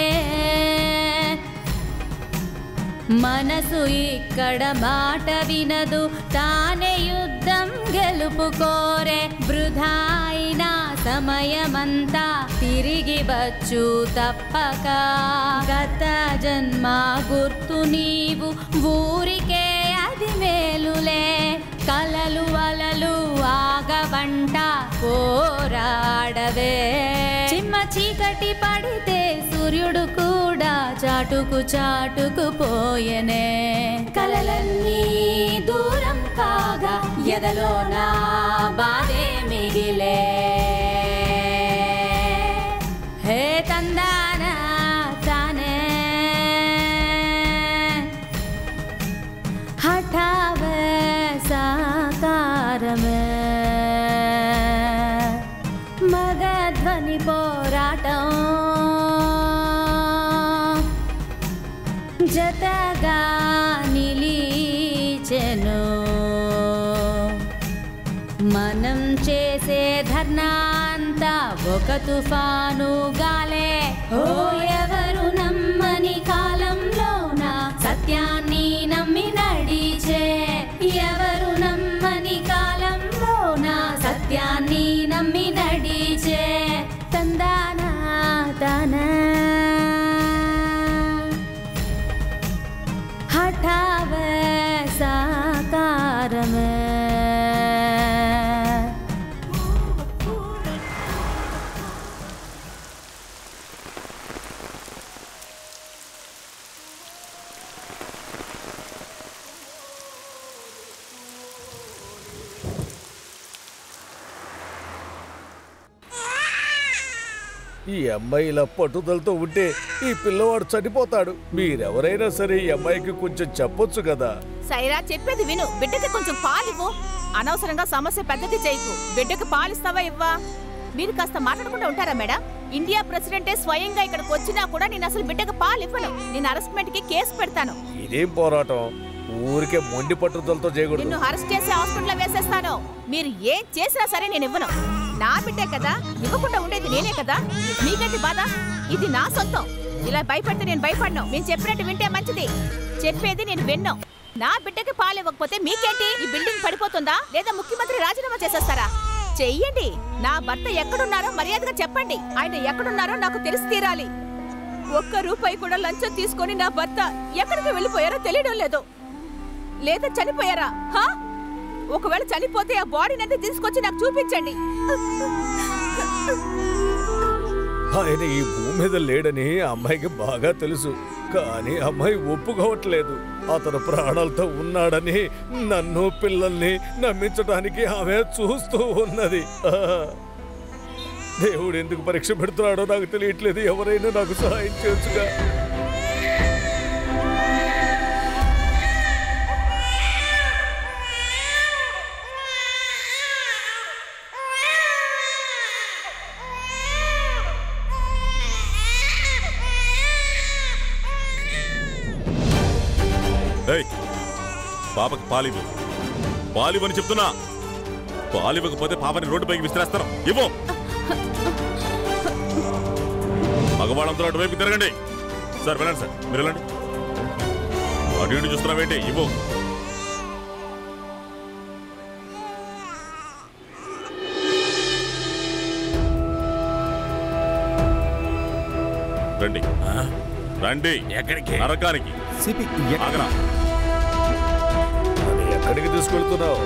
మనసు ఇక్కడ మాట వినదు తానే యుద్ధం గెలుపుకోరే వృధా అయిన సమయమంతా తిరిగి వచ్చు తప్పక గత జన్మ గుర్తు నీవు ఊరికే అది మేలులే కలలు వలలు ఆగవంట పోరాడవే చిమ్మ చీకటి పడితే సూర్యుడు కూడా చాటుకు చాటుకు పోయనే కలలన్నీ దూరం కాగా ఎదలో నా బాధే మిగిలే హే తందానా తానే హఠావ సాకారమే మగధ్వని పోరాటం జతగా నిలీచెను మనం చేసే ధర్నా అంతా ఒక తుఫాను గాలే ఓ ఎవరు నమ్మని కాలంలోన సత్యాన్ని నమ్మి నడిచే ఎవరు నమ్మని కాలంలోన సత్యాన్ని నమ్మి నడిచే తందానా తానా హఠావ సాకారమే ఈ అమ్మాయి ఇలా పట్టుదలతో ఉంటే ఈ పిల్లవాడు చనిపోతాడు మీరెవరైనా సరే ఈ అమ్మాయికి కొంచెం చెప్పొచ్చు కదా సైరా చెప్పేది విను బిడ్డకి కొంచెం పాలివ్వు అనవసరంగా సమస్య పెద్దది చేయకు బిడ్డకి పాలిస్తావా ఇవ్వా మీరు కాస్త మాట్లాడకుండా ఉంటారా మేడం ఇండియా ప్రెసిడెంటే స్వయంగా ఇక్కడికి వచ్చినా కూడా నేను అసలు బిడ్డకి పాలు ఇవ్వను నేను అరెస్ట్మెంట్ కి కేసు పెడతాను ఇదేం పోరాటం ఊరికే మొండి పట్టుదలతో చేయకూడదు నిన్ను అరెస్ట్ చేసి హాస్పిటల్లో వేసేస్తాను మీరు ఏం చేసినా సరే నేను ఇవ్వను నా బిడ్డే కదా ఇవ్వకుండా ఉండేది నేనే కదా మీకేంటి బాధ ఇది నా సొంతం ఇలా భయపడితే నేను భయపడను నేను చెప్పినట్టు వింటే మంచిది చెప్పేది నేను విన్ను నా బిడ్డకి పాలు ఇవ్వకపోతే మీకేంటి ఈ బిల్డింగ్ పడిపోతుందా లేదా ముఖ్యమంత్రి రాజీనామా చేసేస్తారా చెయ్యండి నా భర్త ఎక్కడున్నారో మర్యాదగా చెప్పండి ఆయన ఎక్కడున్నారో నాకు తెలిసి తీరాలి ఒక్క రూపాయి కూడా లంచం తీసుకొని నా భర్త ఎక్కడికి వెళ్ళిపోయారో తెలియడం లేదు లేదా చనిపోయారా హా ఒకవేళ చనిపోతే ఆ బాడీని అంతా తీసుకొచ్చి నాకు చూపించండి ఆయన ఈ భూమి మీద లేడని ఆ అమ్మాయికి బాగా తెలుసు కానీ అమ్మాయి ఒప్పుకోవట్లేదు అతను ప్రాణాలతో ఉన్నాడని నన్ను పిల్లల్ని నమ్మించడానికి ఆమె చూస్తూ ఉన్నది ఆ. దేవుడు ఎందుకు పరీక్ష పెడుతున్నాడో నాకు తెలియట్లేదు ఎవరైనా నాకు సహాయం చేయొచ్చుగా ఏయ్ పాపకి పాలివ్వు పాలివ్వని చెప్తున్నా పాలివ్వకపోతే పాపని రోడ్డు పైకి విసిరేస్తాను ఇవ్వు మగవాళ్ళందరూ అటువైపు తిరగండి సార్ వెళ్ళండి సార్ మీరు వెళ్ళండి అటు ఇటు చూస్తున్నావేంటి ఇవ్వు రండి రండి ఎక్కడికి నరకానికి ఆగరా ఎక్కడికి తీసుకెళ్తున్నావు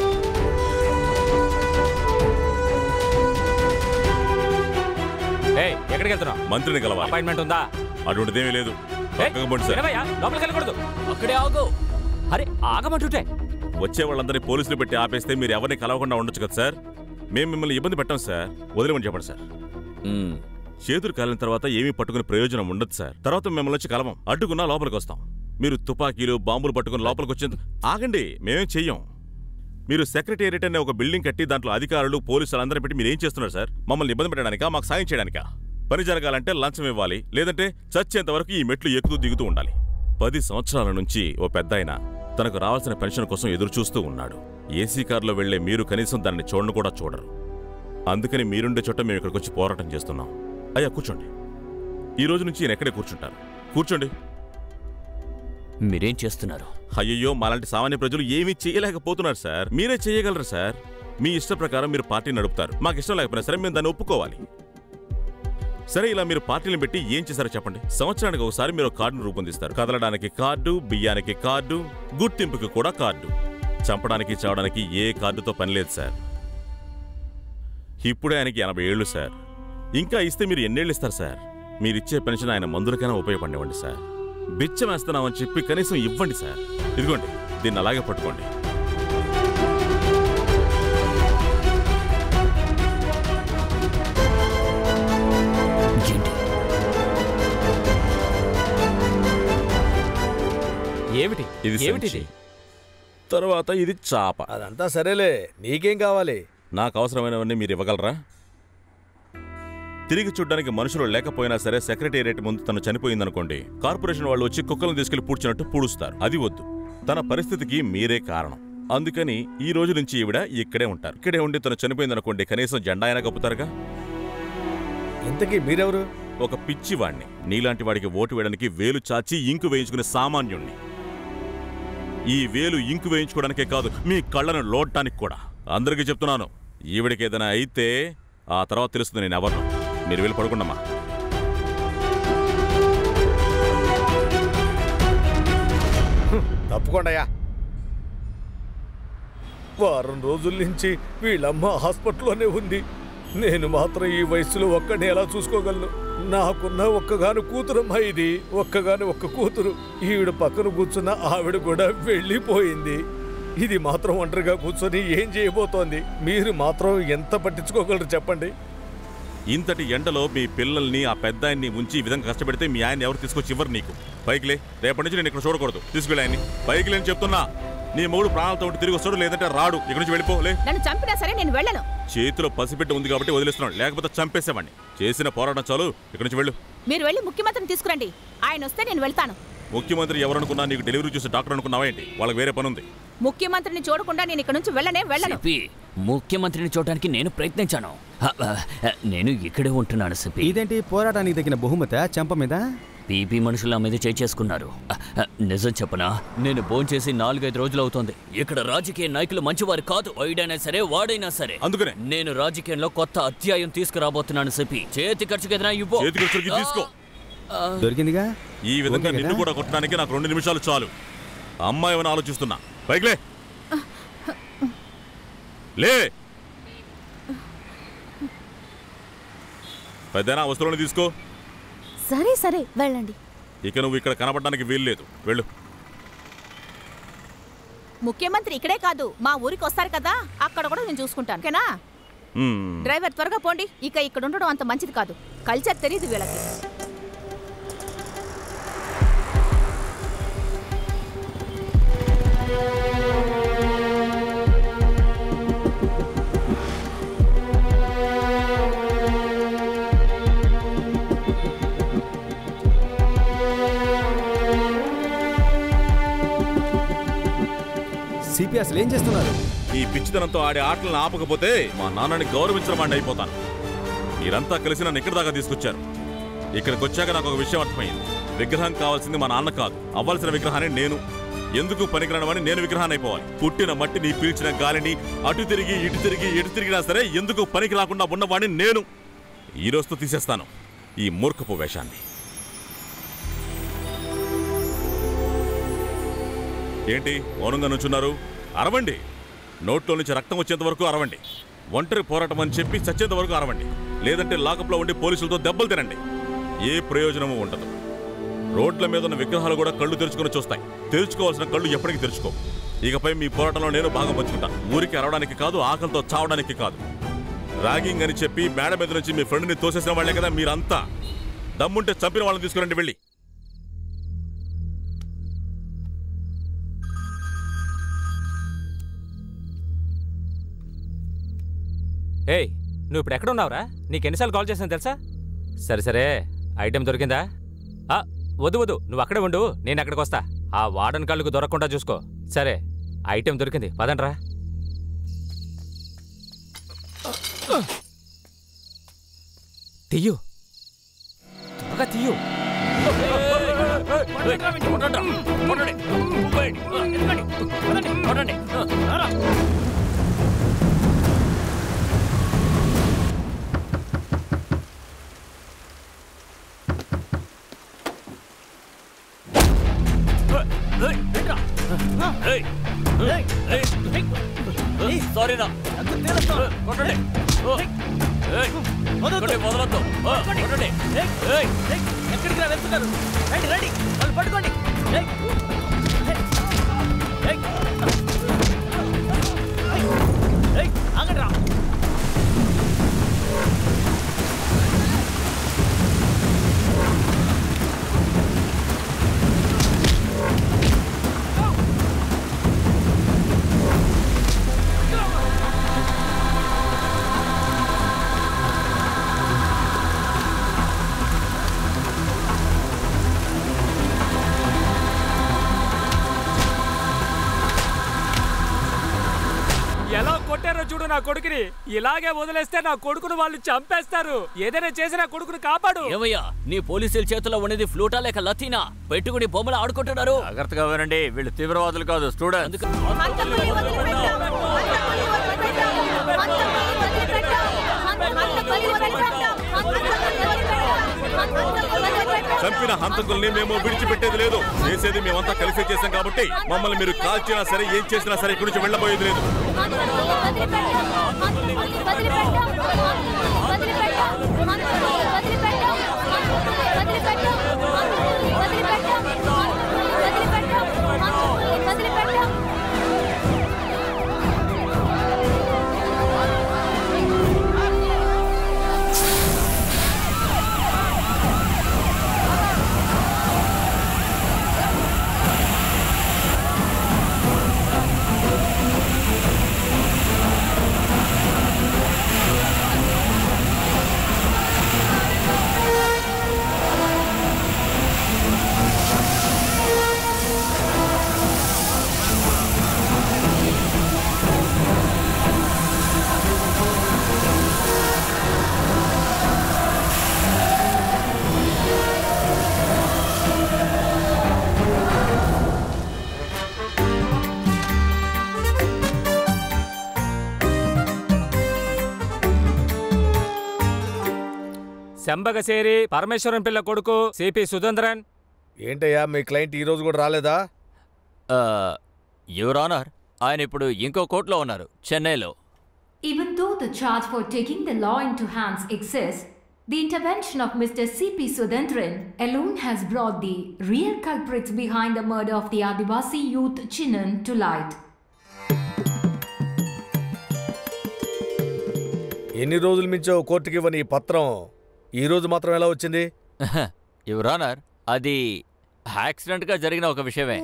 ఏయ్ ఎక్కడికి వెళ్తున్నావు మంత్రిని కలవాలి అపాయింట్మెంట్ ఉందా అటువంటిదేమీ లేదు పక్కకు పోండి సార్ వినవయ్యా లోపలికి వెళ్ళకూడదు అక్కడే ఆగు అరే ఆగమంటుంటే వచ్చే వాళ్ళందరినీ పోలీసులు పెట్టి ఆపేస్తే మీరు ఎవరిని కలవకుండా ఉండొచ్చు కదా సార్ మేము మిమ్మల్ని ఇబ్బంది పెట్టాం సార్ వదిలేమని చెప్పండి సార్ చేతులు కాలిన తర్వాత ఏమీ పట్టుకునే ప్రయోజనం ఉండదు సార్ తర్వాత మిమ్మల్ని వచ్చి కలవం అడ్డుకున్నా లోపలికి వస్తాం మీరు తుపాకీలు బాంబులు పట్టుకుని లోపలికి వచ్చేందుకు ఆగండి మేమేం చెయ్యం మీరు సెక్రటేరియట్ అనే ఒక బిల్డింగ్ కట్టి దాంట్లో అధికారులు పోలీసులు అందరూ పెట్టి మీరు ఏం చేస్తున్నారు సార్ మమ్మల్ని ఇబ్బంది పెట్టడానికా మాకు సాయం చేయడానికా పని జరగాలంటే లంచం ఇవ్వాలి లేదంటే చచ్చేంత వరకు ఈ మెట్లు ఎక్కుతూ దిగుతూ ఉండాలి పది సంవత్సరాల నుంచి ఓ పెద్ద తనకు రావాల్సిన పెన్షన్ కోసం ఎదురు చూస్తూ ఉన్నాడు ఏసీ కారులో వెళ్లే మీరు కనీసం దాన్ని చూడను కూడా చూడరు అందుకని మీరుండే చోట మేము ఇక్కడికి వచ్చి పోరాటం చేస్తున్నాం అయ్యా కూర్చోండి ఈ రోజు నుంచి ఈయన ఎక్కడే కూర్చుంటారు కూర్చోండి మీరేం చేస్తున్నారు అయ్యయ్యో మాలాంటి సామాన్య ప్రజలు ఏమీ చేయలేకపోతున్నారు సార్ మీరే చేయగలరు సార్ మీ ఇష్ట ప్రకారం మీరు పార్టీ నడుపుతారు మాకు ఇష్టం లేకపోయినా సరే మేము దాన్ని ఒప్పుకోవాలి సరే ఇలా మీరు పార్టీలను పెట్టి ఏం చేశారో చెప్పండి సంవత్సరానికి ఒకసారి మీరు ఒక కార్డును రూపొందిస్తారు కదలడానికి కార్డు బియ్యానికి కార్డు గుర్తింపుకి కూడా కార్డు చంపడానికి చావడానికి ఏ కార్డుతో పని లేదు సార్ ఇప్పుడే ఆయనకి ఎనభై ఏళ్ళు సార్ ఇంకా ఇస్తే మీరు ఎన్నేళ్ళు ఇస్తారు సార్ మీరిచ్చే పెన్షన్ ఆయన మందులకైనా ఉపయోగపడివ్వండి సార్ బిచ్చం వేస్తున్నామని చెప్పి కనీసం ఇవ్వండి సార్ ఇదిగోండి దీన్ని అలాగే పట్టుకోండి ఏమిటి ఇది ఏమిటి సంచి. తర్వాత ఇది చాప అదంతా సరేలే నీకేం కావాలి నాకు అవసరమైనవన్నీ మీరు ఇవ్వగలరా తిరిగి చూడ్డానికి మనుషులు లేకపోయినా సరే సెక్రటేరియట్ ముందు తను చనిపోయిందనుకోండి కార్పొరేషన్ వాళ్ళు వచ్చి కుక్కలను తీసుకెళ్లి పూడ్చినట్టు పూడుస్తారు అది వద్దు తన పరిస్థితికి మీరే కారణం అందుకని ఈ రోజు నుంచి ఈవిడ ఇక్కడే ఉంటారు ఇక్కడే ఉండి తను చనిపోయిందనుకోండి కనీసం జెండా అయినా కప్పుతారుగా ఇంతకీ మీరెవరు ఒక పిచ్చివాణ్ణి నీలాంటి వాడికి ఓటు వేయడానికి వేలు చాచి ఇంకు వేయించుకునే సామాన్యుణ్ణి ఈ వేలు ఇంకు వేయించుకోవడానికే కాదు మీ కళ్ళను లోడటానికి కూడా అందరికీ చెప్తున్నాను ఈవిడికి ఏదైనా అయితే ఆ తర్వాత తెలుస్తుంది నేను ఎవరిను మీరు వెళ్ళి పడుకుండమ్మా తప్పకుండా వారం రోజుల నుంచి వీళ్ళమ్మ హాస్పిటల్లోనే ఉంది నేను మాత్రం ఈ వయసులో ఒక్కడిని ఎలా చూసుకోగలను నాకున్న ఒక్కగాను కూతురమ్మా ఇది ఒక్కగాను ఒక్క కూతురు ఈవిడ పక్కన కూర్చున్న ఆవిడ కూడా వెళ్ళిపోయింది ఇది మాత్రం ఒంటరిగా కూర్చొని ఏం చేయబోతోంది మీరు మాత్రం ఎంత పట్టించుకోగలరు చెప్పండి ఇంతటి ఎండలో మీ పిల్లల్ని ఆ పెద్ద ఆయన్ని ఉంచి ఈ విధంగా కష్టపెడితే మీ ఆయన ఎవరు తీసుకొచ్చి ఇవ్వరు నీకు పైకిలే రేపటి నుంచి నేను ఇక్కడ చూడకూడదు తీసుకెళ్ళి ఆయన్ని పైకి లేని చెప్తున్నా నీ మూడు ప్రాణాలతో ఉండి తిరిగి వస్తాడు లేదంటే రాడు ఇక్కడి నుంచి వెళ్ళిపోలే నన్ను చంపినా సరే నేను వెళ్ళను చేతిలో పసిపెట్టి ఉంది కాబట్టి వదిలేస్తున్నాడు లేకపోతే చంపేసేవాడిని చేసిన పోరాటం చాలు ఇక్కడి నుంచి వెళ్ళు మీరు వెళ్ళి ముఖ్యమంత్రిని తీసుకురండి ఆయన వస్తే నేను వెళ్తాను ముఖ్యమంత్రి ఎవరనుకున్నా నీకు డెలివరీ చూసే డాక్టర్ అనుకున్నావా ఏంటి వాళ్ళకి వేరే పని ఉంది ముఖ్యమంత్రిని చూడకుండా నేను ఇక్కడ నుంచి వెళ్ళనే వెళ్ళను సిపి ముఖ్యమంత్రిని చూడడానికి నేను ప్రయత్నించాను హ, హ, నేను ఇక్కడే ఉంటున్నాను సిపి ఇదేంటి పోరాటానికి తగిన బహుమత చెంప మీద పీపీ మనుషులు నా మీద చేసుకున్నారు నిజం చెప్పనా నేను భోంచేసి నాలుగైదు రోజులు అవుతోంది ఇక్కడ రాజకీయ నాయకులు మంచివారు కాదు వైడైనా సరే వాడైనా సరే అందుకనే నేను రాజకీయంలో కొత్త అధ్యాయం తీసుకురాబోతున్నాను సిపి చేతి ఖర్చుకి ఏదైనా ఇవ్వు చేతి ఖర్చులకి తీసుకో దొరికిందిగా ఈ విధంగా ఓకే నిన్ను కదా? కూడా కొట్టడానికి నాకు రెండు నిమిషాలు చాలు అమ్మాయి అని ఆలోచిస్తున్నా పైకిలే లే పెద్దనా వస్తువులను తీసుకో సరే సరే వెళ్ళండి ఇక నువ్వు ఇక్కడ కనపడడానికి వీల్లేదు వెళ్ళు ముఖ్యమంత్రి ఇక్కడే కాదు మా ఊరికి వస్తారు కదా అక్కడ కూడా నేను చూసుకుంటాను ఓకేనా మ్మ్. డ్రైవర్ త్వరగా పోండి ఇక ఇక్కడ ఉండడం అంత మంచిది కాదు కల్చర్ తెలియదు వీళ్ళకి సిపి అసలు ఏం చేస్తున్నారు ఈ పిచ్చితనంతో ఆడే ఆటలను ఆపకపోతే మా నాన్నని గౌరవించడం వాడిని అయిపోతాను మీరంతా కలిసి నన్ను ఇక్కడ దాకా తీసుకొచ్చారు ఇక్కడికి వచ్చాక నాకు ఒక విషయం అర్థమైంది విగ్రహం కావాల్సింది మా నాన్న కాదు అవ్వాల్సిన విగ్రహాన్ని నేను ఎందుకు పనికిరానమని నేను విగ్రహాన్ని అయిపోవాలి పుట్టిన మట్టిని పీల్చిన గాలిని అటు తిరిగి ఇటు తిరిగి ఎటు తిరిగినా సరే ఎందుకు పనికి రాకుండా ఉన్నవాడిని నేను ఈ రోజుతో తీసేస్తాను ఈ మూర్ఖపు వేషాన్ని ఏంటి మౌనంగా నుంచున్నారు అరవండి నోట్లో నుంచి రక్తం వచ్చేంత వరకు అరవండి ఒంటరి పోరాటం అని చెప్పి చచ్చేంత వరకు అరవండి లేదంటే లాకప్లో ఉండి పోలీసులతో దెబ్బలు తినండి ఏ ప్రయోజనము ఉండదు రోడ్ల మీద ఉన్న విగ్రహాలు కూడా కళ్ళు తెరుచుకొని చూస్తాయి తెరుచుకోవాల్సిన కళ్ళు ఎప్పటికీ తెరుచుకో ఇకపై మీ పోరాటంలో నేను భాగం పంచుకుంటాను ఊరికి అరవడానికి కాదు ఆకలితో చావడానికి కాదు ర్యాగింగ్ అని చెప్పి మేడ మీద నుంచి మీ ఫ్రెండ్ని తోసేసిన వాళ్ళే కదా మీరంతా దమ్ముంటే చంపిన వాళ్ళని తీసుకురండి వెళ్ళి ఏయ్ నువ్వు ఇప్పుడు ఎక్కడ ఉన్నావురా నీకు ఎన్నిసార్లు కాల్ చేశాను తెలుసా సరే సరే ఐటెం దొరికిందా ఆ, వద్దు వద్దు నువ్వు అక్కడే ఉండు నేను అక్కడికి వస్తా ఆ వాడని కళ్ళకు దొరకకుండా చూసుకో సరే ఐటెం దొరికింది పదండ్రా తీయు త్వరగా తీయు సారీ రా కొట్టండి కొట్టండి మొదలొద్దు కొట్టండి ఎక్కడికి రా వెళ్తున్నారు రండి రండి వాళ్ళు పట్టుకోండి ఏయ్. ఏయ్. ఏయ్, ఆగండి రా ఎలా కొట్టారో చూడు నా కొడుకుని ఇలాగే వదిలేస్తే నా కొడుకును వాళ్ళు చంపేస్తారు ఏదైనా చేసి నా కొడుకును కాపాడు ఏమయ్యా నీ పోలీసుల చేతిలో ఉన్నది ఫ్లూటా లేక లతీనా పెట్టుకుని బొమ్మలు ఆడుకుంటున్నారు జాగ్రత్తగా వినండి వీళ్ళు తీవ్రవాదులు కాదు స్టూడెంట్స్ చంపిన హంతకుల్ని మేము విడిచిపెట్టేది లేదు చేసేది మేమంతా కలిసే చేశాం కాబట్టి మమ్మల్ని మీరు కాల్చినా సరే ఏం చేసినా సరే ఇక్కడి నుంచి వెళ్ళబోయేది లేదు ఆ శంబగసేరి పరమేశ్వరం పిల్ల కొడుకు సిపి సుధంద్రన్ ఏంటయ్యా మీ క్లయింట్ ఈ రోజు కూడా రాలేదా యువర్ ఆనర్ ఆయన ఇప్పుడు ఇంకో కోర్టులో ఉన్నారు చెన్నైలో Even though the charge for taking the law into hands exists, the intervention of Mr. C.P. Sudendran alone has brought the real culprits behind the murder of the Adivasi youth Chinnan to light. ఎన్ని రోజుల మించో కోర్టుకి ఇవ్వని ఈ పత్రం ఈ రోజు మాత్రం ఎలా వచ్చింది యువర్ ఆనర్ అది యాక్సిడెంట్గా జరిగిన ఒక విషయమే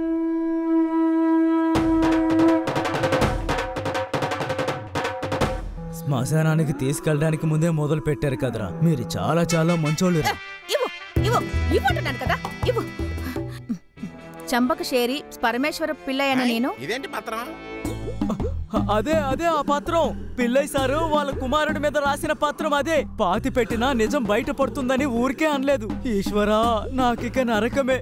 శ్మశానానికి తీసుకెళ్ళడానికి ముందే మొదలు పెట్టారు కదరా మీరు చాలా చాలా మంచోళ్ళురా ఇవ్వు ఇవ్వు ఇవ్వంటున్నాను కదా ఇవ్వు చంపక షేరి పరమేశ్వర పిల్లయ్యన నేను ఇదేంటి పత్రం అదే అదే ఆ పత్రం పిల్లయ్య సారు వాళ్ళ కుమారుడి మీద రాసిన పత్రం అదే పాతి పెట్టినా నిజం బయట పడుతుందని ఊరికే అనలేదు ఈశ్వరా నాకిక నరకమే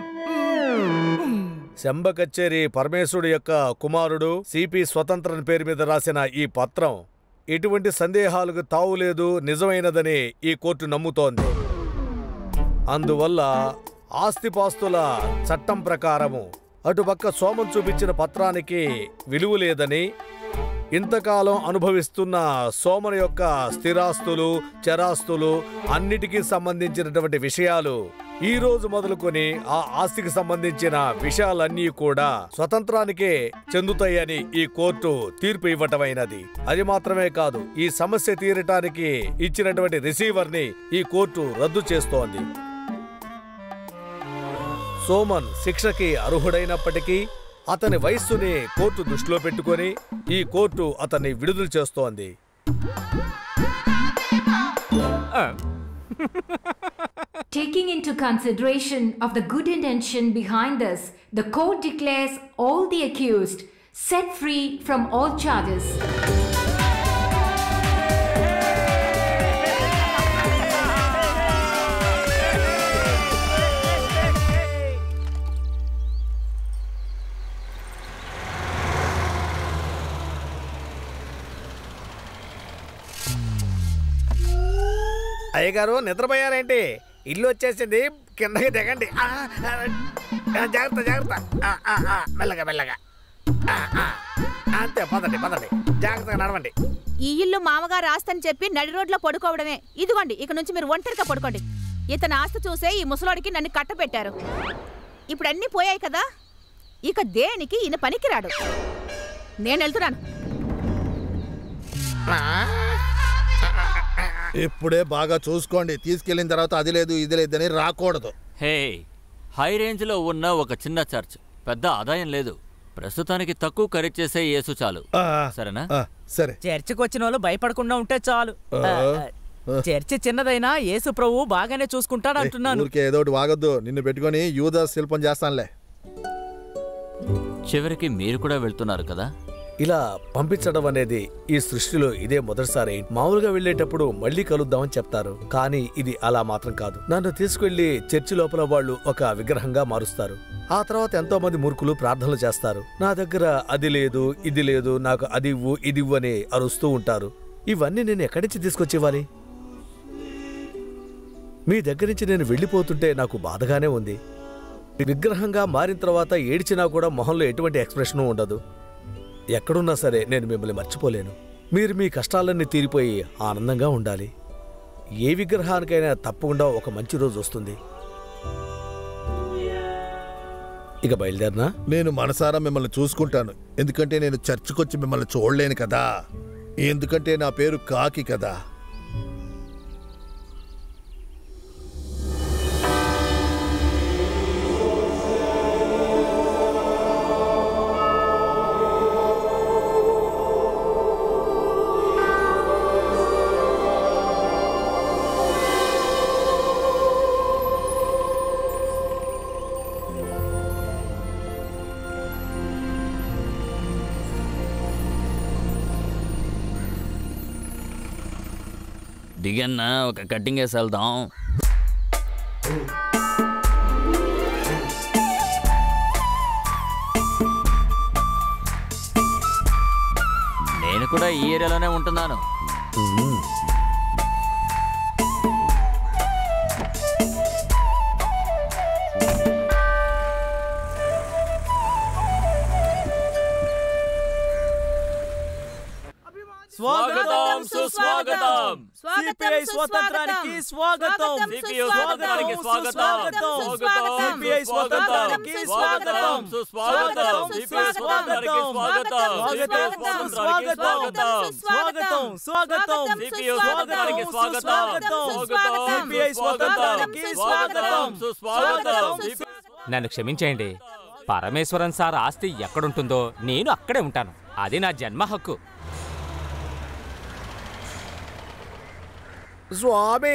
శంబ కచ్చేరి పరమేశ్వరుడు యొక్క కుమారుడు సిపి స్వతంత్రన్ పేరు మీద రాసిన ఈ పత్రం ఎటువంటి సందేహాలకు తావులేదు నిజమైనదని ఈ కోర్టు నమ్ముతోంది అందువల్ల ఆస్తిపాస్తుల చట్టం ప్రకారము అటుపక్క సోమం చూపించిన పత్రానికి విలువ లేదని ఇంతకాలం అనుభవిస్తున్న సోమన యొక్క స్థిరాస్తులు చరాస్తులు అన్నిటికీ సంబంధించినటువంటి విషయాలు ఈ రోజు మొదలుకొని ఆ ఆస్తికి సంబంధించిన విషయాలన్నీ కూడా స్వతంత్రానికే చెందుతాయని ఈ కోర్టు తీర్పు ఇవ్వటమైనది అది మాత్రమే కాదు ఈ సమస్య తీరటానికి ఇచ్చినటువంటి రిసీవర్ ని ఈ కోర్టు రద్దు చేస్తోంది సోమన్ శిక్షకి అర్హుడైనప్పటికీ అతని వయస్సుని కోర్టు దృష్టిలో పెట్టుకొని ఈ కోర్టు అతన్ని విడుదల చేస్తోంది Taking into consideration of the good intention behind this, the court declares all the accused set free from all charges. అయ్యగారు నిద్రపోయారేంటి ఇల్లు వచ్చేసింది కిందకి దిగండి ఆ, ఆ, ఆ, జాగ్రత్త జాగ్రత్త ఆ, ఆ, ఆ, మెల్లగా మెల్లగా ఆ, ఆ, అంతే పదండి పదండి జాగ్రత్తగా నడవండి ఈ ఇల్లు మామగారు ఆస్తని చెప్పి నడి రోడ్లో పడుకోవడమే ఇదిగోండి ఇక నుంచి మీరు ఒంటరిగా పడుకోండి ఇతని ఆస్తి చూసే ఈ ముసలోడికి నన్ను కట్టబెట్టారు ఇప్పుడు అన్నీ పోయాయి కదా ఇక దేనికి ఈయన పనికిరాడు నేను వెళ్తున్నాను ఇప్పుడే బాగా చూసుకోండి తీసుకెళ్ళిన తర్వాత అది లేదు ఇది లేదని రాకూడదు హే హై రేంజ్లో ఉన్న ఒక చిన్న చర్చ్ పెద్ద ఆదాయం లేదు ప్రస్తుతానికి తక్కువ ఖరీదు చేసే యేసు చాలు సరేనా సరే చర్చికి వచ్చిన వాళ్ళు భయపడకుండా ఉంటే చాలు ఆ. ఆ, ఆ, చర్చి చిన్నదైనా యేసు ప్రభు బాగానే చూసుకుంటాడు అంటున్నాను ఊరికే ఏదో ఒకటి వాగొద్దు నిన్ను పెట్టుకొని యూదా శిల్పం చేస్తానులే చివరికి మీరు కూడా వెళ్తున్నారు కదా ఇలా పంపించడం అనేది ఈ సృష్టిలో ఇదే మొదటిసారి మామూలుగా వెళ్ళేటప్పుడు మళ్ళీ కలుద్దామని చెప్తారు కానీ ఇది అలా మాత్రం కాదు నన్ను తీసుకెళ్లి చర్చి లోపల వాళ్ళు ఒక విగ్రహంగా మారుస్తారు ఆ తర్వాత ఎంతో మంది మూర్ఖులు ప్రార్థనలు చేస్తారు నా దగ్గర అది లేదు ఇది లేదు నాకు అది ఇవ్వు ఇది ఇవ్వు అని అరుస్తూ ఉంటారు ఇవన్నీ నేను ఎక్కడి నుంచి తీసుకొచ్చి ఇవ్వాలి మీ దగ్గర నుంచి నేను వెళ్ళిపోతుంటే నాకు బాధగానే ఉంది విగ్రహంగా మారిన తర్వాత ఏడ్చినా కూడా మొహంలో ఎటువంటి ఎక్స్ప్రెషన్ ఉండదు ఎక్కడున్నా సరే నేను మిమ్మల్ని మర్చిపోలేను మీరు మీ కష్టాలన్నీ తీరిపోయి ఆనందంగా ఉండాలి ఏ విగ్రహానికైనా తప్పకుండా ఒక మంచి రోజు వస్తుంది ఇక బయలుదేరినా నేను మనసారా మిమ్మల్ని చూసుకుంటాను ఎందుకంటే నేను చర్చికొచ్చి మిమ్మల్ని చూడలేను కదా ఎందుకంటే నా పేరు కాకి కదా దిగన్నా ఒక కట్టింగ్ వేసి వెళ్దాం నేను కూడా ఈ ఏరియాలోనే ఉంటున్నాను సుస్వాగతం. సిపిఐ స్వాతంత్రానికి స్వాగతం సిపిఐ స్వాతంత్రానికి స్వాగతం. సిపిఐ స్వాతంత్రానికి స్వాగతం సుస్వాగతం. సిపిఐ స్వాతంత్రానికి స్వాగతం స్వాగతం స్వాగతం స్వాగతం సిపిఐ స్వాతంత్రానికి స్వాగతం. సిపిఐ స్వాతంత్రానికి స్వాగతం సుస్వాగతం. నన్ను క్షమించేయండి పరమేశ్వరన్ సార్ ఆస్తి ఎక్కడుంటుందో నేను అక్కడే ఉంటాను అది నా జన్మ హక్కు స్వామి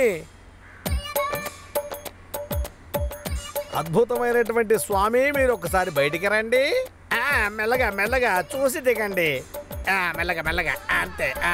అద్భుతమైనటువంటి స్వామి మీరు ఒకసారి బయటికి రండి ఆ, మెల్లగా మెల్లగా చూసి దిగండి ఆ, మెల్లగా మెల్లగా అంతే ఆ.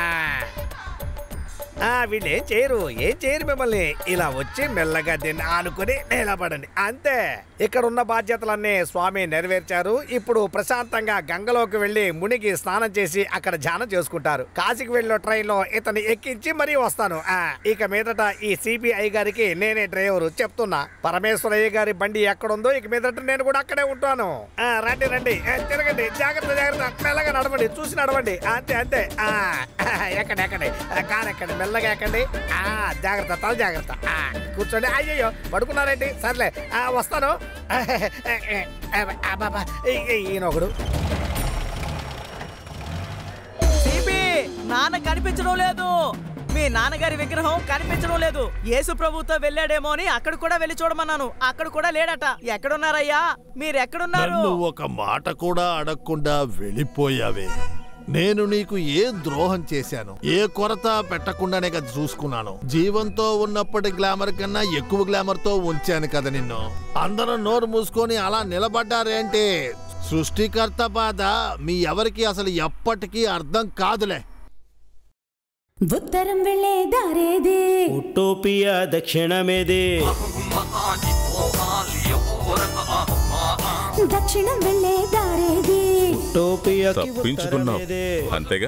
ఆ, వీళ్ళు ఏం చేయరు ఏం చేయరు మిమ్మల్ని ఇలా వచ్చి మెల్లగా దీన్ని ఆనుకుని నిలబడండి అంతే ఇక్కడ ఉన్న బాధ్యతలన్నీ స్వామి నెరవేర్చారు ఇప్పుడు ప్రశాంతంగా గంగలోకి వెళ్ళి మునిగి స్నానం చేసి అక్కడ ధ్యానం చేసుకుంటారు కాశీకి వెళ్ళే ట్రైన్ లో ఇతన్ని ఎక్కించి మరీ వస్తాను ఆ, ఇక మీదట ఈ సిబిఐ గారికి నేనే డ్రైవరు చెప్తున్నా పరమేశ్వరయ్య గారి బండి ఎక్కడుందో ఇక మీదట నేను కూడా అక్కడే ఉంటాను ఆ, రండి రండి ఆ, తిరగండి జాగ్రత్త జాగ్రత్త మెల్లగా నడవండి చూసి నడవండి అంతే అంతే ఆ, ఎక్కండి ఎక్కండి ఆ, కారు ఎక్కండి మెల్లగా ఎక్కండి ఆ, జాగ్రత్త తల జాగ్రత్త ఆ, కూర్చోండి అయ్యయ్యో పడుకున్నారేంటి సర్లే ఆ, వస్తాను అబ్బాబా ఈయన ఒకడు సిపి నాన్న కనిపించడం లేదు మీ నాన్నగారి విగ్రహం కనిపించడం లేదు యేసు ప్రభుతో వెళ్ళాడేమో అని అక్కడ కూడా వెళ్ళి చూడమన్నాను అక్కడ కూడా లేడట ఎక్కడున్నారయ్యా మీరు ఎక్కడున్నారు నన్ను ఒక మాట కూడా అడగకుండా వెళ్ళిపోయావే నేను నీకు ఏ ద్రోహం చేశాను ఏ కొరత పెట్టకుండానే కదా చూసుకున్నాను జీవంతో ఉన్నప్పటి గ్లామర్ కన్నా ఎక్కువ గ్లామర్ తో ఉంచాను కదా నిన్ను అందరూ నోరు మూసుకొని అలా నిలబడ్డారేంటి సృష్టికర్త బాధ మీ ఎవరికి అసలు ఎప్పటికీ అర్థం కాదులే ఉత్తరం వెళ్ళే దారేది ఉటోపియా దక్షిణమేదే దక్షిణం వెళ్ళే దారేది టోపియాకి తప్పించుకున్నావు ఉత్తరమేదే అంతేగా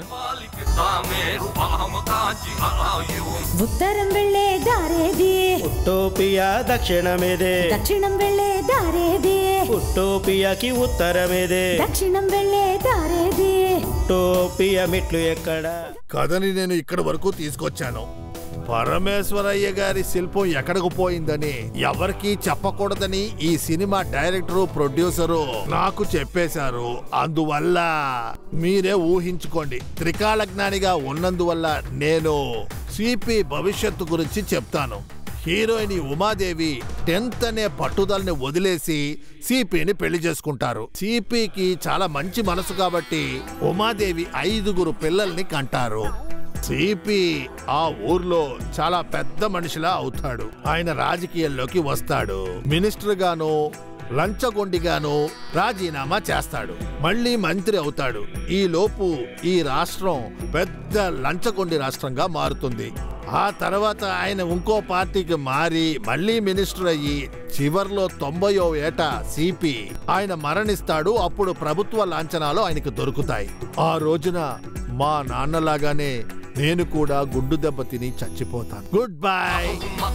ఉత్తరం వెళ్ళే దారేది ఉటోపియా దక్షిణమేదే దక్షిణం వెళ్ళే దారేది ఉటోపియాకి ఉత్తరమేదే దక్షిణం వెళ్ళే దారేది టోపియా మెట్లు ఎక్కడ కథని నేను ఇక్కడి వరకు తీసుకొచ్చాను పరమేశ్వరయ్య గారి శిల్పం ఎక్కడికి పోయిందని ఎవరికీ చెప్పకూడదని ఈ సినిమా డైరెక్టరు ప్రొడ్యూసరు నాకు చెప్పేశారు అందువల్ల మీరే ఊహించుకోండి త్రికాల జ్ఞానిగా ఉన్నందువల్ల నేను సిపి భవిష్యత్తు గురించి చెప్తాను హీరోయిన్ ఉమాదేవి టెన్త్ అనే పట్టుదలని వదిలేసి సిపిని పెళ్లి చేసుకుంటారు సిపికి చాలా మంచి మనసు కాబట్టి ఉమాదేవి ఐదుగురు పిల్లల్ని కంటారు సిపి ఆ ఊర్లో చాలా పెద్ద మనిషిలా అవుతాడు ఆయన రాజకీయాల్లోకి వస్తాడు మినిస్టర్ గాను లంచగొండిగాను రాజీనామా చేస్తాడు మళ్ళీ మంత్రి అవుతాడు ఈ లోపు ఈ రాష్ట్రం పెద్ద లంచగొండి రాష్ట్రంగా మారుతుంది ఆ తర్వాత ఆయన ఇంకో పార్టీకి మారి మళ్ళీ మినిస్టర్ అయ్యి చివర్లో తొంభయో ఏట సిపి ఆయన మరణిస్తాడు అప్పుడు ప్రభుత్వ లాంఛనాలు ఆయనకు దొరుకుతాయి ఆ రోజున మా నాన్నలాగానే నేను కూడా గుండు దెబ్బ తిని చచ్చిపోతాను గుడ్ బై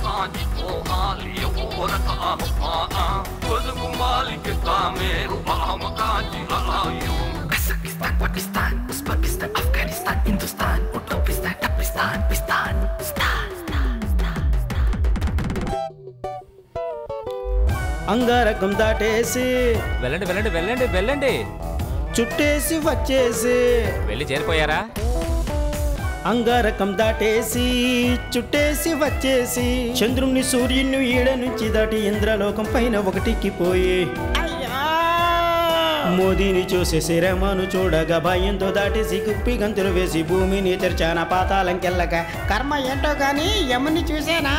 అంగారకం దాటేసి వెళ్ళండి వెళ్ళండి వెళ్ళండి వెళ్ళండి చుట్టేసి వచ్చేసి వెళ్ళి చేరిపోయారా అంగారకం దాటేసి చుట్టేసి వచ్చేసి చంద్రుణ్ణి సూర్యుని ఈడ నుంచి దాటి ఇంద్రలోకం పైన ఒకటికి పోయి మోదీని చూసి శ్రీరమను చూడగా భయంతో దాటేసి కుప్పి గంతులు వేసి భూమిని తెరిచాన పాతాళంకెళ్ళక కర్మ ఏంటో గాని యముని చూసానా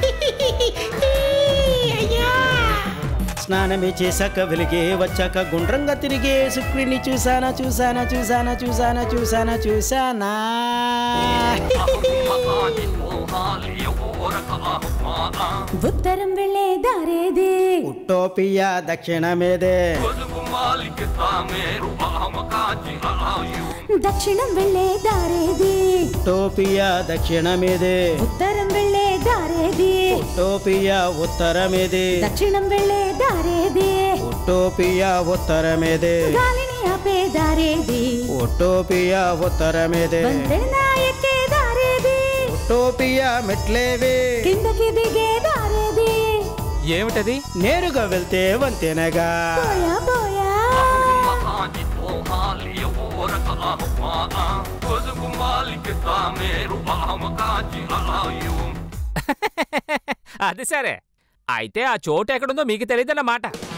స్నానమే చేశాక వెలిగే వచ్చాక గుండ్రంగా తిరిగే శుక్రుని చూసానా చూసానా చూసానా చూసానా చూసానా చూసానా ఉత్తరం వెళ్ళే దారేది ఉటోపియా దక్షిణమేదే దక్షిణం వెళ్ళే దారేది టోపియా దక్షిణమేదే ఉత్తరం వెళ్ళే దారేది ఉటోపియా ఉత్తరమేదే దక్షిణం వెళ్ళే దారేది ఉటోపియా ఉత్తరమేదే గాలిని ఆపే దారేది ఉటోపియా ఉత్తరమేదే వంతెన ఎక్కే దారేది యూటోపియా మెట్లేవే కిందకి దిగే దారేది ఏమిటది నేరుగా వెళ్తే వంతేనగా పోయా పోయా అది సరే అయితే ఆ చోటు ఎక్కడుందో మీకు తెలియదన్నమాట